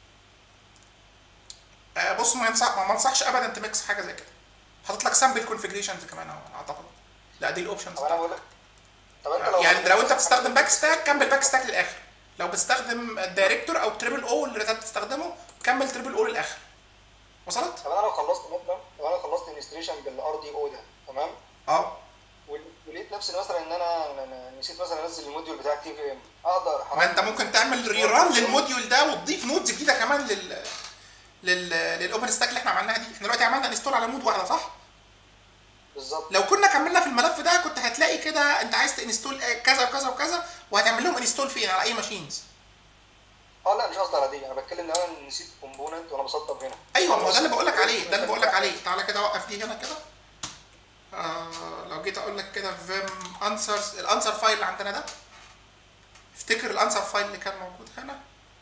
آه، بص ما ينصح ما انصحش ابدا تميكس حاجه زي كده حاطط لك سامبل كونفيجريشنز كمان اهو اعتقد لا دي الاوبشنز طب انا بقول لك طب انت لو يعني لو انت بتستخدم باك ستاك كمل باك ستاك للاخر لو بتستخدم الدايركتور او تريبل او اللي انت بتستخدمه كمل تريبل او للاخر وصلت؟ طب انا لو خلصت مثلا لو انا خلصت انستليشن بالار دي او ده تمام؟ اه ول- ولقيت نفسي مثلا ان انا أنا نسيت مثلا انزل الموديول بتاع تي في ام اقدر ما انت ممكن تعمل ريران للموديول ده وتضيف نودز جديده كمان لل لل للاوبن ستاك اللي احنا عملناها دي احنا دلوقتي عملنا انستول على نود واحده صح؟ بالظبط لو كنا كملنا في الملف ده كنت هتلاقي كده انت عايز تنستول كذا وكذا وكذا وهتعمل لهم انستول فين على اي ماشينز اه لا مش قصدي على دي انا بتكلم ان انا نسيت كومبوننت وانا بسطب هنا ايوه ما هو ده اللي بقول لك عليه ده اللي بقول لك عليه تعالى كده اوقف دي هنا كده آه لو جيت اقول لك كده فيم انسرز الانسر فايل اللي عندنا ده افتكر الانسر فايل اللي كان موجود هنا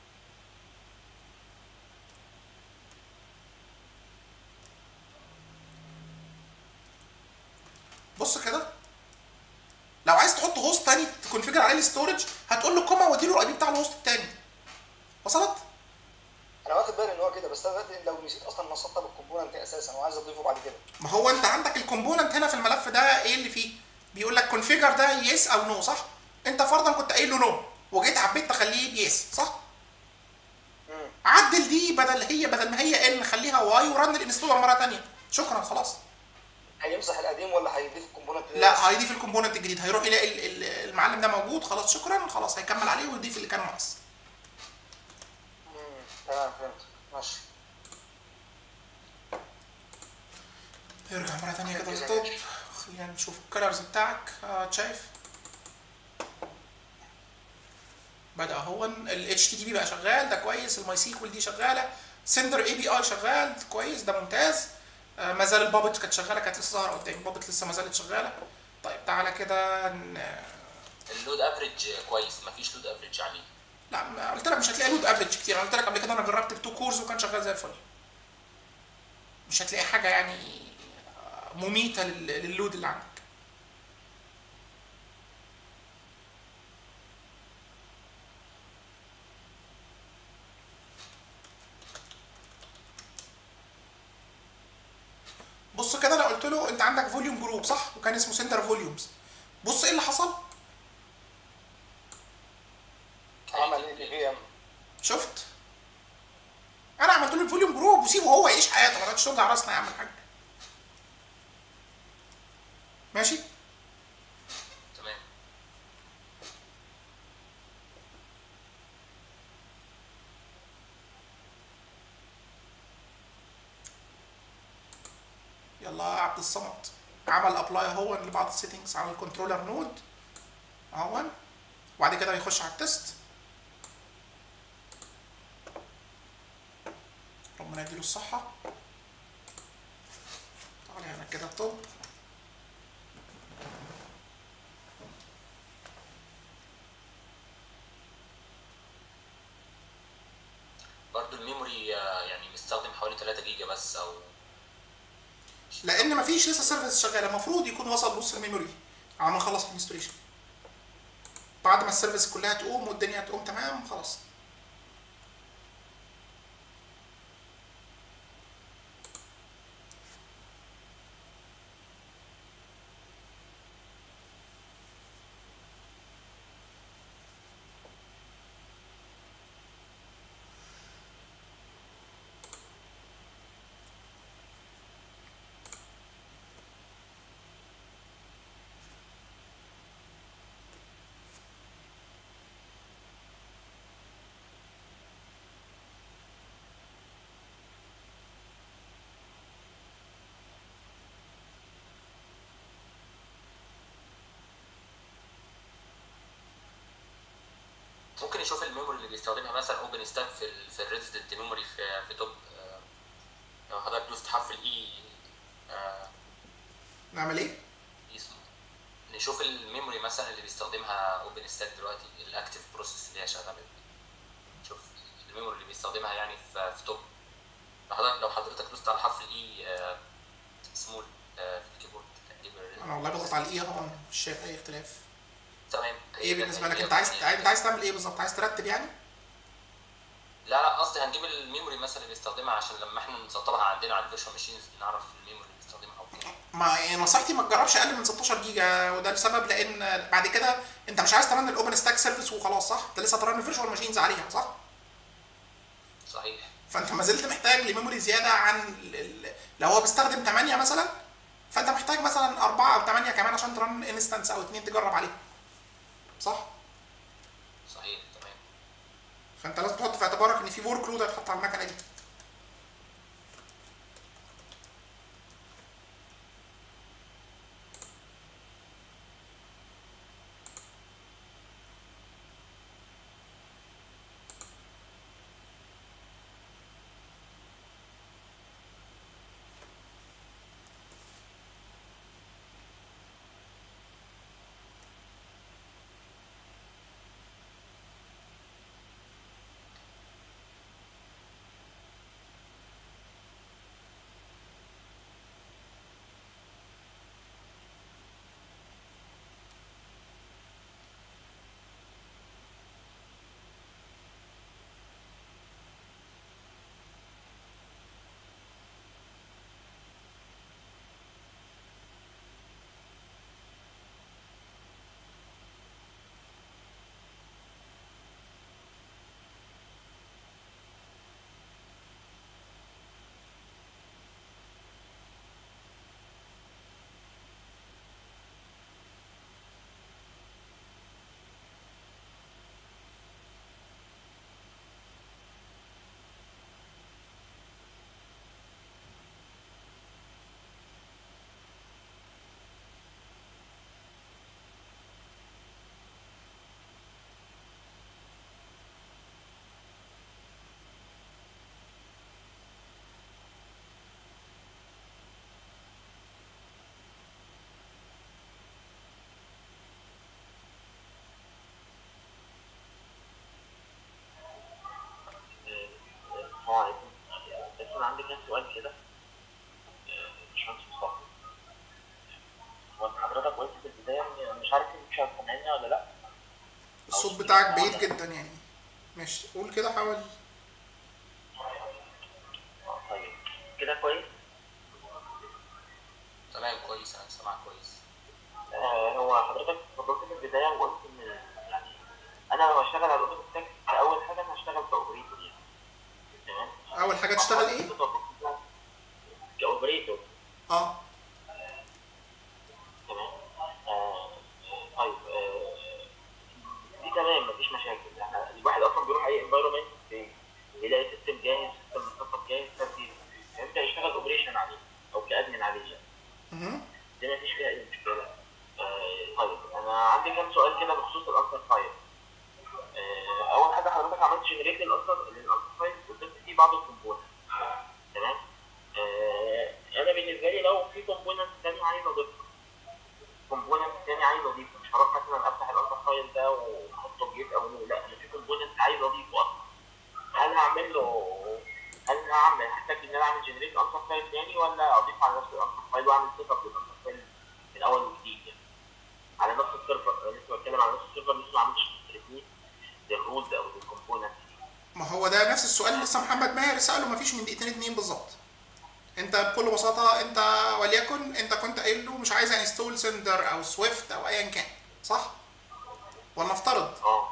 بص كده لو عايز تحط هوست تاني تكونفيجر عليه الستورج هتقول له كوما واديله الاي بي بتاع الهوست التاني وصلت؟ انا واخد بالي ان هو كده بس انا دلوقتي لو نسيت اصلا ان اسطب الكومبوننت اساسا وعايز اضيفه بعد كده ما هو انت عندك الكومبوننت هنا في الملف ده ايه اللي فيه؟ بيقول لك كونفيجر ده يس او نو صح؟ انت فرضا كنت قايل له نو وجيت حبيت تخليه بيس صح؟ امم عدل دي بدل هي بدل ما هي ان خليها واي ورن الانستولر مره ثانيه شكرا خلاص هيمسح القديم ولا هيضيف الكومبوننت لا هيضيف الكومبوننت الجديد هيروح يلاقي ال- ال- المعلم ده موجود خلاص شكرا خلاص هيكمل عليه ويضيف اللي كان ناقص امم تمام فهمت ماشي يرجع مره ثانيه كده للتوب خلينا نشوف الكلرز بتاعك اه شايف بدا هو ال HTTP بقى شغال ده كويس الماي سيكوال دي شغاله سندر اي بي اي شغال كويس ده ممتاز آه ما زال البابت كانت شغاله كانت لسه ظاهره قدامي البابت لسه ما زالت شغاله طيب تعالى كده ن- اللود افريج كويس مفيش لود افريج عليه لا ما قلت لك مش هتلاقي لود افريج كتير انا قلت لك قبل كده انا جربت بتو كورز وكان شغال زي الفل مش هتلاقي حاجه يعني آه، مميته لل- لللود اللي عندك بص كده انا قلت له انت عندك فوليوم جروب صح وكان اسمه سنتر فوليومز بص ايه اللي حصل عمل اي بي في ام شفت انا عملت له الفوليوم جروب وسيبه هو يعيش حياته ما تقعدش توجع راسنا يا عم الحاج ماشي تمام يلا يا عبد الصمد عمل ابلاي اهو لبعض السيتنجز على الكنترولر نود اهو وبعد كده يخش على التست ربنا يديله الصحة تعالى هنا كده الطب برضو الميموري آه، يعني مستخدم حوالي 3 جيجا بس او لان مفيش لسه سيرفيس شغاله المفروض يكون وصل نص الميموري على ما نخلص الانستوليشن بعد ما السيرفيس كلها تقوم والدنيا تقوم تمام خلاص ممكن نشوف الميموري اللي بيستخدمها مثلا اوبن ستاك في ال في الريزيدنت ميموري في في توب آه، لو حضرتك دوست حرف الاي نعمل ايه؟ اسمه نشوف الميموري مثلا اللي بيستخدمها اوبن ستاك دلوقتي الاكتف بروسيس اللي هي شغاله نشوف الميموري اللي بيستخدمها يعني في في توب لو حضرتك لو حضرتك دوست على حرف الاي سمول في الكيبورد هتجيب ال- انا والله بضغط على الاي اهو مش شايف اي اختلاف تمام ايه بالنسبه لك انت عايز انت عايز تعمل ايه بالظبط عايز ترتب يعني لا لا قصدي هنجيب الميموري مثلا اللي بيستخدمها عشان لما احنا نسطبها عندنا على الفيرشوال ماشينز نعرف الميموري اللي بيستخدمها او كده ما يعني نصيحتي ما تجربش اقل من 16 جيجا وده لسبب لان بعد كده انت مش عايز ترن الاوبن ستاك سيرفيس وخلاص صح انت لسه ترن فيرتشوال ماشينز عليها صح صحيح فانت ما زلت محتاج لميموري زياده عن ال- ال- لو هو بيستخدم 8 مثلا فانت محتاج مثلا 4 او 8 كمان عشان ترن انستنس او اتنين تجرب عليه صح صحيح تمام فانت لازم تحط في اعتبارك ان في ورك لود هيتحط على المكنه دي السلام عليكم بس انا عندي كام سؤال كده باشمهندس مصطفى هو انت حضرتك قلت في البدايه إن- مش عارف انت مش هتسمعني ولا لا الصوت بتاعك بعيد جدا يعني ماشي قول كده حاول آه، طيب كده كويس تمام كويس انا سامعك كويس آه، هو حضرتك اتفضلت في البدايه وقلت ان يعني انا لو هشتغل على الاوتو ستاك اول حاجه انا هشتغل كاوبريتور يعني تمام اول حاجه تشتغل ايه كاوبريتور اه تمام آه، طيب آه، دي تمام مفيش مشاكل احنا الواحد اصلا بيروح اي انفايرمنت بيلاقي سيستم جاهز سيستم مسطب جاهز فبيبدا يشتغل اوبريشن عليه او كادمن عليه يعني. مهم. دي مفيش فيها اي مشكله آه، طيب انا عندي كام سؤال كده بخصوص الانسر فاير جنريت للانسر للانسر فايل وضفت فيه بعض الكومبوننت تمام آه انا بالنسبه لي لو في كومبوننت تاني عايز اضيفها كومبوننت تاني عايز اضيفه مش هروح مثلا افتح الانسر فايل ده واحطه في جيت او نو لا انا في كومبوننت عايز اضيفه اصلا هل هعمل له هل هعمل هحتاج ان انا اعمل جنريت انسر فايل تاني ولا اضيف على نفس الانسر فايل واعمل سيت اب للانسر فايل من اول وجديد يعني على نفس السيرفر انا لسه بتكلم على نفس السيرفر لسه ما عملتش تريبيت للرولز او للكومبوننت ما هو ده نفس السؤال اللي لسه محمد ماهر ساله مفيش من دقيقتين اتنين بالظبط انت بكل بساطه انت وليكن انت كنت قايل له مش عايز انستول سندر او سويفت او ايا كان صح ولنفترض اه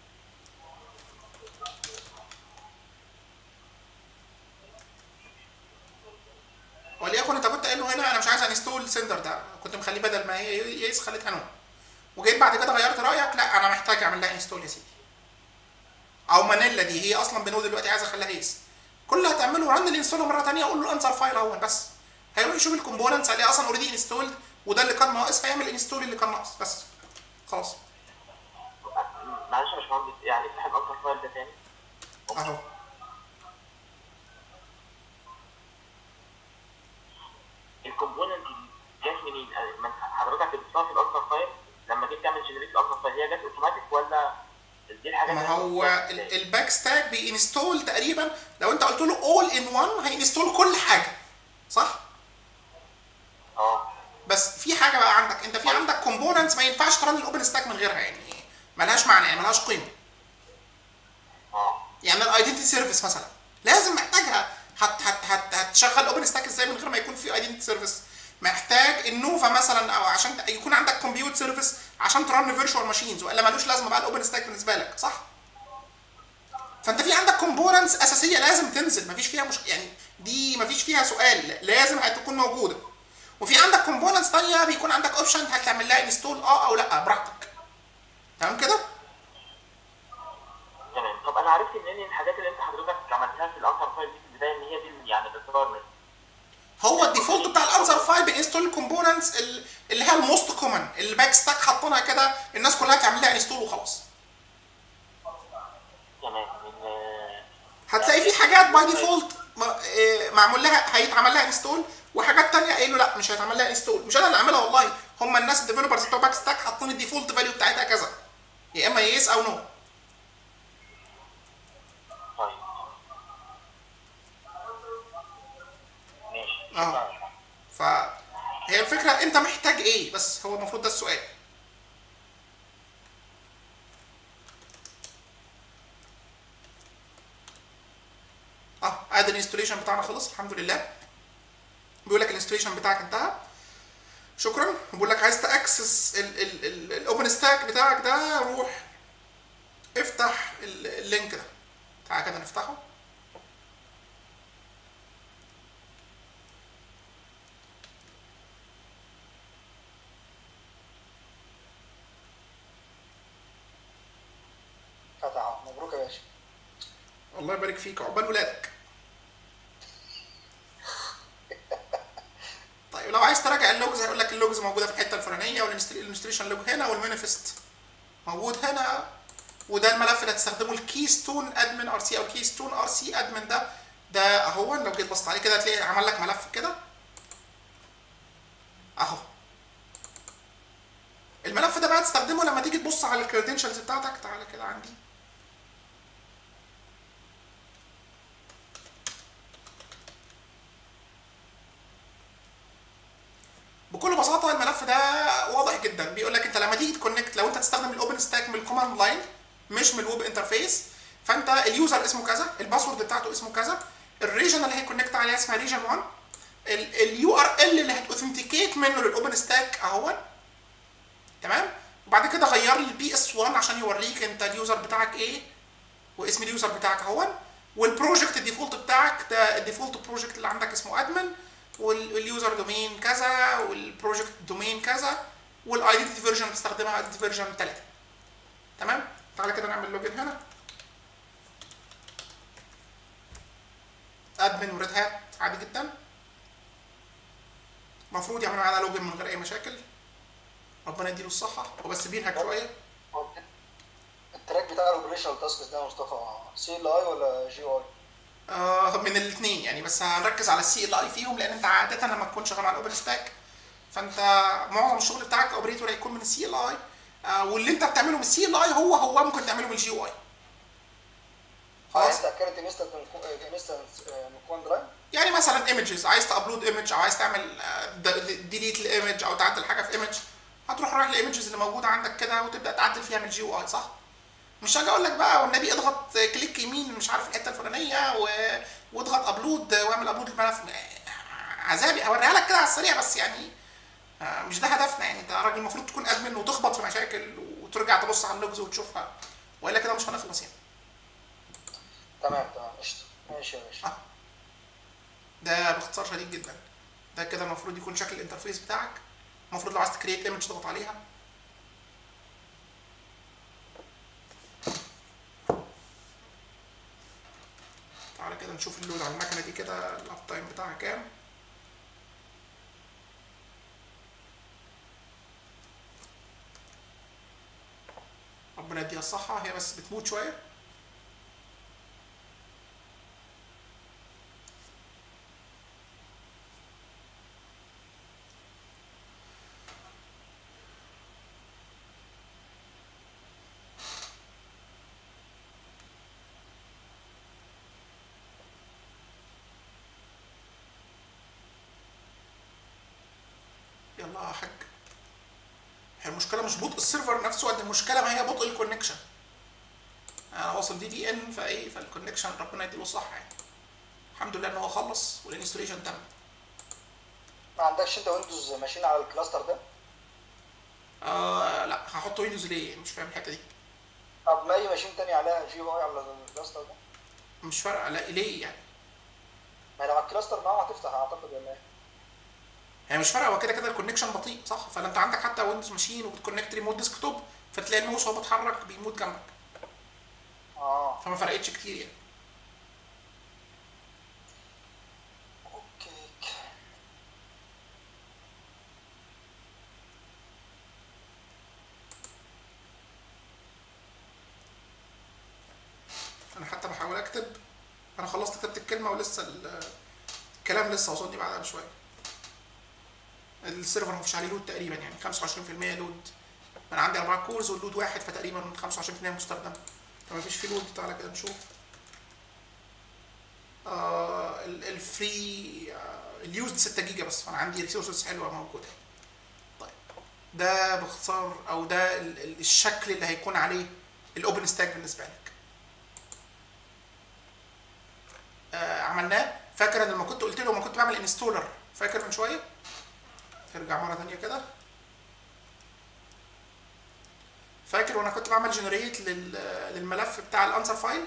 وليكن انت كنت قايل له هنا انا مش عايز انستول سندر ده كنت مخليه بدل ما هي يس خليتها نو وجيت بعد كده غيرت رايك لا انا محتاج اعمل لها انستول يا سيدي او مانيلا دي هي اصلا بنود دلوقتي عايز اخليها يس كل اللي هتعمله رن الانستول مره ثانيه اقول له انسر فايل اهون بس هيروح يشوف الكومبوننتس هيلاقي اصلا اوريدي انستولد وده اللي كان ناقص هيعمل انستول اللي كان ناقص بس خلاص معلش يا باشمهندس يعني افتح الانسر فايل ده تاني اهو الكومبوننت دي جت منين؟ آه، من حضرتك ضفتها في الانسر فايل لما جيت تعمل جنريت الانسر فايل هي جت اوتوماتيك ولا دي الحاجات ما اللي أنا هو ضفتها ال- إزاي؟ الباك ستاك بينستول تقريبا لو انت قلت له اول ان وان هينستول كل حاجه صح اه بس في حاجه بقى عندك انت في عندك كومبوننتس ما ينفعش ترن الاوبن ستاك من غيرها يعني ملهاش معنى يعني ملهاش قيمه اه يعني الايدنتي سيرفيس مثلا لازم محتاجها هت هت هت هتشغل اوبن ستاك ازاي من غير ما يكون في ايدنتي سيرفيس محتاج النوفا مثلا او عشان ت- يكون عندك كمبيوت سيرفيس عشان ترن فيرتشوال ماشينز والا ملوش لازمه بقى الاوبن ستاك بالنسبه لك صح فانت في عندك كومبوننتس اساسيه لازم تنزل مفيش فيها مش يعني دي مفيش فيها سؤال لازم هتكون موجوده وفي عندك كومبوننتس تانية بيكون عندك اوبشن هتعمل لها انستول اه او لا براحتك تمام كده تمام طب انا عرفت منين الحاجات اللي انت حضرتك عملتها في الانسر فايل دي في البدايه ان هي دي يعني الريكويرمنت هو الديفولت بتاع الانسر فايل بينستول الكومبوننتس اللي هي الموست كومن الباك ستاك حاطينها كده الناس كلها تعمل لها انستول وخلاص تمام من آه، هتلاقي في حاجات باي ديفولت معمول لها هيتعمل لها انستول وحاجات تانية قايل له لا مش هيتعمل لها انستول مش انا اللي عاملها والله هم الناس الديفلوبرز بتوع باك ستاك حاطين الديفولت فاليو بتاعتها كذا يا اما يس او نو طيب ماشي اه. شكرا فهي الفكره انت محتاج ايه بس هو المفروض ده السؤال اه ادي الانستوليشن بتاعنا خلص الحمد لله بيقول لك الانستوليشن بتاعك انتهى شكرا بيقول لك عايز تاكسس الاوبن ستاك بتاعك ده روح افتح ال- اللينك ده تعالى كده نفتحه فتح أهو. مبروك يا باشا الله يبارك فيك عقبال ولادك طيب لو عايز تراجع اللوجز هيقول لك اللوجز موجوده في الحته الفلانيه والانستليشن لوج هنا والمانيفست موجود هنا وده الملف اللي هتستخدمه الكيستون ادمن ار سي او الكيستون ار سي ادمن ده ده اهو لو جيت بصيت عليه كده هتلاقي عمل لك ملف كده اهو الملف ده بقى تستخدمه لما تيجي تبص على الكريدنشالز بتاعتك تعالى كده عندي بكل بساطه الملف ده واضح جدا بيقول لك انت لما تيجي تكونكت لو انت تستخدم الاوبن ستاك من الكوماند لاين مش من الويب انترفيس فانت اليوزر اسمه كذا الباسورد بتاعته اسمه كذا الريجن اللي هيكونكت عليها اسمها ريجن 1 اليو ار ال اللي هتوثنتيكيت منه للاوبن ستاك اهو تمام وبعد كده غير لي البي اس 1 عشان يوريك انت اليوزر بتاعك ايه واسم اليوزر بتاعك اهو والبروجكت الديفولت بتاعك ده الديفولت بروجكت اللي عندك اسمه ادمن واليوزر دومين كذا والبروجكت دومين كذا والايدنتي فيرجن بتستخدمها ايدنتي فيرجن 3 تمام تعالى كده نعمل لوجن هنا ادمن وريد هات عادي جدا المفروض يعمل معانا لوجن من غير اي مشاكل ربنا يديله الصحه هو بس بينهك شويه هو التراك بتاع الاوبريشنال تاسكس ده يا مصطفى سي ال اي ولا جي اي؟ آه من الاثنين يعني بس هنركز على السي ال اي فيهم لان انت عاده لما تكون شغال على الاوبن ستاك فانت معظم الشغل بتاعك اوبريتور هيكون من السي ال اي واللي انت بتعمله من السي ال اي هو هو ممكن تعمله من الجي او اي عايز خلاص تاكرت انستنس من انستنس من كوان درايف يعني مثلا ايمجز عايز تابلود ايمج او عايز تعمل ديليت الايمج او تعدل حاجه في ايمج هتروح رايح الايمجز اللي موجوده عندك كده وتبدا تعدل فيها من الجي او اي صح؟ مش هاجي اقول لك بقى والنبي اضغط كليك يمين مش عارف الحته الفلانيه و... واضغط ابلود واعمل ابلود الملف عذابي اوريها لك كده على السريع بس يعني آه، مش ده هدفنا يعني انت راجل المفروض تكون ادمن وتخبط في مشاكل وترجع تبص على اللوجز وتشوفها والا كده مش هنخلص يعني تمام تمام قشطه ماشي يا باشا آه. ده باختصار شديد جدا ده كده المفروض يكون شكل الانترفيس بتاعك المفروض لو عايز تكريت ايمج تضغط عليها تعالى كده نشوف اللود على المكنه دي كده الاب تايم بتاعها كام ربنا يديها الصحة هي بس بتموت شوية يلا يا حاج هي المشكله مش بطء السيرفر نفسه قد المشكله ما هي بطء الكونكشن انا واصل دي دي ان فايه فالكونكشن ربنا يديله الصحه يعني الحمد لله ان هو خلص والانستوليشن تم ما عندكش انت ويندوز ماشيين على الكلاستر ده آه لا هحط ويندوز ليه مش فاهم الحته دي طب ما اي ماشين تاني عليها جي او اي على الكلاستر ده مش فارقه لا ليه يعني ما لو على الكلاستر معاه هتفتح اعتقد ولا ايه هي مش فارقه هو كده كده الكونكشن بطيء صح فلا انت عندك حتى ويندوز ماشين وبتكونكت ريموت ديسكتوب فتلاقي الماوس وهو بيتحرك بيموت جنبك اه فما فرقتش كتير يعني اوكي انا حتى بحاول اكتب انا خلصت كتبت الكلمه ولسه ال- الكلام لسه وصلني بعدها بشويه السيرفر مفيش عليه لود تقريبا يعني 25% لود انا عندي اربع كورز واللود واحد فتقريبا 25% مستخدم فمفيش فيه لود تعالى كده نشوف آه ال- الفري آه اليوزد 6 جيجا بس فانا عندي ريسورسز حلوه موجوده طيب ده باختصار او ده ال- ال- الشكل اللي هيكون عليه الاوبن ستاك بالنسبه لك آه عملناه فاكر ان لما كنت قلت له لما كنت بعمل انستولر فاكر من شويه ارجع مره ثانيه كده فاكر وانا كنت بعمل جنريت للملف بتاع الانسر فايل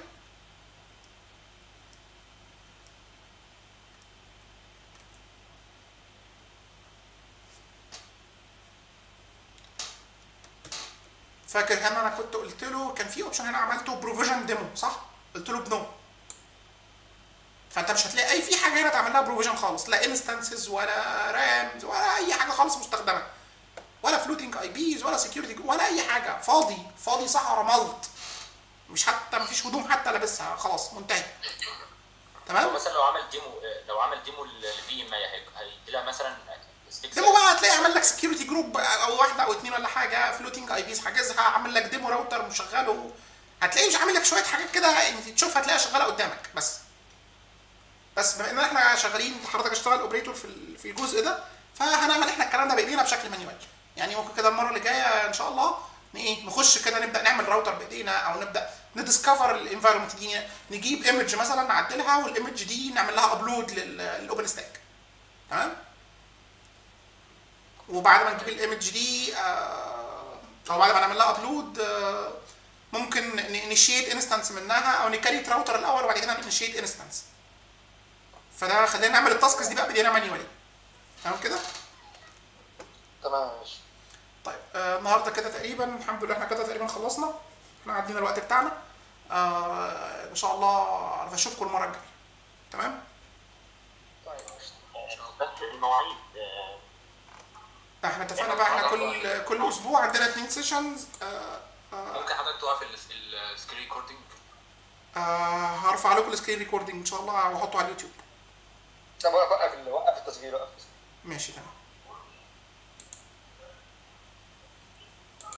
فاكر هنا انا كنت قلت له كان في اوبشن هنا عملته بروفيجن ديمو صح قلت له بنو فانت مش هتلاقي اي في حاجه هنا تعمل لها بروفيجن خالص لا انستنسز ولا رامز ولا اي حاجه خالص مستخدمه ولا فلوتنج اي بيز ولا سكيورتي ولا اي حاجه فاضي فاضي صحرا ملط مش حتى مفيش هدوم حتى لابسها خلاص منتهي هو تمام مثلا لو عمل ديمو لو عمل ديمو للفي ام هيدي لها مثلا specs ديمو بقى هتلاقي عمل لك سكيورتي جروب او واحده او اتنين ولا حاجه فلوتنج اي بيز حاجزها عامل لك ديمو راوتر مشغله هتلاقيه مش عامل لك شويه حاجات كده يعني تشوفها هتلاقيها شغاله قدامك بس بس بما ان احنا شغالين حضرتك اشتغل اوبريتور في ال- في الجزء ده فهنعمل احنا الكلام ده بايدينا بشكل مانيوال يعني ممكن كده المره اللي جايه ان شاء الله ن- ايه نخش كده نبدا نعمل راوتر بايدينا او نبدا نديسكفر الانفايرمنت دي نجيب ايمج مثلا نعدلها والايمج دي نعمل لها ابلود للاوبن ستاك تمام وبعد ما نجيب الايمج دي آه، او بعد ما نعمل لها ابلود ممكن نيشيت انستنس منها او نكريت راوتر الاول وبعد كده نيشيت انستنس فده خلينا نعمل التاسكس دي بقى بايدينا مانيوالي تمام كده تمام يا باشا طيب آه النهارده كده تقريبا الحمد لله احنا كده تقريبا خلصنا احنا عدينا الوقت بتاعنا آه ان شاء الله اشوفكم المره الجايه تمام طيب قشطة. بس المواعيد آه، احنا اتفقنا بقى احنا كل كل اسبوع عندنا اتنين سيشنز آه ممكن حضرتك توقف السكرين ريكوردنج آه هرفع لكم السكرين ريكوردنج ان شاء الله واحطه على اليوتيوب طب وقف ال- وقف التسجيل وقف التسجيل ماشي تمام